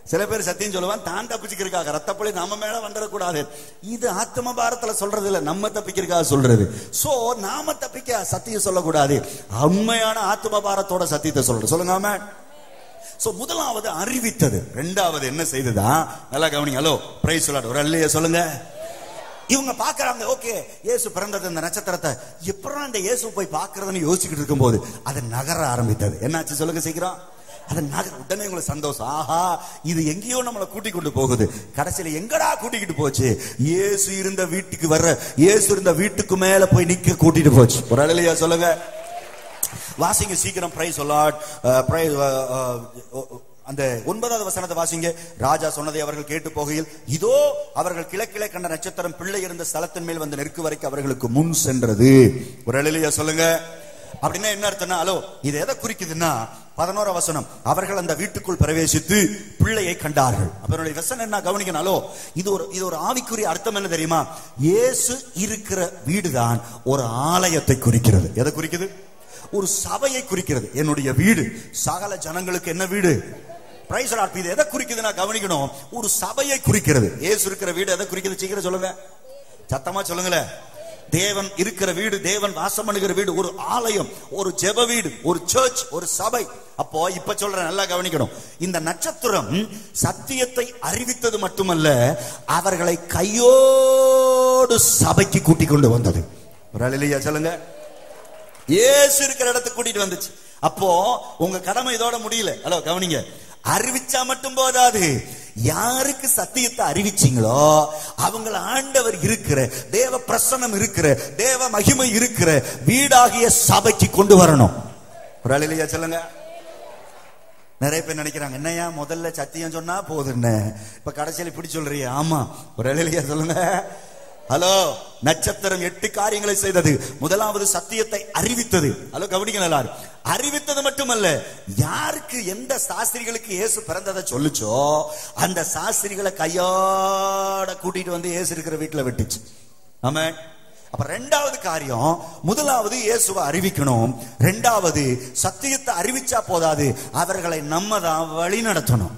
சில பேர் சத்தியம் சொல்லுவான் தான் தப்பிச்சுக்கிறதுக்காக ரத்தப்பழி நம்ம மேல வந்துடக்கூடாது இது ஆத்ம பாரத்துல சொல்றது இல்ல நம்ம தப்பிக்கிறதுக்காக சொல்றது சோ நாம தப்பிக்க சத்தியம் சொல்லக்கூடாது உண்மையான ஆத்ம பாரத்தோட சத்தியத்தை சொல்றது சொல்லுங்க ஆமென். சோ முதலாவது அறிவித்தது ரெண்டாவது என்ன செய்ததா நல்லா கவனிங்க ஹலோ பிரைஸ் சொல்லாடு ஒரு அல்லையா சொல்லுங்க இவங்க பாக்குறாங்க ஓகே இயேசு பிறந்தது இந்த நட்சத்திரத்தை எப்பறம் இந்த இயேசு போய் பாக்குறதுன்னு யோசிச்சுக்கிட்டு இருக்கும்போது அது நகர ஆரம்பித்தது என்னாச்சு சொல்லுங்க சீக்கிரம் அது நகர உடனே உங்களுக்கு சந்தோஷம் ஆஹா இது எங்கேயோ நம்மளை கூட்டி கொண்டு போகுது கடைசியில எங்கடா கூட்டிக்கிட்டு போச்சு இயேசு இருந்த வீட்டுக்கு வர்ற இயேசு இருந்த வீட்டுக்கு மேல போய் நிக்க கூட்டிட்டு போச்சு ஒரு அழலையா சொல்லுங்க வாசிங்க சீக்கிரம் பிரைஸ் சொல்லாட் பிரைஸ் அந்த ஒன்பதாவது வசனத்தை வாசிங்க ராஜா சொன்னதை அவர்கள் கேட்டு போகையில் இதோ அவர்கள் கிழக்கிலே கண்ட நட்சத்திரம் பிள்ளை இருந்த ஸ்தலத்தின் மேல் வந்து நிற்கு வரைக்கும் அவர்களுக்கு முன் சென்றது ஒரு அழலையா சொல்லுங்க அப்படின்னா என்ன அர்த்தம்னா ஹலோ இது எதை குறிக்குதுன்னா பதினோரா வசனம் அவர்கள் அந்த வீட்டுக்குள் பிரவேசித்து பிள்ளையை கண்டார்கள் அவருடைய வசனம் என்ன கவனிக்கணும் ஹலோ இது ஒரு இது ஒரு ஆவிக்குரிய அர்த்தம் என்ன தெரியுமா இயேசு இருக்கிற வீடுதான் ஒரு ஆலயத்தை குறிக்கிறது எதை குறிக்குது ஒரு சபையை குறிக்கிறது என்னுடைய வீடு சகல ஜனங்களுக்கு என்ன வீடு பிரைஸ் லார்ட் இது எதை குறிக்குதுன்னா கவனிக்கணும் ஒரு சபையை குறிக்கிறது ஏசு இருக்கிற வீடு எதை குறிக்குது சீக்கிரம் சொல்லுங்க சத்தமா சொல்லுங்களேன் தேவன் இருக்கிற வீடு தேவன் வாசம் பண்ணுகிற வீடு ஒரு ஆலயம் ஒரு ஜெப வீடு ஒரு சர்ச் ஒரு சபை அப்போ இப்ப சொல்றேன் நல்லா கவனிக்கணும் இந்த நட்சத்திரம் சத்தியத்தை அறிவித்தது மட்டுமல்ல அவர்களை கையோடு சபைக்கு கூட்டிக் கொண்டு வந்தது ஒரு அழிலையா சொல்லுங்க இயேசு இருக்கிற இடத்துக்கு கூட்டிட்டு வந்துச்சு அப்போ உங்க கடமை இதோட முடியல ஹலோ கவனிங்க அறிவிச்சா மட்டும் போதாது யாருக்கு சத்தியத்தை அறிவிச்சீங்களோ அவங்கள ஆண்டவர் இருக்கிற தேவ பிரசன்னம் இருக்கிற தேவ மகிமை இருக்கிற வீடாகிய சபைக்கு கொண்டு வரணும் ஒரு அழிலையா சொல்லுங்க நிறைய பேர் நினைக்கிறாங்க என்னையா முதல்ல சத்தியம் சொன்னா போதுன்னு இப்ப கடைசியில இப்படி சொல்றிய ஆமா ஒரு அழிலையா சொல்லுங்க ஹலோ நட்சத்திரம் எட்டு காரியங்களை செய்தது முதலாவது சத்தியத்தை அறிவித்தது ஹலோ கவனிக்க நல்லாரு அறிவித்தது மட்டுமல்ல யாருக்கு எந்த சாஸ்திரிகளுக்கு இயேசு பிறந்ததை சொல்லுச்சோ அந்த சாஸ்திரிகளை கையோட கூட்டிட்டு வந்து இயேசு இருக்கிற வீட்டுல விட்டுச்சு ஆமா அப்ப ரெண்டாவது காரியம் முதலாவது இயேசுவை அறிவிக்கணும் ரெண்டாவது சத்தியத்தை அறிவிச்சா போதாது அவர்களை நம்ம தான் வழி நடத்தணும்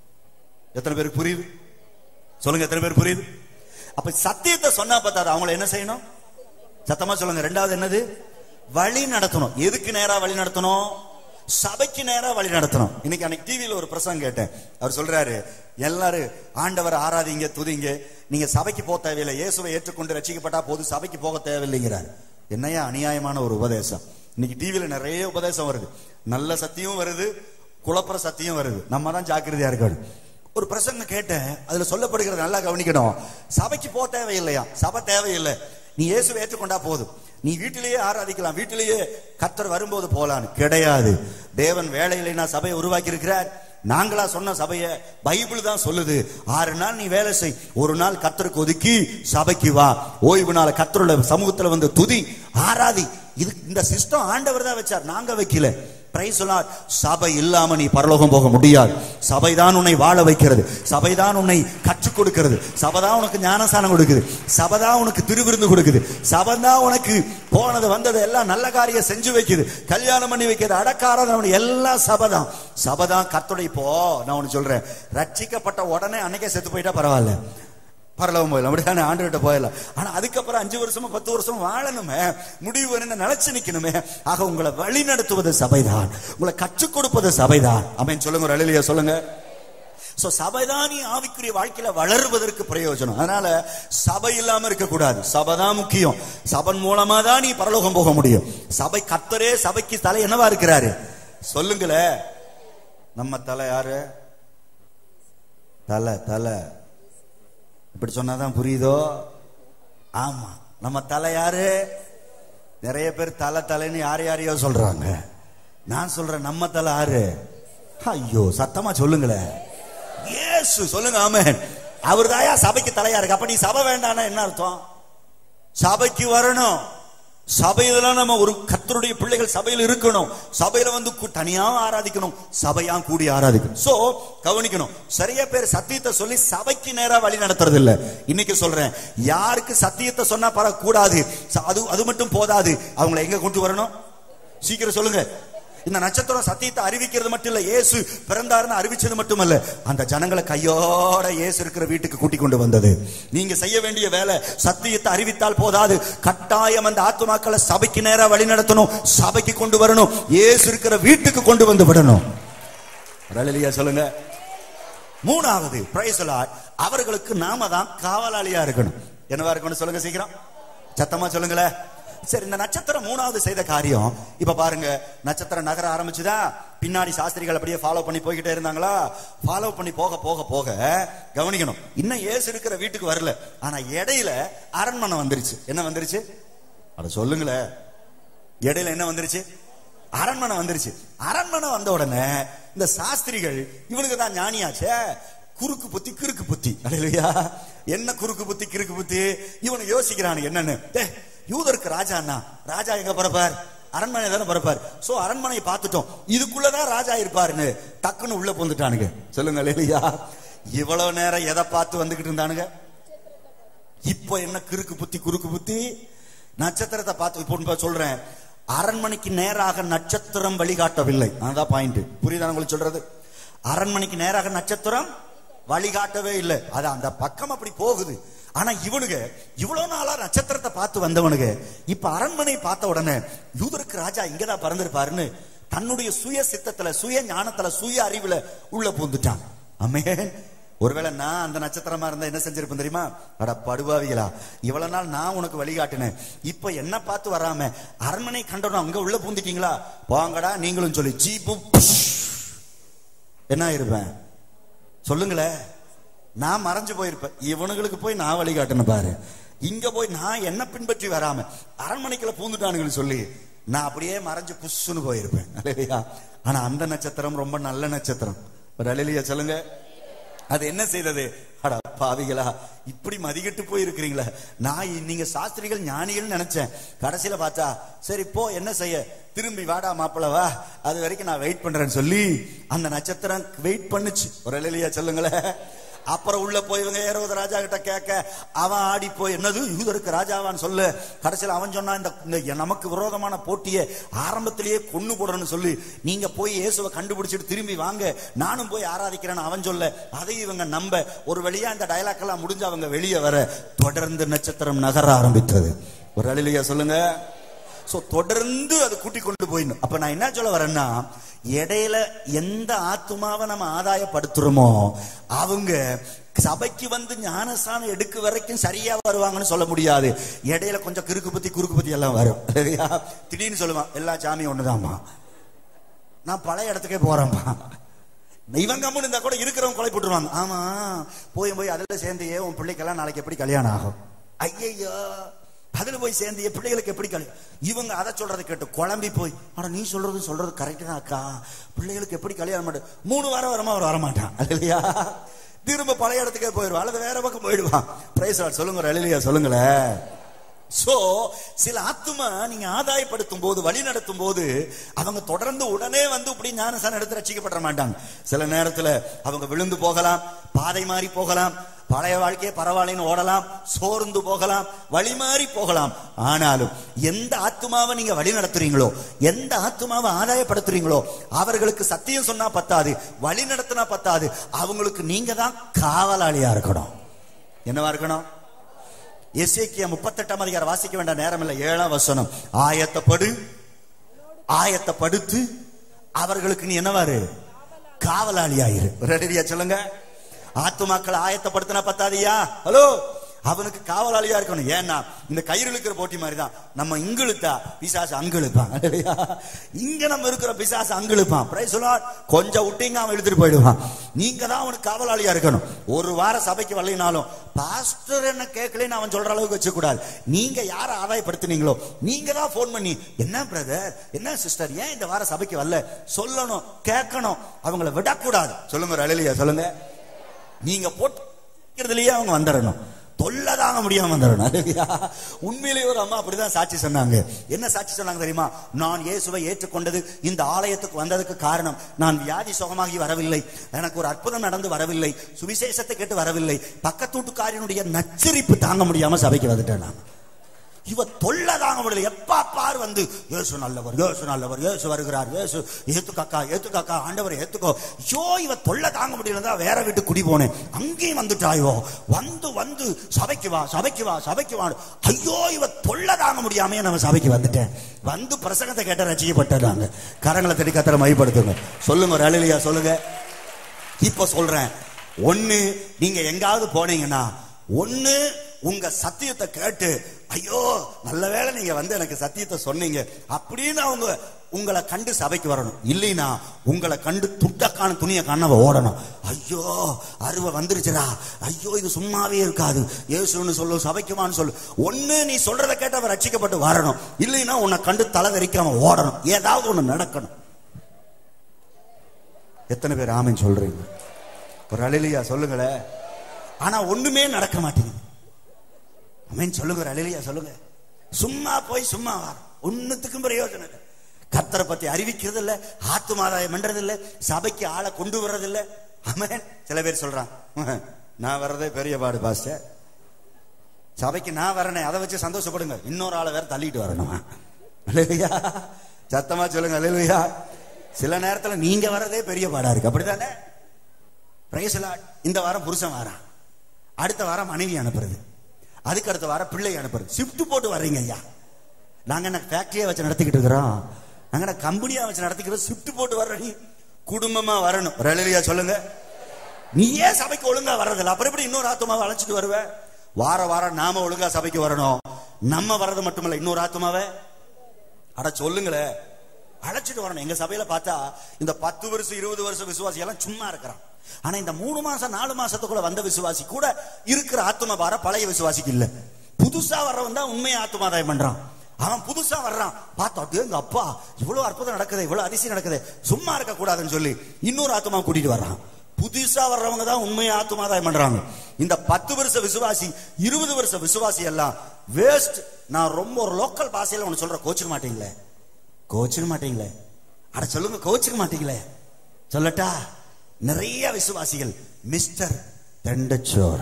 எத்தனை பேருக்கு புரியுது சொல்லுங்க எத்தனை பேர் புரியுது அப்ப சத்தியத்தை சொன்னா பார்த்தாது அவங்கள என்ன செய்யணும் சத்தமா சொல்லுங்க ரெண்டாவது என்னது வழி நடத்தணும் எதுக்கு நேரா வழி நடத்தணும் சபைக்கு நேரா வழி நடத்தணும் இன்னைக்கு அன்னைக்கு டிவியில ஒரு பிரசங்கம் கேட்டேன் அவர் சொல்றாரு எல்லாரும் ஆண்டவர் ஆராதிங்க துதிங்க நீங்க சபைக்கு போக தேவையில்லை இயேசுவை ஏற்றுக்கொண்டு ரசிக்கப்பட்டா போது சபைக்கு போக தேவையில்லைங்கிறாரு என்னையா அநியாயமான ஒரு உபதேசம் இன்னைக்கு டிவியில நிறைய உபதேசம் வருது நல்ல சத்தியம் வருது குழப்பற சத்தியம் வருது நம்ம தான் ஜாக்கிரதையா இருக்கணும் ஒரு பிரசங்கம் கேட்டேன் அதுல சொல்லப்படுகிறது நல்லா கவனிக்கணும் சபைக்கு போக தேவையில்லையா சபை தேவையில்லை நீ இயேசுவை ஏற்றுக்கொண்டா போதும் நீ வீட்டிலேயே ஆராதிக்கலாம் வீட்டிலேயே கத்தர் வரும்போது போலான்னு கிடையாது தேவன் வேலையிலே நான் சபையை உருவாக்கி இருக்கிறார் நாங்களா சொன்ன சபைய பைபிள் தான் சொல்லுது ஆறு நாள் நீ வேலை செய் ஒரு நாள் கத்தருக்கு ஒதுக்கி சபைக்கு வா ஓய்வு நாள் கத்தரோட சமூகத்துல வந்து துதி ஆராதி இது இந்த சிஸ்டம் ஆண்டவர் தான் வச்சார் நாங்க வைக்கல பிரைஸ் சொல்லார் சபை இல்லாம நீ பரலோகம் போக முடியாது சபைதான் உன்னை வாழ வைக்கிறது சபைதான் உன்னை கற்றுக் கொடுக்கிறது சபைதான் உனக்கு ஞானசானம் கொடுக்குது சபைதான் உனக்கு திருவிருந்து கொடுக்குது சபைதான் உனக்கு போனது வந்தது எல்லாம் நல்ல காரியம் செஞ்சு வைக்குது கல்யாணம் பண்ணி வைக்கிறது அடக்காரம் எல்லாம் சபைதான் சபைதான் கத்துடைய இப்போ நான் ஒண்ணு சொல்றேன் ரட்சிக்கப்பட்ட உடனே அன்னைக்கே செத்து போயிட்டா பரவாயில்ல பரலவம் போயிடலாம் அப்படித்தானே ஆண்டுகிட்ட போயிடலாம் ஆனா அதுக்கப்புறம் அஞ்சு வருஷமா பத்து வருஷம் வாழணுமே முடிவு என்ன நினைச்சு நிக்கணுமே ஆக உங்களை வழி நடத்துவது சபைதான் உங்களை கற்றுக் கொடுப்பது சபைதான் அமைன்னு சொல்லுங்க ஒரு அழிலியா சொல்லுங்க சோ சபைதான் நீ ஆவிக்குரிய வாழ்க்கையில வளருவதற்கு பிரயோஜனம் அதனால சபை இல்லாம இருக்க கூடாது சபை தான் முக்கியம் சபன் மூலமா தான் நீ பரலோகம் போக முடியும் சபை கத்தரே சபைக்கு தலை என்னவா இருக்கிறாரு சொல்லுங்களே நம்ம தலை யாரு தலை தலை இப்படி சொன்னாதான் புரியுதோ ஆமா நம்ம தலை யாரு நிறைய பேர் தலை தலைன்னு யார் யாரையோ சொல்றாங்க நான் சொல்றேன் நம்ம தலை யாரு ஐயோ சத்தமா சொல்லுங்களேன் இயேசு சொல்லுங்க ஆமென் அவர் தாயா சபைக்கு தலையா இருக்கு அப்ப நீ சபை வேண்டாம்னா என்ன அர்த்தம் சபைக்கு வரணும் சபையில நம்ம ஒரு கத்தருடைய பிள்ளைகள் சபையில் இருக்கணும் சபையில வந்து கு- தனியா ஆராதிக்கணும் சபையா கூடி ஆராதிக்கணும் சோ கவனிக்கணும் சரியா பேர் சத்தியத்தை சொல்லி சபைக்கு நேரா வழி நடத்துறது இல்ல இன்னைக்கு சொல்றேன் யாருக்கு சத்தியத்தை சொன்னா பரக்கூடாது அது அது மட்டும் போதாது அவங்களை எங்க கொண்டு வரணும் சீக்கிரம் சொல்லுங்க இந்த நட்சத்திரம் சத்தியத்தை அறிவிக்கிறது மட்டும் இல்ல இயேசு பிறந்தாருன்னு அறிவிச்சது மட்டுமல்ல அந்த ஜனங்களை கையோட இயேசு இருக்கிற வீட்டுக்கு கூட்டி கொண்டு வந்தது நீங்க செய்ய வேண்டிய வேலை சத்தியத்தை அறிவித்தால் போதாது கட்டாயம் அந்த ஆத்துமாக்களை சபைக்கு நேரா வழி நடத்தணும் சபைக்கு கொண்டு வரணும் இயேசு இருக்கிற வீட்டுக்கு கொண்டு வந்து விடணும் ரலிலியா சொல்லுங்க மூணாவது பிரைஸ் அவர்களுக்கு நாம தான் காவலாளியா இருக்கணும் என்னவா இருக்கணும் சொல்லுங்க சீக்கிரம் சத்தமா சொல்லுங்களேன் சரி இந்த நட்சத்திரம் மூணாவது செய்த காரியம் இப்ப பாருங்க நட்சத்திரம் நகர ஆரம்பிச்சுதா பின்னாடி சாஸ்திரிகள் அப்படியே ஃபாலோ பண்ணி போய்கிட்டே இருந்தாங்களா ஃபாலோ பண்ணி போக போக போக கவனிக்கணும் இன்னும் ஏசு இருக்கிற வீட்டுக்கு வரல ஆனா இடையில அரண்மனை வந்துருச்சு என்ன வந்துருச்சு அத சொல்லுங்களேன் இடையில என்ன வந்துருச்சு அரண்மனை வந்துருச்சு அரண்மனை வந்த உடனே இந்த சாஸ்திரிகள் இவனுக்கு தான் ஞானியாச்சே குறுக்கு புத்தி கிறுக்கு புத்தி அல்லையா என்ன குறுக்கு புத்தி கிறுக்கு புத்தி இவனு யோசிக்கிறானு என்னன்னு டேய், யூதருக்கு ராஜா அண்ணா ராஜா எங்க பிறப்பார் அரண்மனை தானே பிறப்பார் சோ அரண்மனையை பார்த்துட்டோம் இதுக்குள்ளதான் ராஜா இருப்பாருன்னு டக்குன்னு உள்ள புந்துட்டானுங்க சொல்லுங்க இல்லையா இவ்வளவு நேரம் எதை பார்த்து வந்துகிட்டு இருந்தானுங்க இப்போ என்ன கிறுக்கு புத்தி குறுக்கு புத்தி நட்சத்திரத்தை பார்த்து இப்போ இப்ப சொல்றேன் அரண்மனைக்கு நேராக நட்சத்திரம் வழிகாட்டவில்லை அதான் பாயிண்ட் புரியுதா உங்களுக்கு சொல்றது அரண்மனைக்கு நேராக நட்சத்திரம் வழிகாட்டவே இல்லை அது அந்த பக்கம் அப்படி போகுது ஆனா இவனுங்க இவ்வளவு நாளா நட்சத்திரத்தை பார்த்து வந்தவனுங்க இப்ப அரண்மனை பார்த்த உடனே யூதருக்கு ராஜா இங்கதான் பறந்திருப்பாருன்னு தன்னுடைய சுய சித்தத்துல சுய ஞானத்துல சுய அறிவுல உள்ள பூந்துட்டான் அம்மே ஒருவேளை நான் அந்த நட்சத்திரமா இருந்தா என்ன செஞ்சிருப்பேன் தெரியுமா அட படுபாவிகளா இவ்வளவு நாள் நான் உனக்கு வழிகாட்டினேன் இப்ப என்ன பார்த்து வராம அரண்மனை கண்டனும் அங்க உள்ள பூந்துட்டீங்களா போங்கடா நீங்களும் சொல்லி ஜீப்பு புஷ். என்ன இருப்பேன் சொல்லுங்களேன் நான் மறைஞ்சு போயிருப்பேன் இவனுங்களுக்கு போய் நான் வழிகாட்டின பாரு இங்க போய் நான் என்ன பின்பற்றி வராம அரண்மனைக்குள்ள பூந்துட்டானுங்கன்னு சொல்லி நான் அப்படியே மறைஞ்சு புஷ்ஷுன்னு போயிருப்பேன் அல்லையா ஆனா அந்த நட்சத்திரம் ரொம்ப நல்ல நட்சத்திரம் ஒரு அலையிலையா சொல்லுங்க அது என்ன செய்தது அட பாவிகளா இப்படி மதிக்கட்டு போய் இருக்கிறீங்களா நான் இ- நீங்க சாஸ்திரிகள் ஞானிகள் நினைச்சேன் கடைசியில பார்த்தா சரி போ என்ன செய்ய திரும்பி வாடா மாப்பிள வா அது வரைக்கும் நான் வெயிட் பண்றேன்னு சொல்லி அந்த நட்சத்திரம் வெயிட் பண்ணுச்சு ஒரு இலையிலையா சொல்லுங்களேன் அப்புறம் உள்ள போய் இவங்க ஏரோது ராஜா கிட்ட கேட்க அவன் ஆடி போய் என்னது யூதருக்கு ராஜாவான்னு சொல்லு கடைசியில் அவன் சொன்னா இந்த இந்த நமக்கு விரோதமான போட்டியை ஆரம்பத்திலேயே கொண்டு போடணும்னு சொல்லி நீங்க போய் இயேசுவை கண்டுபிடிச்சிட்டு திரும்பி வாங்க நானும் போய் ஆராதிக்கிறேன்னு அவன் சொல்ல அதை இவங்க நம்ப ஒரு வழியா இந்த டயலாக் எல்லாம் முடிஞ்சு அவங்க வெளியே வர தொடர்ந்து நட்சத்திரம் நகர ஆரம்பித்தது ஒரு அழிலையா சொல்லுங்க சோ தொடர்ந்து அது கூட்டி கொண்டு போயிடணும் அப்ப நான் என்ன சொல்ல வரேன்னா இடையில எந்த ஆத்துமாவை நம்ம ஆதாயப்படுத்துறோமோ அவங்க சபைக்கு வந்து ஞானஸ்தானம் எடுக்க வரைக்கும் சரியா வருவாங்கன்னு சொல்ல முடியாது இடையில கொஞ்சம் கிறுக்கு பத்தி குறுக்கு பத்தி எல்லாம் வரும் சரியா? திடீர்னு சொல்லுவான் எல்லா சாமியும் ஒண்ணுதாம்மா நான் பழைய இடத்துக்கே போறேன்ப்பா இவன் கம்முன்னு இருந்தா கூட இருக்கிறவங்க கொலை போட்டுருவாங்க ஆமா போய் போய் அதுல சேர்ந்து உன் பிள்ளைக்கெல்லாம் நாளைக்கு எப்படி கல்யாணம் ஆகும் ஐயையோ அதுல போய் சேர்ந்து என் பிள்ளைகளுக்கு எப்படி கல்யாணம் இவங்க அதை சொல்றதை கேட்டு குழம்பி போய் ஆனா நீ சொல்றது சொல்றது கரெக்ட் தான் அக்கா பிள்ளைகளுக்கு எப்படி கல்யாணம் பண்ணு மூணு வாரம் வரமா அவர் வரமாட்டான் இல்லையா திரும்ப பழைய இடத்துக்கே போயிடுவான் அல்லது வேற பக்கம் போயிடுவான் பிரைஸ் சொல்லுங்க அழிலியா சொல்லுங்களேன் சோ சில ஆத்துமா நீங்க ஆதாயப்படுத்தும் போது வழி நடத்தும் போது அவங்க தொடர்ந்து உடனே வந்து இப்படி ஞானசானம் எடுத்து ரட்சிக்கப்பட மாட்டாங்க சில நேரத்துல அவங்க விழுந்து போகலாம் பாதை மாறி போகலாம் பழைய வாழ்க்கையே பரவாயில்லைன்னு ஓடலாம் சோர்ந்து போகலாம் வழி மாறி போகலாம் ஆனாலும் எந்த ஆத்துமாவை நீங்க வழி நடத்துறீங்களோ எந்த ஆத்துமாவை ஆதாயப்படுத்துறீங்களோ அவர்களுக்கு சத்தியம் சொன்னா பத்தாது வழி நடத்தினா பத்தாது அவங்களுக்கு நீங்க தான் காவலாளியா இருக்கணும் என்னவா இருக்கணும் எசேக்கியா முப்பத்தெட்டாம் அதிகாரம் வாசிக்க வேண்டாம் நேரம் இல்லை ஏழாம் வசனம் ஆயத்தப்படு ஆயத்தப்படுத்து அவர்களுக்கு நீ என்னவாரு காவலாளியாயிரு ரெடியா சொல்லுங்க ஆத்துமாக்களை ஆயத்தப்படுத்தினா பத்தாதியா ஹலோ அவனுக்கு காவலாளியா இருக்கணும் ஏன்னா இந்த கயிறு இழுக்கிற போட்டி மாதிரி தான் நம்ம இங்க இழுத்தா பிசாசு அங்க இழுப்பான் இல்லையா? இங்க நம்ம இருக்கிற பிசாசு அங்க இழுப்பான் பிரைஸ் லார்ட். கொஞ்சம் விட்டீங்க அவன் இழுத்துட்டு போயிடுவான் நீங்க தான் அவனுக்கு காவலாளியா இருக்கணும் ஒரு வாரம் சபைக்கு வரலைனாலும் பாஸ்டர் என்ன கேட்கலன்னு அவன் சொல்ற அளவுக்கு வச்சு கூடாது நீங்க யாரை ஆதாயப்படுத்துனீங்களோ நீங்க தான் போன் பண்ணி என்ன பிரதர் என்ன சிஸ்டர் ஏன் இந்த வாரம் சபைக்கு வரல சொல்லணும் கேட்கணும் அவங்கள விடக்கூடாது சொல்லுங்க ஒரு அழலியா சொல்லுங்க நீங்க போட்டுக்கிறதுலயே அவங்க வந்துடணும் தொல்லை தாங்க முடியாம வந்துடணும் அல்லேலூயா. உண்மையிலேயே ஒரு அம்மா அப்படிதான் சாட்சி சொன்னாங்க என்ன சாட்சி சொன்னாங்க தெரியுமா நான் இயேசுவை ஏற்றுக்கொண்டது இந்த ஆலயத்துக்கு வந்ததுக்கு காரணம் நான் வியாதி சுகமாகி வரவில்லை எனக்கு ஒரு அற்புதம் நடந்து வரவில்லை சுவிசேஷத்தை கேட்டு வரவில்லை பக்கத்து வீட்டுக்காரனுடைய நச்சரிப்பு தாங்க முடியாம சபைக்கு வந்துட்டேன் நான் இவ தொல்லை தாங்க முடியல எப்பா பார் வந்து இயேசு நல்லவர் இயேசு நல்லவர் இயேசு வருகிறார் இயேசு ஏத்துக்காக்கா ஏத்துக்காக்கா ஆண்டவர் ஏத்துக்கோ ஐயோ இவ தொல்லை தாங்க முடியல வேற வீட்டு குடி போனேன் அங்கேயும் வந்துட்டாயோ வந்து வந்து சபைக்கு வா சபைக்கு வா சபைக்கு வா ஐயோ இவ தொல்லை தாங்க முடியாம நம்ம சபைக்கு வந்துட்டேன் வந்து பிரசங்கத்தை கேட்ட ரசிக்கப்பட்டாங்க கரங்களை தட்டி கத்தரை மைப்படுத்துங்க சொல்லுங்க ஒரு அழிலியா சொல்லுங்க இப்ப சொல்றேன் ஒண்ணு நீங்க எங்காவது போனீங்கன்னா ஒண்ணு உங்க சத்தியத்தை கேட்டு ஐயோ நல்ல வேளை நீங்க வந்து எனக்கு சத்தியத்தை சொன்னீங்க அப்படின்னு அவங்க உங்களை கண்டு சபைக்கு வரணும் இல்லைன்னா உங்களை கண்டு துட்டக்கான துணியை கண்ணவ ஓடணும் ஐயோ அருவை வந்துருச்சுடா ஐயோ இது சும்மாவே இருக்காது இயேசுன்னு சொல்லு சபைக்குமான்னு சொல்லு ஒண்ணு நீ சொல்றதை கேட்டு அவன் ரட்சிக்கப்பட்டு வரணும் இல்லைன்னா உன்னை கண்டு தலை வெறிக்காம ஓடணும் ஏதாவது ஒண்ணு நடக்கணும் எத்தனை பேர் ஆமென் சொல்றீங்க ஒரு அழிலியா சொல்லுங்களேன் ஆனா ஒண்ணுமே நடக்க மாட்டேங்குது ஆமென் சொல்லுங்க ஒரு அழிலியா சொல்லுங்க சும்மா போய் சும்மா வர ஒண்ணுத்துக்கும் பிரயோஜனம் இல்லை கத்தரை பத்தி அறிவிக்கிறது இல்ல ஆத்துமாதாயம் பண்றது இல்ல சபைக்கு ஆளை கொண்டு வர்றது இல்ல ஆமென் சில பேர் சொல்றான் நான் வர்றதே பெரிய பாடு பாஸ்டர் சபைக்கு நான் வரனே அதை வச்சு சந்தோஷப்படுங்க இன்னொரு ஆளை வேற தள்ளிட்டு வரணும் அல்லையா சத்தமா சொல்லுங்க அல்லையா சில நேரத்துல நீங்க வர்றதே பெரிய பாடா இருக்கு அப்படித்தானே Praise the Lord. இந்த வாரம் புருஷன் வாரான் அடுத்த வாரம் மனைவி அனுப்புறது அதுக்கு அடுத்த வாரம் பிள்ளை அனுப்புறது ஷிஃப்ட் போட்டு வர்றீங்க ஐயா நாங்க என்ன ஃபேக்டரியா வச்சு நடத்திக்கிட்டு இருக்கிறோம் நாங்க என்ன கம்பெனியா வச்சு நடத்திக்கிறோம் ஷிஃப்ட் போட்டு வர்றீ குடும்பமா வரணும் ரெலவியா சொல்லுங்க நீ ஏன் சபைக்கு ஒழுங்கா வர்றதில்ல அப்புறம் எப்படி இன்னொரு ஆத்மாவை அழைச்சிட்டு வருவ வார வாரம் நாம ஒழுங்கா சபைக்கு வரணும் நம்ம வர்றது மட்டுமல்ல இன்னொரு ஆத்மாவை அட சொல்லுங்களே அழைச்சிட்டு வரணும் எங்க சபையில பார்த்தா இந்த பத்து வருஷம் இருபது வருஷம் விசுவாசி எல்லாம் சும்மா இருக்கிறான் ஆனா இந்த மூணு மாசம் நாலு மாசத்துக்குள்ள வந்த விசுவாசி கூட இருக்கிற ஆத்ம பார பழைய விசுவாசிக்கு இல்ல புதுசா வர்றவன் தான் உண்மையை ஆத்மாதாயம் பண்றான் அவன் புதுசா வர்றான் பார்த்தா எங்க அப்பா இவ்வளவு அற்புதம் நடக்குது இவ்வளவு அதிசயம் நடக்குது சும்மா இருக்க கூடாதுன்னு சொல்லி இன்னொரு ஆத்மா கூட்டிட்டு வர்றான் புதுசா வர்றவங்க தான் உண்மையை ஆத்மாதாயம் பண்றாங்க இந்த பத்து வருஷ விசுவாசி இருபது வருஷ விசுவாசி எல்லாம் வேஸ்ட் நான் ரொம்ப ஒரு லோக்கல் பாஷையில ஒன்னு சொல்ற கோச்சிக்க மாட்டீங்களே கோச்சிக்க மாட்டீங்களே அட சொல்லுங்க கோச்சிக்க மாட்டீங்களே சொல்லட்டா நிறைய விசுவாசிகள் மிஸ்டர் தண்டச்சோர்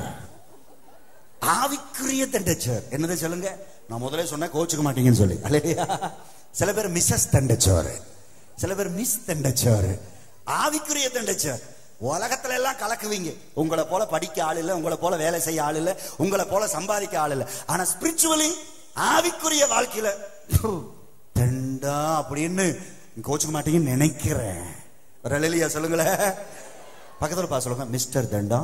ஆவிக்குரிய தண்டச்சோர் என்னது சொல்லுங்க நான் முதல்ல சொன்னேன் கோச்சுக்க மாட்டீங்கன்னு சொல்லி அல்லையா சில பேர் மிஸ்ஸஸ் தண்டச்சோர் சில பேர் மிஸ் தண்டச்சோர் ஆவிக்குரிய தண்டச்சோர் உலகத்துல எல்லாம் கலக்குவீங்க உங்களை போல படிக்க ஆள் இல்ல உங்களை போல வேலை செய்ய ஆள் இல்ல உங்களை போல சம்பாதிக்க ஆள் இல்ல ஆனா ஸ்பிரிச்சுவலி ஆவிக்குரிய வாழ்க்கையில "ஹு, தண்டா அப்படின்னு கோச்சுக்க மாட்டீங்கன்னு நினைக்கிறேன் ஒரு அழலியா சொல்லுங்களேன் பக்கத்துல பா சொல்லுங்க மிஸ்டர் தண்டா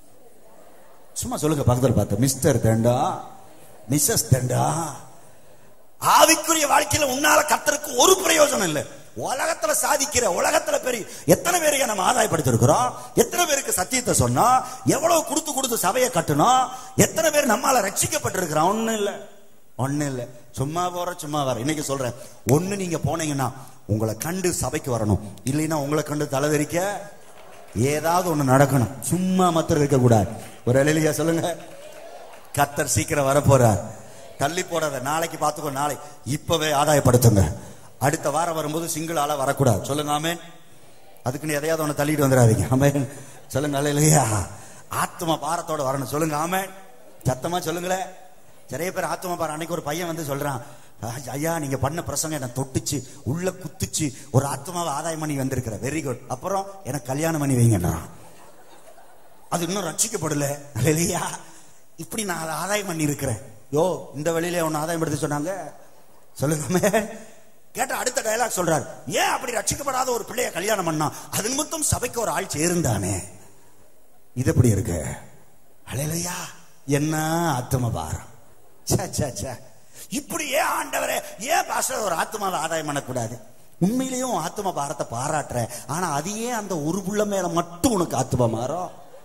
சும்மா சொல்லுங்க பக்கத்துல பார்த்து மிஸ்டர் தண்டா மிஸ்ஸஸ் தண்டா ஆவிக்குரிய வாழ்க்கையில உன்னால கத்தருக்கு ஒரு பிரயோஜனம் இல்லை உலகத்துல சாதிக்கிற உலகத்துல பெரிய எத்தனை பேருக்கு நம்ம ஆதாயப்படுத்திருக்கிறோம் எத்தனை பேருக்கு சத்தியத்தை சொன்னோம் எவ்வளவு கொடுத்து கொடுத்து சபையை கட்டணும் எத்தனை பேர் நம்மால ரட்சிக்கப்பட்டிருக்கிறோம் ஒண்ணு இல்ல ஒண்ணு இல்ல சும்மா போற சும்மா வர இன்னைக்கு சொல்றேன் ஒண்ணு நீங்க போனீங்கன்னா உங்களை கண்டு சபைக்கு வரணும் இல்லைன்னா உங்களை கண்டு தலைவரிக்க ஏதாவது ஒண்ணு நடக்கணும் சும்மா மத்தர் இருக்க கூடாது ஒரு எழிலியா சொல்லுங்க கத்தர் சீக்கிரம் வரப்போறார் தள்ளி போடாத நாளைக்கு பார்த்துக்கோ நாளை இப்பவே ஆதாயப்படுத்துங்க அடுத்த வாரம் வரும்போது சிங்கிள் ஆளா வரக்கூடாது சொல்லுங்க ஆமேன் அதுக்குன்னு எதையாவது ஒண்ணு தள்ளிட்டு வந்துடாதீங்க ஆமேன் சொல்லுங்க இல்லையா ஆத்ம பாரத்தோட வரணும் சொல்லுங்க ஆமேன் சத்தமா சொல்லுங்களேன் நிறைய பேர் ஆத்ம பாரம் அன்னைக்கு ஒரு பையன் வந்து சொல்றான் "ஐ- ஐயா நீங்க பண்ண பிரசங்கம் என்ன தொட்டுச்சு உள்ள குத்துச்சு ஒரு ஆத்மாவை ஆதாயம் பண்ணி வந்திருக்கிற வெரி குட் அப்புறம் எனக்கு கல்யாணம் பண்ணி வைங்கண்ணா அது இன்னும் ரட்சிக்கப்படல இல்லையா இப்படி நான் அதை ஆதாயம் பண்ணி இருக்கிறேன் யோ இந்த வழியில உன்னை ஆதாயம் படுத்த சொன்னாங்க சொல்லுங்க கேட்ட அடுத்த டயலாக் சொல்றாரு ஏன் அப்படி ரட்சிக்கப்படாத ஒரு பிள்ளைய கல்யாணம் பண்ணா அது நிமித்தம் சபைக்கு ஒரு ஆள் சேர்ந்தானே இது எப்படி இருக்கு அலையிலையா என்ன ஆத்ம பாரம் ச்சே, ச்சே, ச்சே. இப்படி ஏன் ஆண்டவரே ஏன் பாஸ்டர் ஒரு ஆத்மாவை ஆதாயம் பண்ணக்கூடாது உண்மையிலேயும் உன் ஆத்ம பாரத்தை பாராட்டுற ஆனா அது ஏன் அந்த ஒரு புள்ள மேல மட்டும் உனக்கு ஆத்ம மாறும்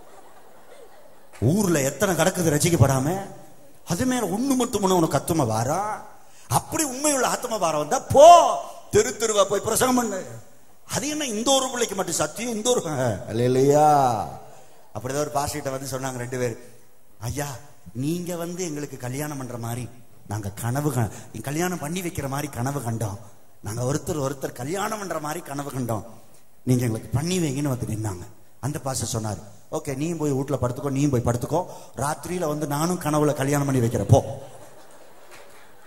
ஊர்ல எத்தனை கிடக்குது ரசிக்கப்படாம அது மேல ஒண்ணு மட்டும் உனக்கு ஆத்ம பாரம் அப்படி உண்மையுள்ள ஆத்ம பாரம் வந்தா போ தெரு தெருவா போய் பிரசங்கம் பண்ணு அது என்ன இந்த ஒரு பிள்ளைக்கு மட்டும் சத்தியம் இந்த ஒரு இல்லையா அப்படிதான் ஒரு பாஸ்கிட்ட வந்து சொன்னாங்க ரெண்டு பேர் ஐயா நீங்க வந்து எங்களுக்கு கல்யாணம் பண்ற மாதிரி நாங்க கனவு கா- கல்யாணம் பண்ணி வைக்கிற மாதிரி கனவு கண்டோம் நாங்க ஒருத்தர் ஒருத்தர் கல்யாணம் பண்ற மாதிரி கனவு கண்டோம் நீங்க எங்களுக்கு பண்ணி வைங்கன்னு வந்து நின்னாங்க அந்த பாஸ்டர் சொன்னாரு ஓகே நீயும் போய் வீட்டுல படுத்துக்கோ நீயும் போய் படுத்துக்கோ ராத்திரியில வந்து நானும் கனவுல கல்யாணம் பண்ணி வைக்கிறேன் போ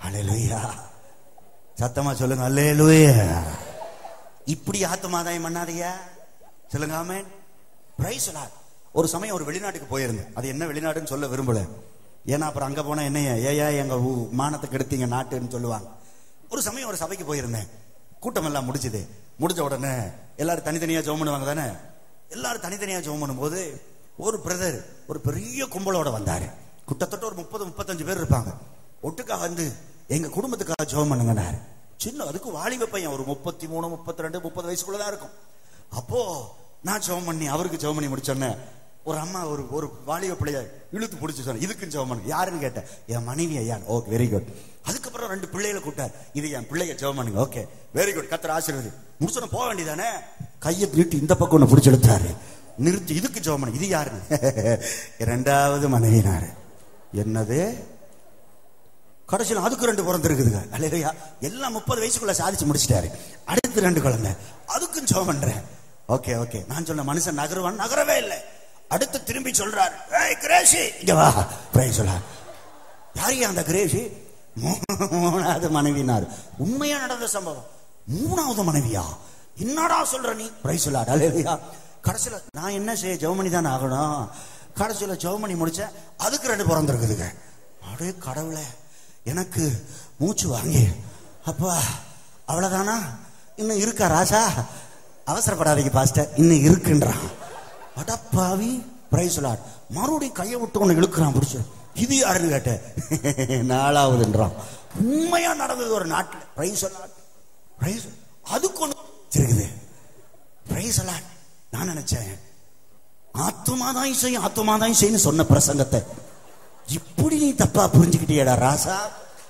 அல்லேலூயா சத்தமா சொல்லுங்க அல்லேலூயா இப்படி ஆத்மாதாயம் பண்ணாதீங்க சொல்லுங்க ஆமென் பிரைஸ் ஒரு சமயம் ஒரு வெளிநாட்டுக்கு போயிருந்தேன் அது என்ன வெளிநாடுன்னு சொல்ல விரும்பல ஏன்னா அப்புறம் அங்க போனா என்னைய ஏயா எங்க ஊ- மானத்தை கெடுத்தீங்க நாட்டுன்னு சொல்லுவாங்க ஒரு சமயம் ஒரு சபைக்கு போயிருந்தேன் கூட்டம் எல்லாம் முடிச்சுது முடிஞ்ச உடனே எல்லாரும் தனித்தனியா ஜெபம் பண்ணுவாங்க தானே எல்லாரும் தனித்தனியா ஜெபம் பண்ணும்போது ஒரு பிரதர் ஒரு பெரிய கும்பலோட வந்தாரு கிட்டத்தட்ட ஒரு முப்பது முப்பத்தஞ்சு பேர் இருப்பாங்க ஒட்டுக்கா வந்து எங்க குடும்பத்துக்காக ஜெபம் பண்ணுங்கன்னாரு சின்ன அதுக்கு வாலிப பையன் ஒரு முப்பத்தி மூணு முப்பத்தி ரெண்டு முப்பது வயசுக்குள்ளதான் இருக்கும் அப்போ நான் ஜெபம் பண்ணி அவருக்கு ஜெபம் பண்ணி முடிச்சோன்னே ஒரு அம்மா ஒரு ஒரு வாலிப பிள்ளைய இழுத்து பிடிச்சி சொன்ன இதுக்கும் ஜெபம் பண்ணு யாருன்னு கேட்டேன் என் மனைவி ஐயா ஓகே வெரி குட் அதுக்கப்புறம் ரெண்டு பிள்ளைகளை கூட்டார் இது என் பிள்ளைய ஜெபம் பண்ணுங்க ஓகே வெரி குட் கத்திர ஆசீர்வதி முடிச்சோன்னு போக வேண்டியதானே கையை நீட்டி இந்த பக்கம் ஒன்று பிடிச்சி இழுத்தாரு நிறுத்தி இதுக்கு ஜெபம் பண்ணு இது யாருன்னு இரண்டாவது மனைவினாரு என்னது கடைசியில் அதுக்கு ரெண்டு பிறந்திருக்குதுங்க அல்லையா எல்லாம் முப்பது வயசுக்குள்ள சாதிச்சு முடிச்சிட்டாரு அடுத்து ரெண்டு குழந்தை அதுக்கும் ஜெபம் பண்றேன் ஓகே ஓகே நான் சொன்ன மனுஷன் நகருவான் நகரவே இல்லை அடுத்து திரும்பி சொல்றாரு ஏய் கிரேஷி இங்க வா பிரைஸ் சொல்ல யாரையா அந்த கிரேஷி மூ- மூணாவது மனைவினார் உண்மையா நடந்த சம்பவம் மூணாவது மனைவியா என்னடா சொல்ற நீ பிரைஸ் சொல்லாடு அல்லையா கடைசியில நான் என்ன செய்ய ஜெவமணி தான் ஆகணும் கடைசியில ஜெவமணி முடிச்சேன் அதுக்கு ரெண்டு பிறந்திருக்குதுங்க அடே கடவுளே எனக்கு மூச்சு வாங்கி அப்பா அவ்வளவுதானா இன்னும் இருக்கா ராசா அவசரப்படாதீங்க பாஸ்டர் இன்னும் இருக்குன்றான் அடப்பாவி பிரைஸ் லாட் மறுபடியும் கையை விட்டு ஒன்று இழுக்கிறான் பிடிச்சு இது யாருன்னு கேட்டேன் நாலாவதுன்றான் உண்மையா நடந்தது ஒரு நாட்டில் பிரைஸ் லாட் பிரைஸ் அதுக்கு ஒன்று இருக்குது பிரைஸ் லாட் நான் நினைச்சேன் ஆத்துமாதான் செய்யும் ஆத்துமாதான் செய்யும் சொன்ன பிரசங்கத்தை இப்படி நீ தப்பா புரிஞ்சுக்கிட்டியடா ராசா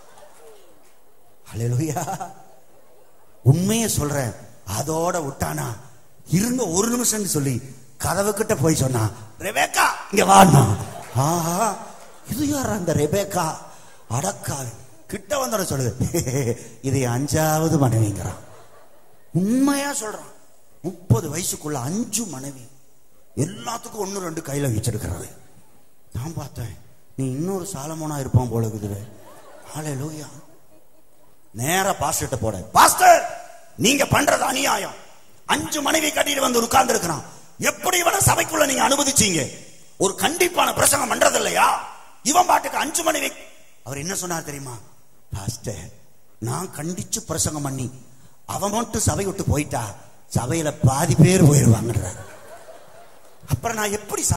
ஹalleluya உண்மையை சொல்றேன் அதோட விட்டானா இருங்க ஒரு நிமிஷம் சொல்லி கதவு கிட்ட போய் சொன்னா ரெபேக்கா இங்க வாண்ணா ஆஹா இது யார் அந்த ரெபேக்கா அடக்கா கிட்ட வந்தோட சொல்லுது இது என் அஞ்சாவது மனைவிங்கிறான் உண்மையா சொல்றான் முப்பது வயசுக்குள்ள அஞ்சு மனைவி எல்லாத்துக்கும் ஒண்ணு ரெண்டு கையில வச்சிருக்கிறது நான் பார்த்தேன் நீ இன்னொரு சாலமோனா இருப்பான் போல இருக்குது ஹalleluya நேரா பாஸ்டர்ட்ட போட பாஸ்டர் நீங்க பண்றது அநியாயம் அஞ்சு மனைவி கட்டிட்டு வந்து உட்கார்ந்து இருக்கிறான் எப்படி இவனை சபைக்குள்ள நீங்க அனுமதிச்சீங்க ஒரு கண்டிப்பான பிரசங்கம் பண்றது இல்லையா இவன் பாட்டுக்கு அஞ்சு மனைவி அவர் என்ன சொன்னார் தெரியுமா பாஸ்டர் நான் கண்டிச்சு பிரசங்கம் பண்ணி அவன் மட்டும் சபை விட்டு போயிட்டா சபையில பாதி பேர் போயிருவாங்கன்றார் அப்புறம் நான் எப்படி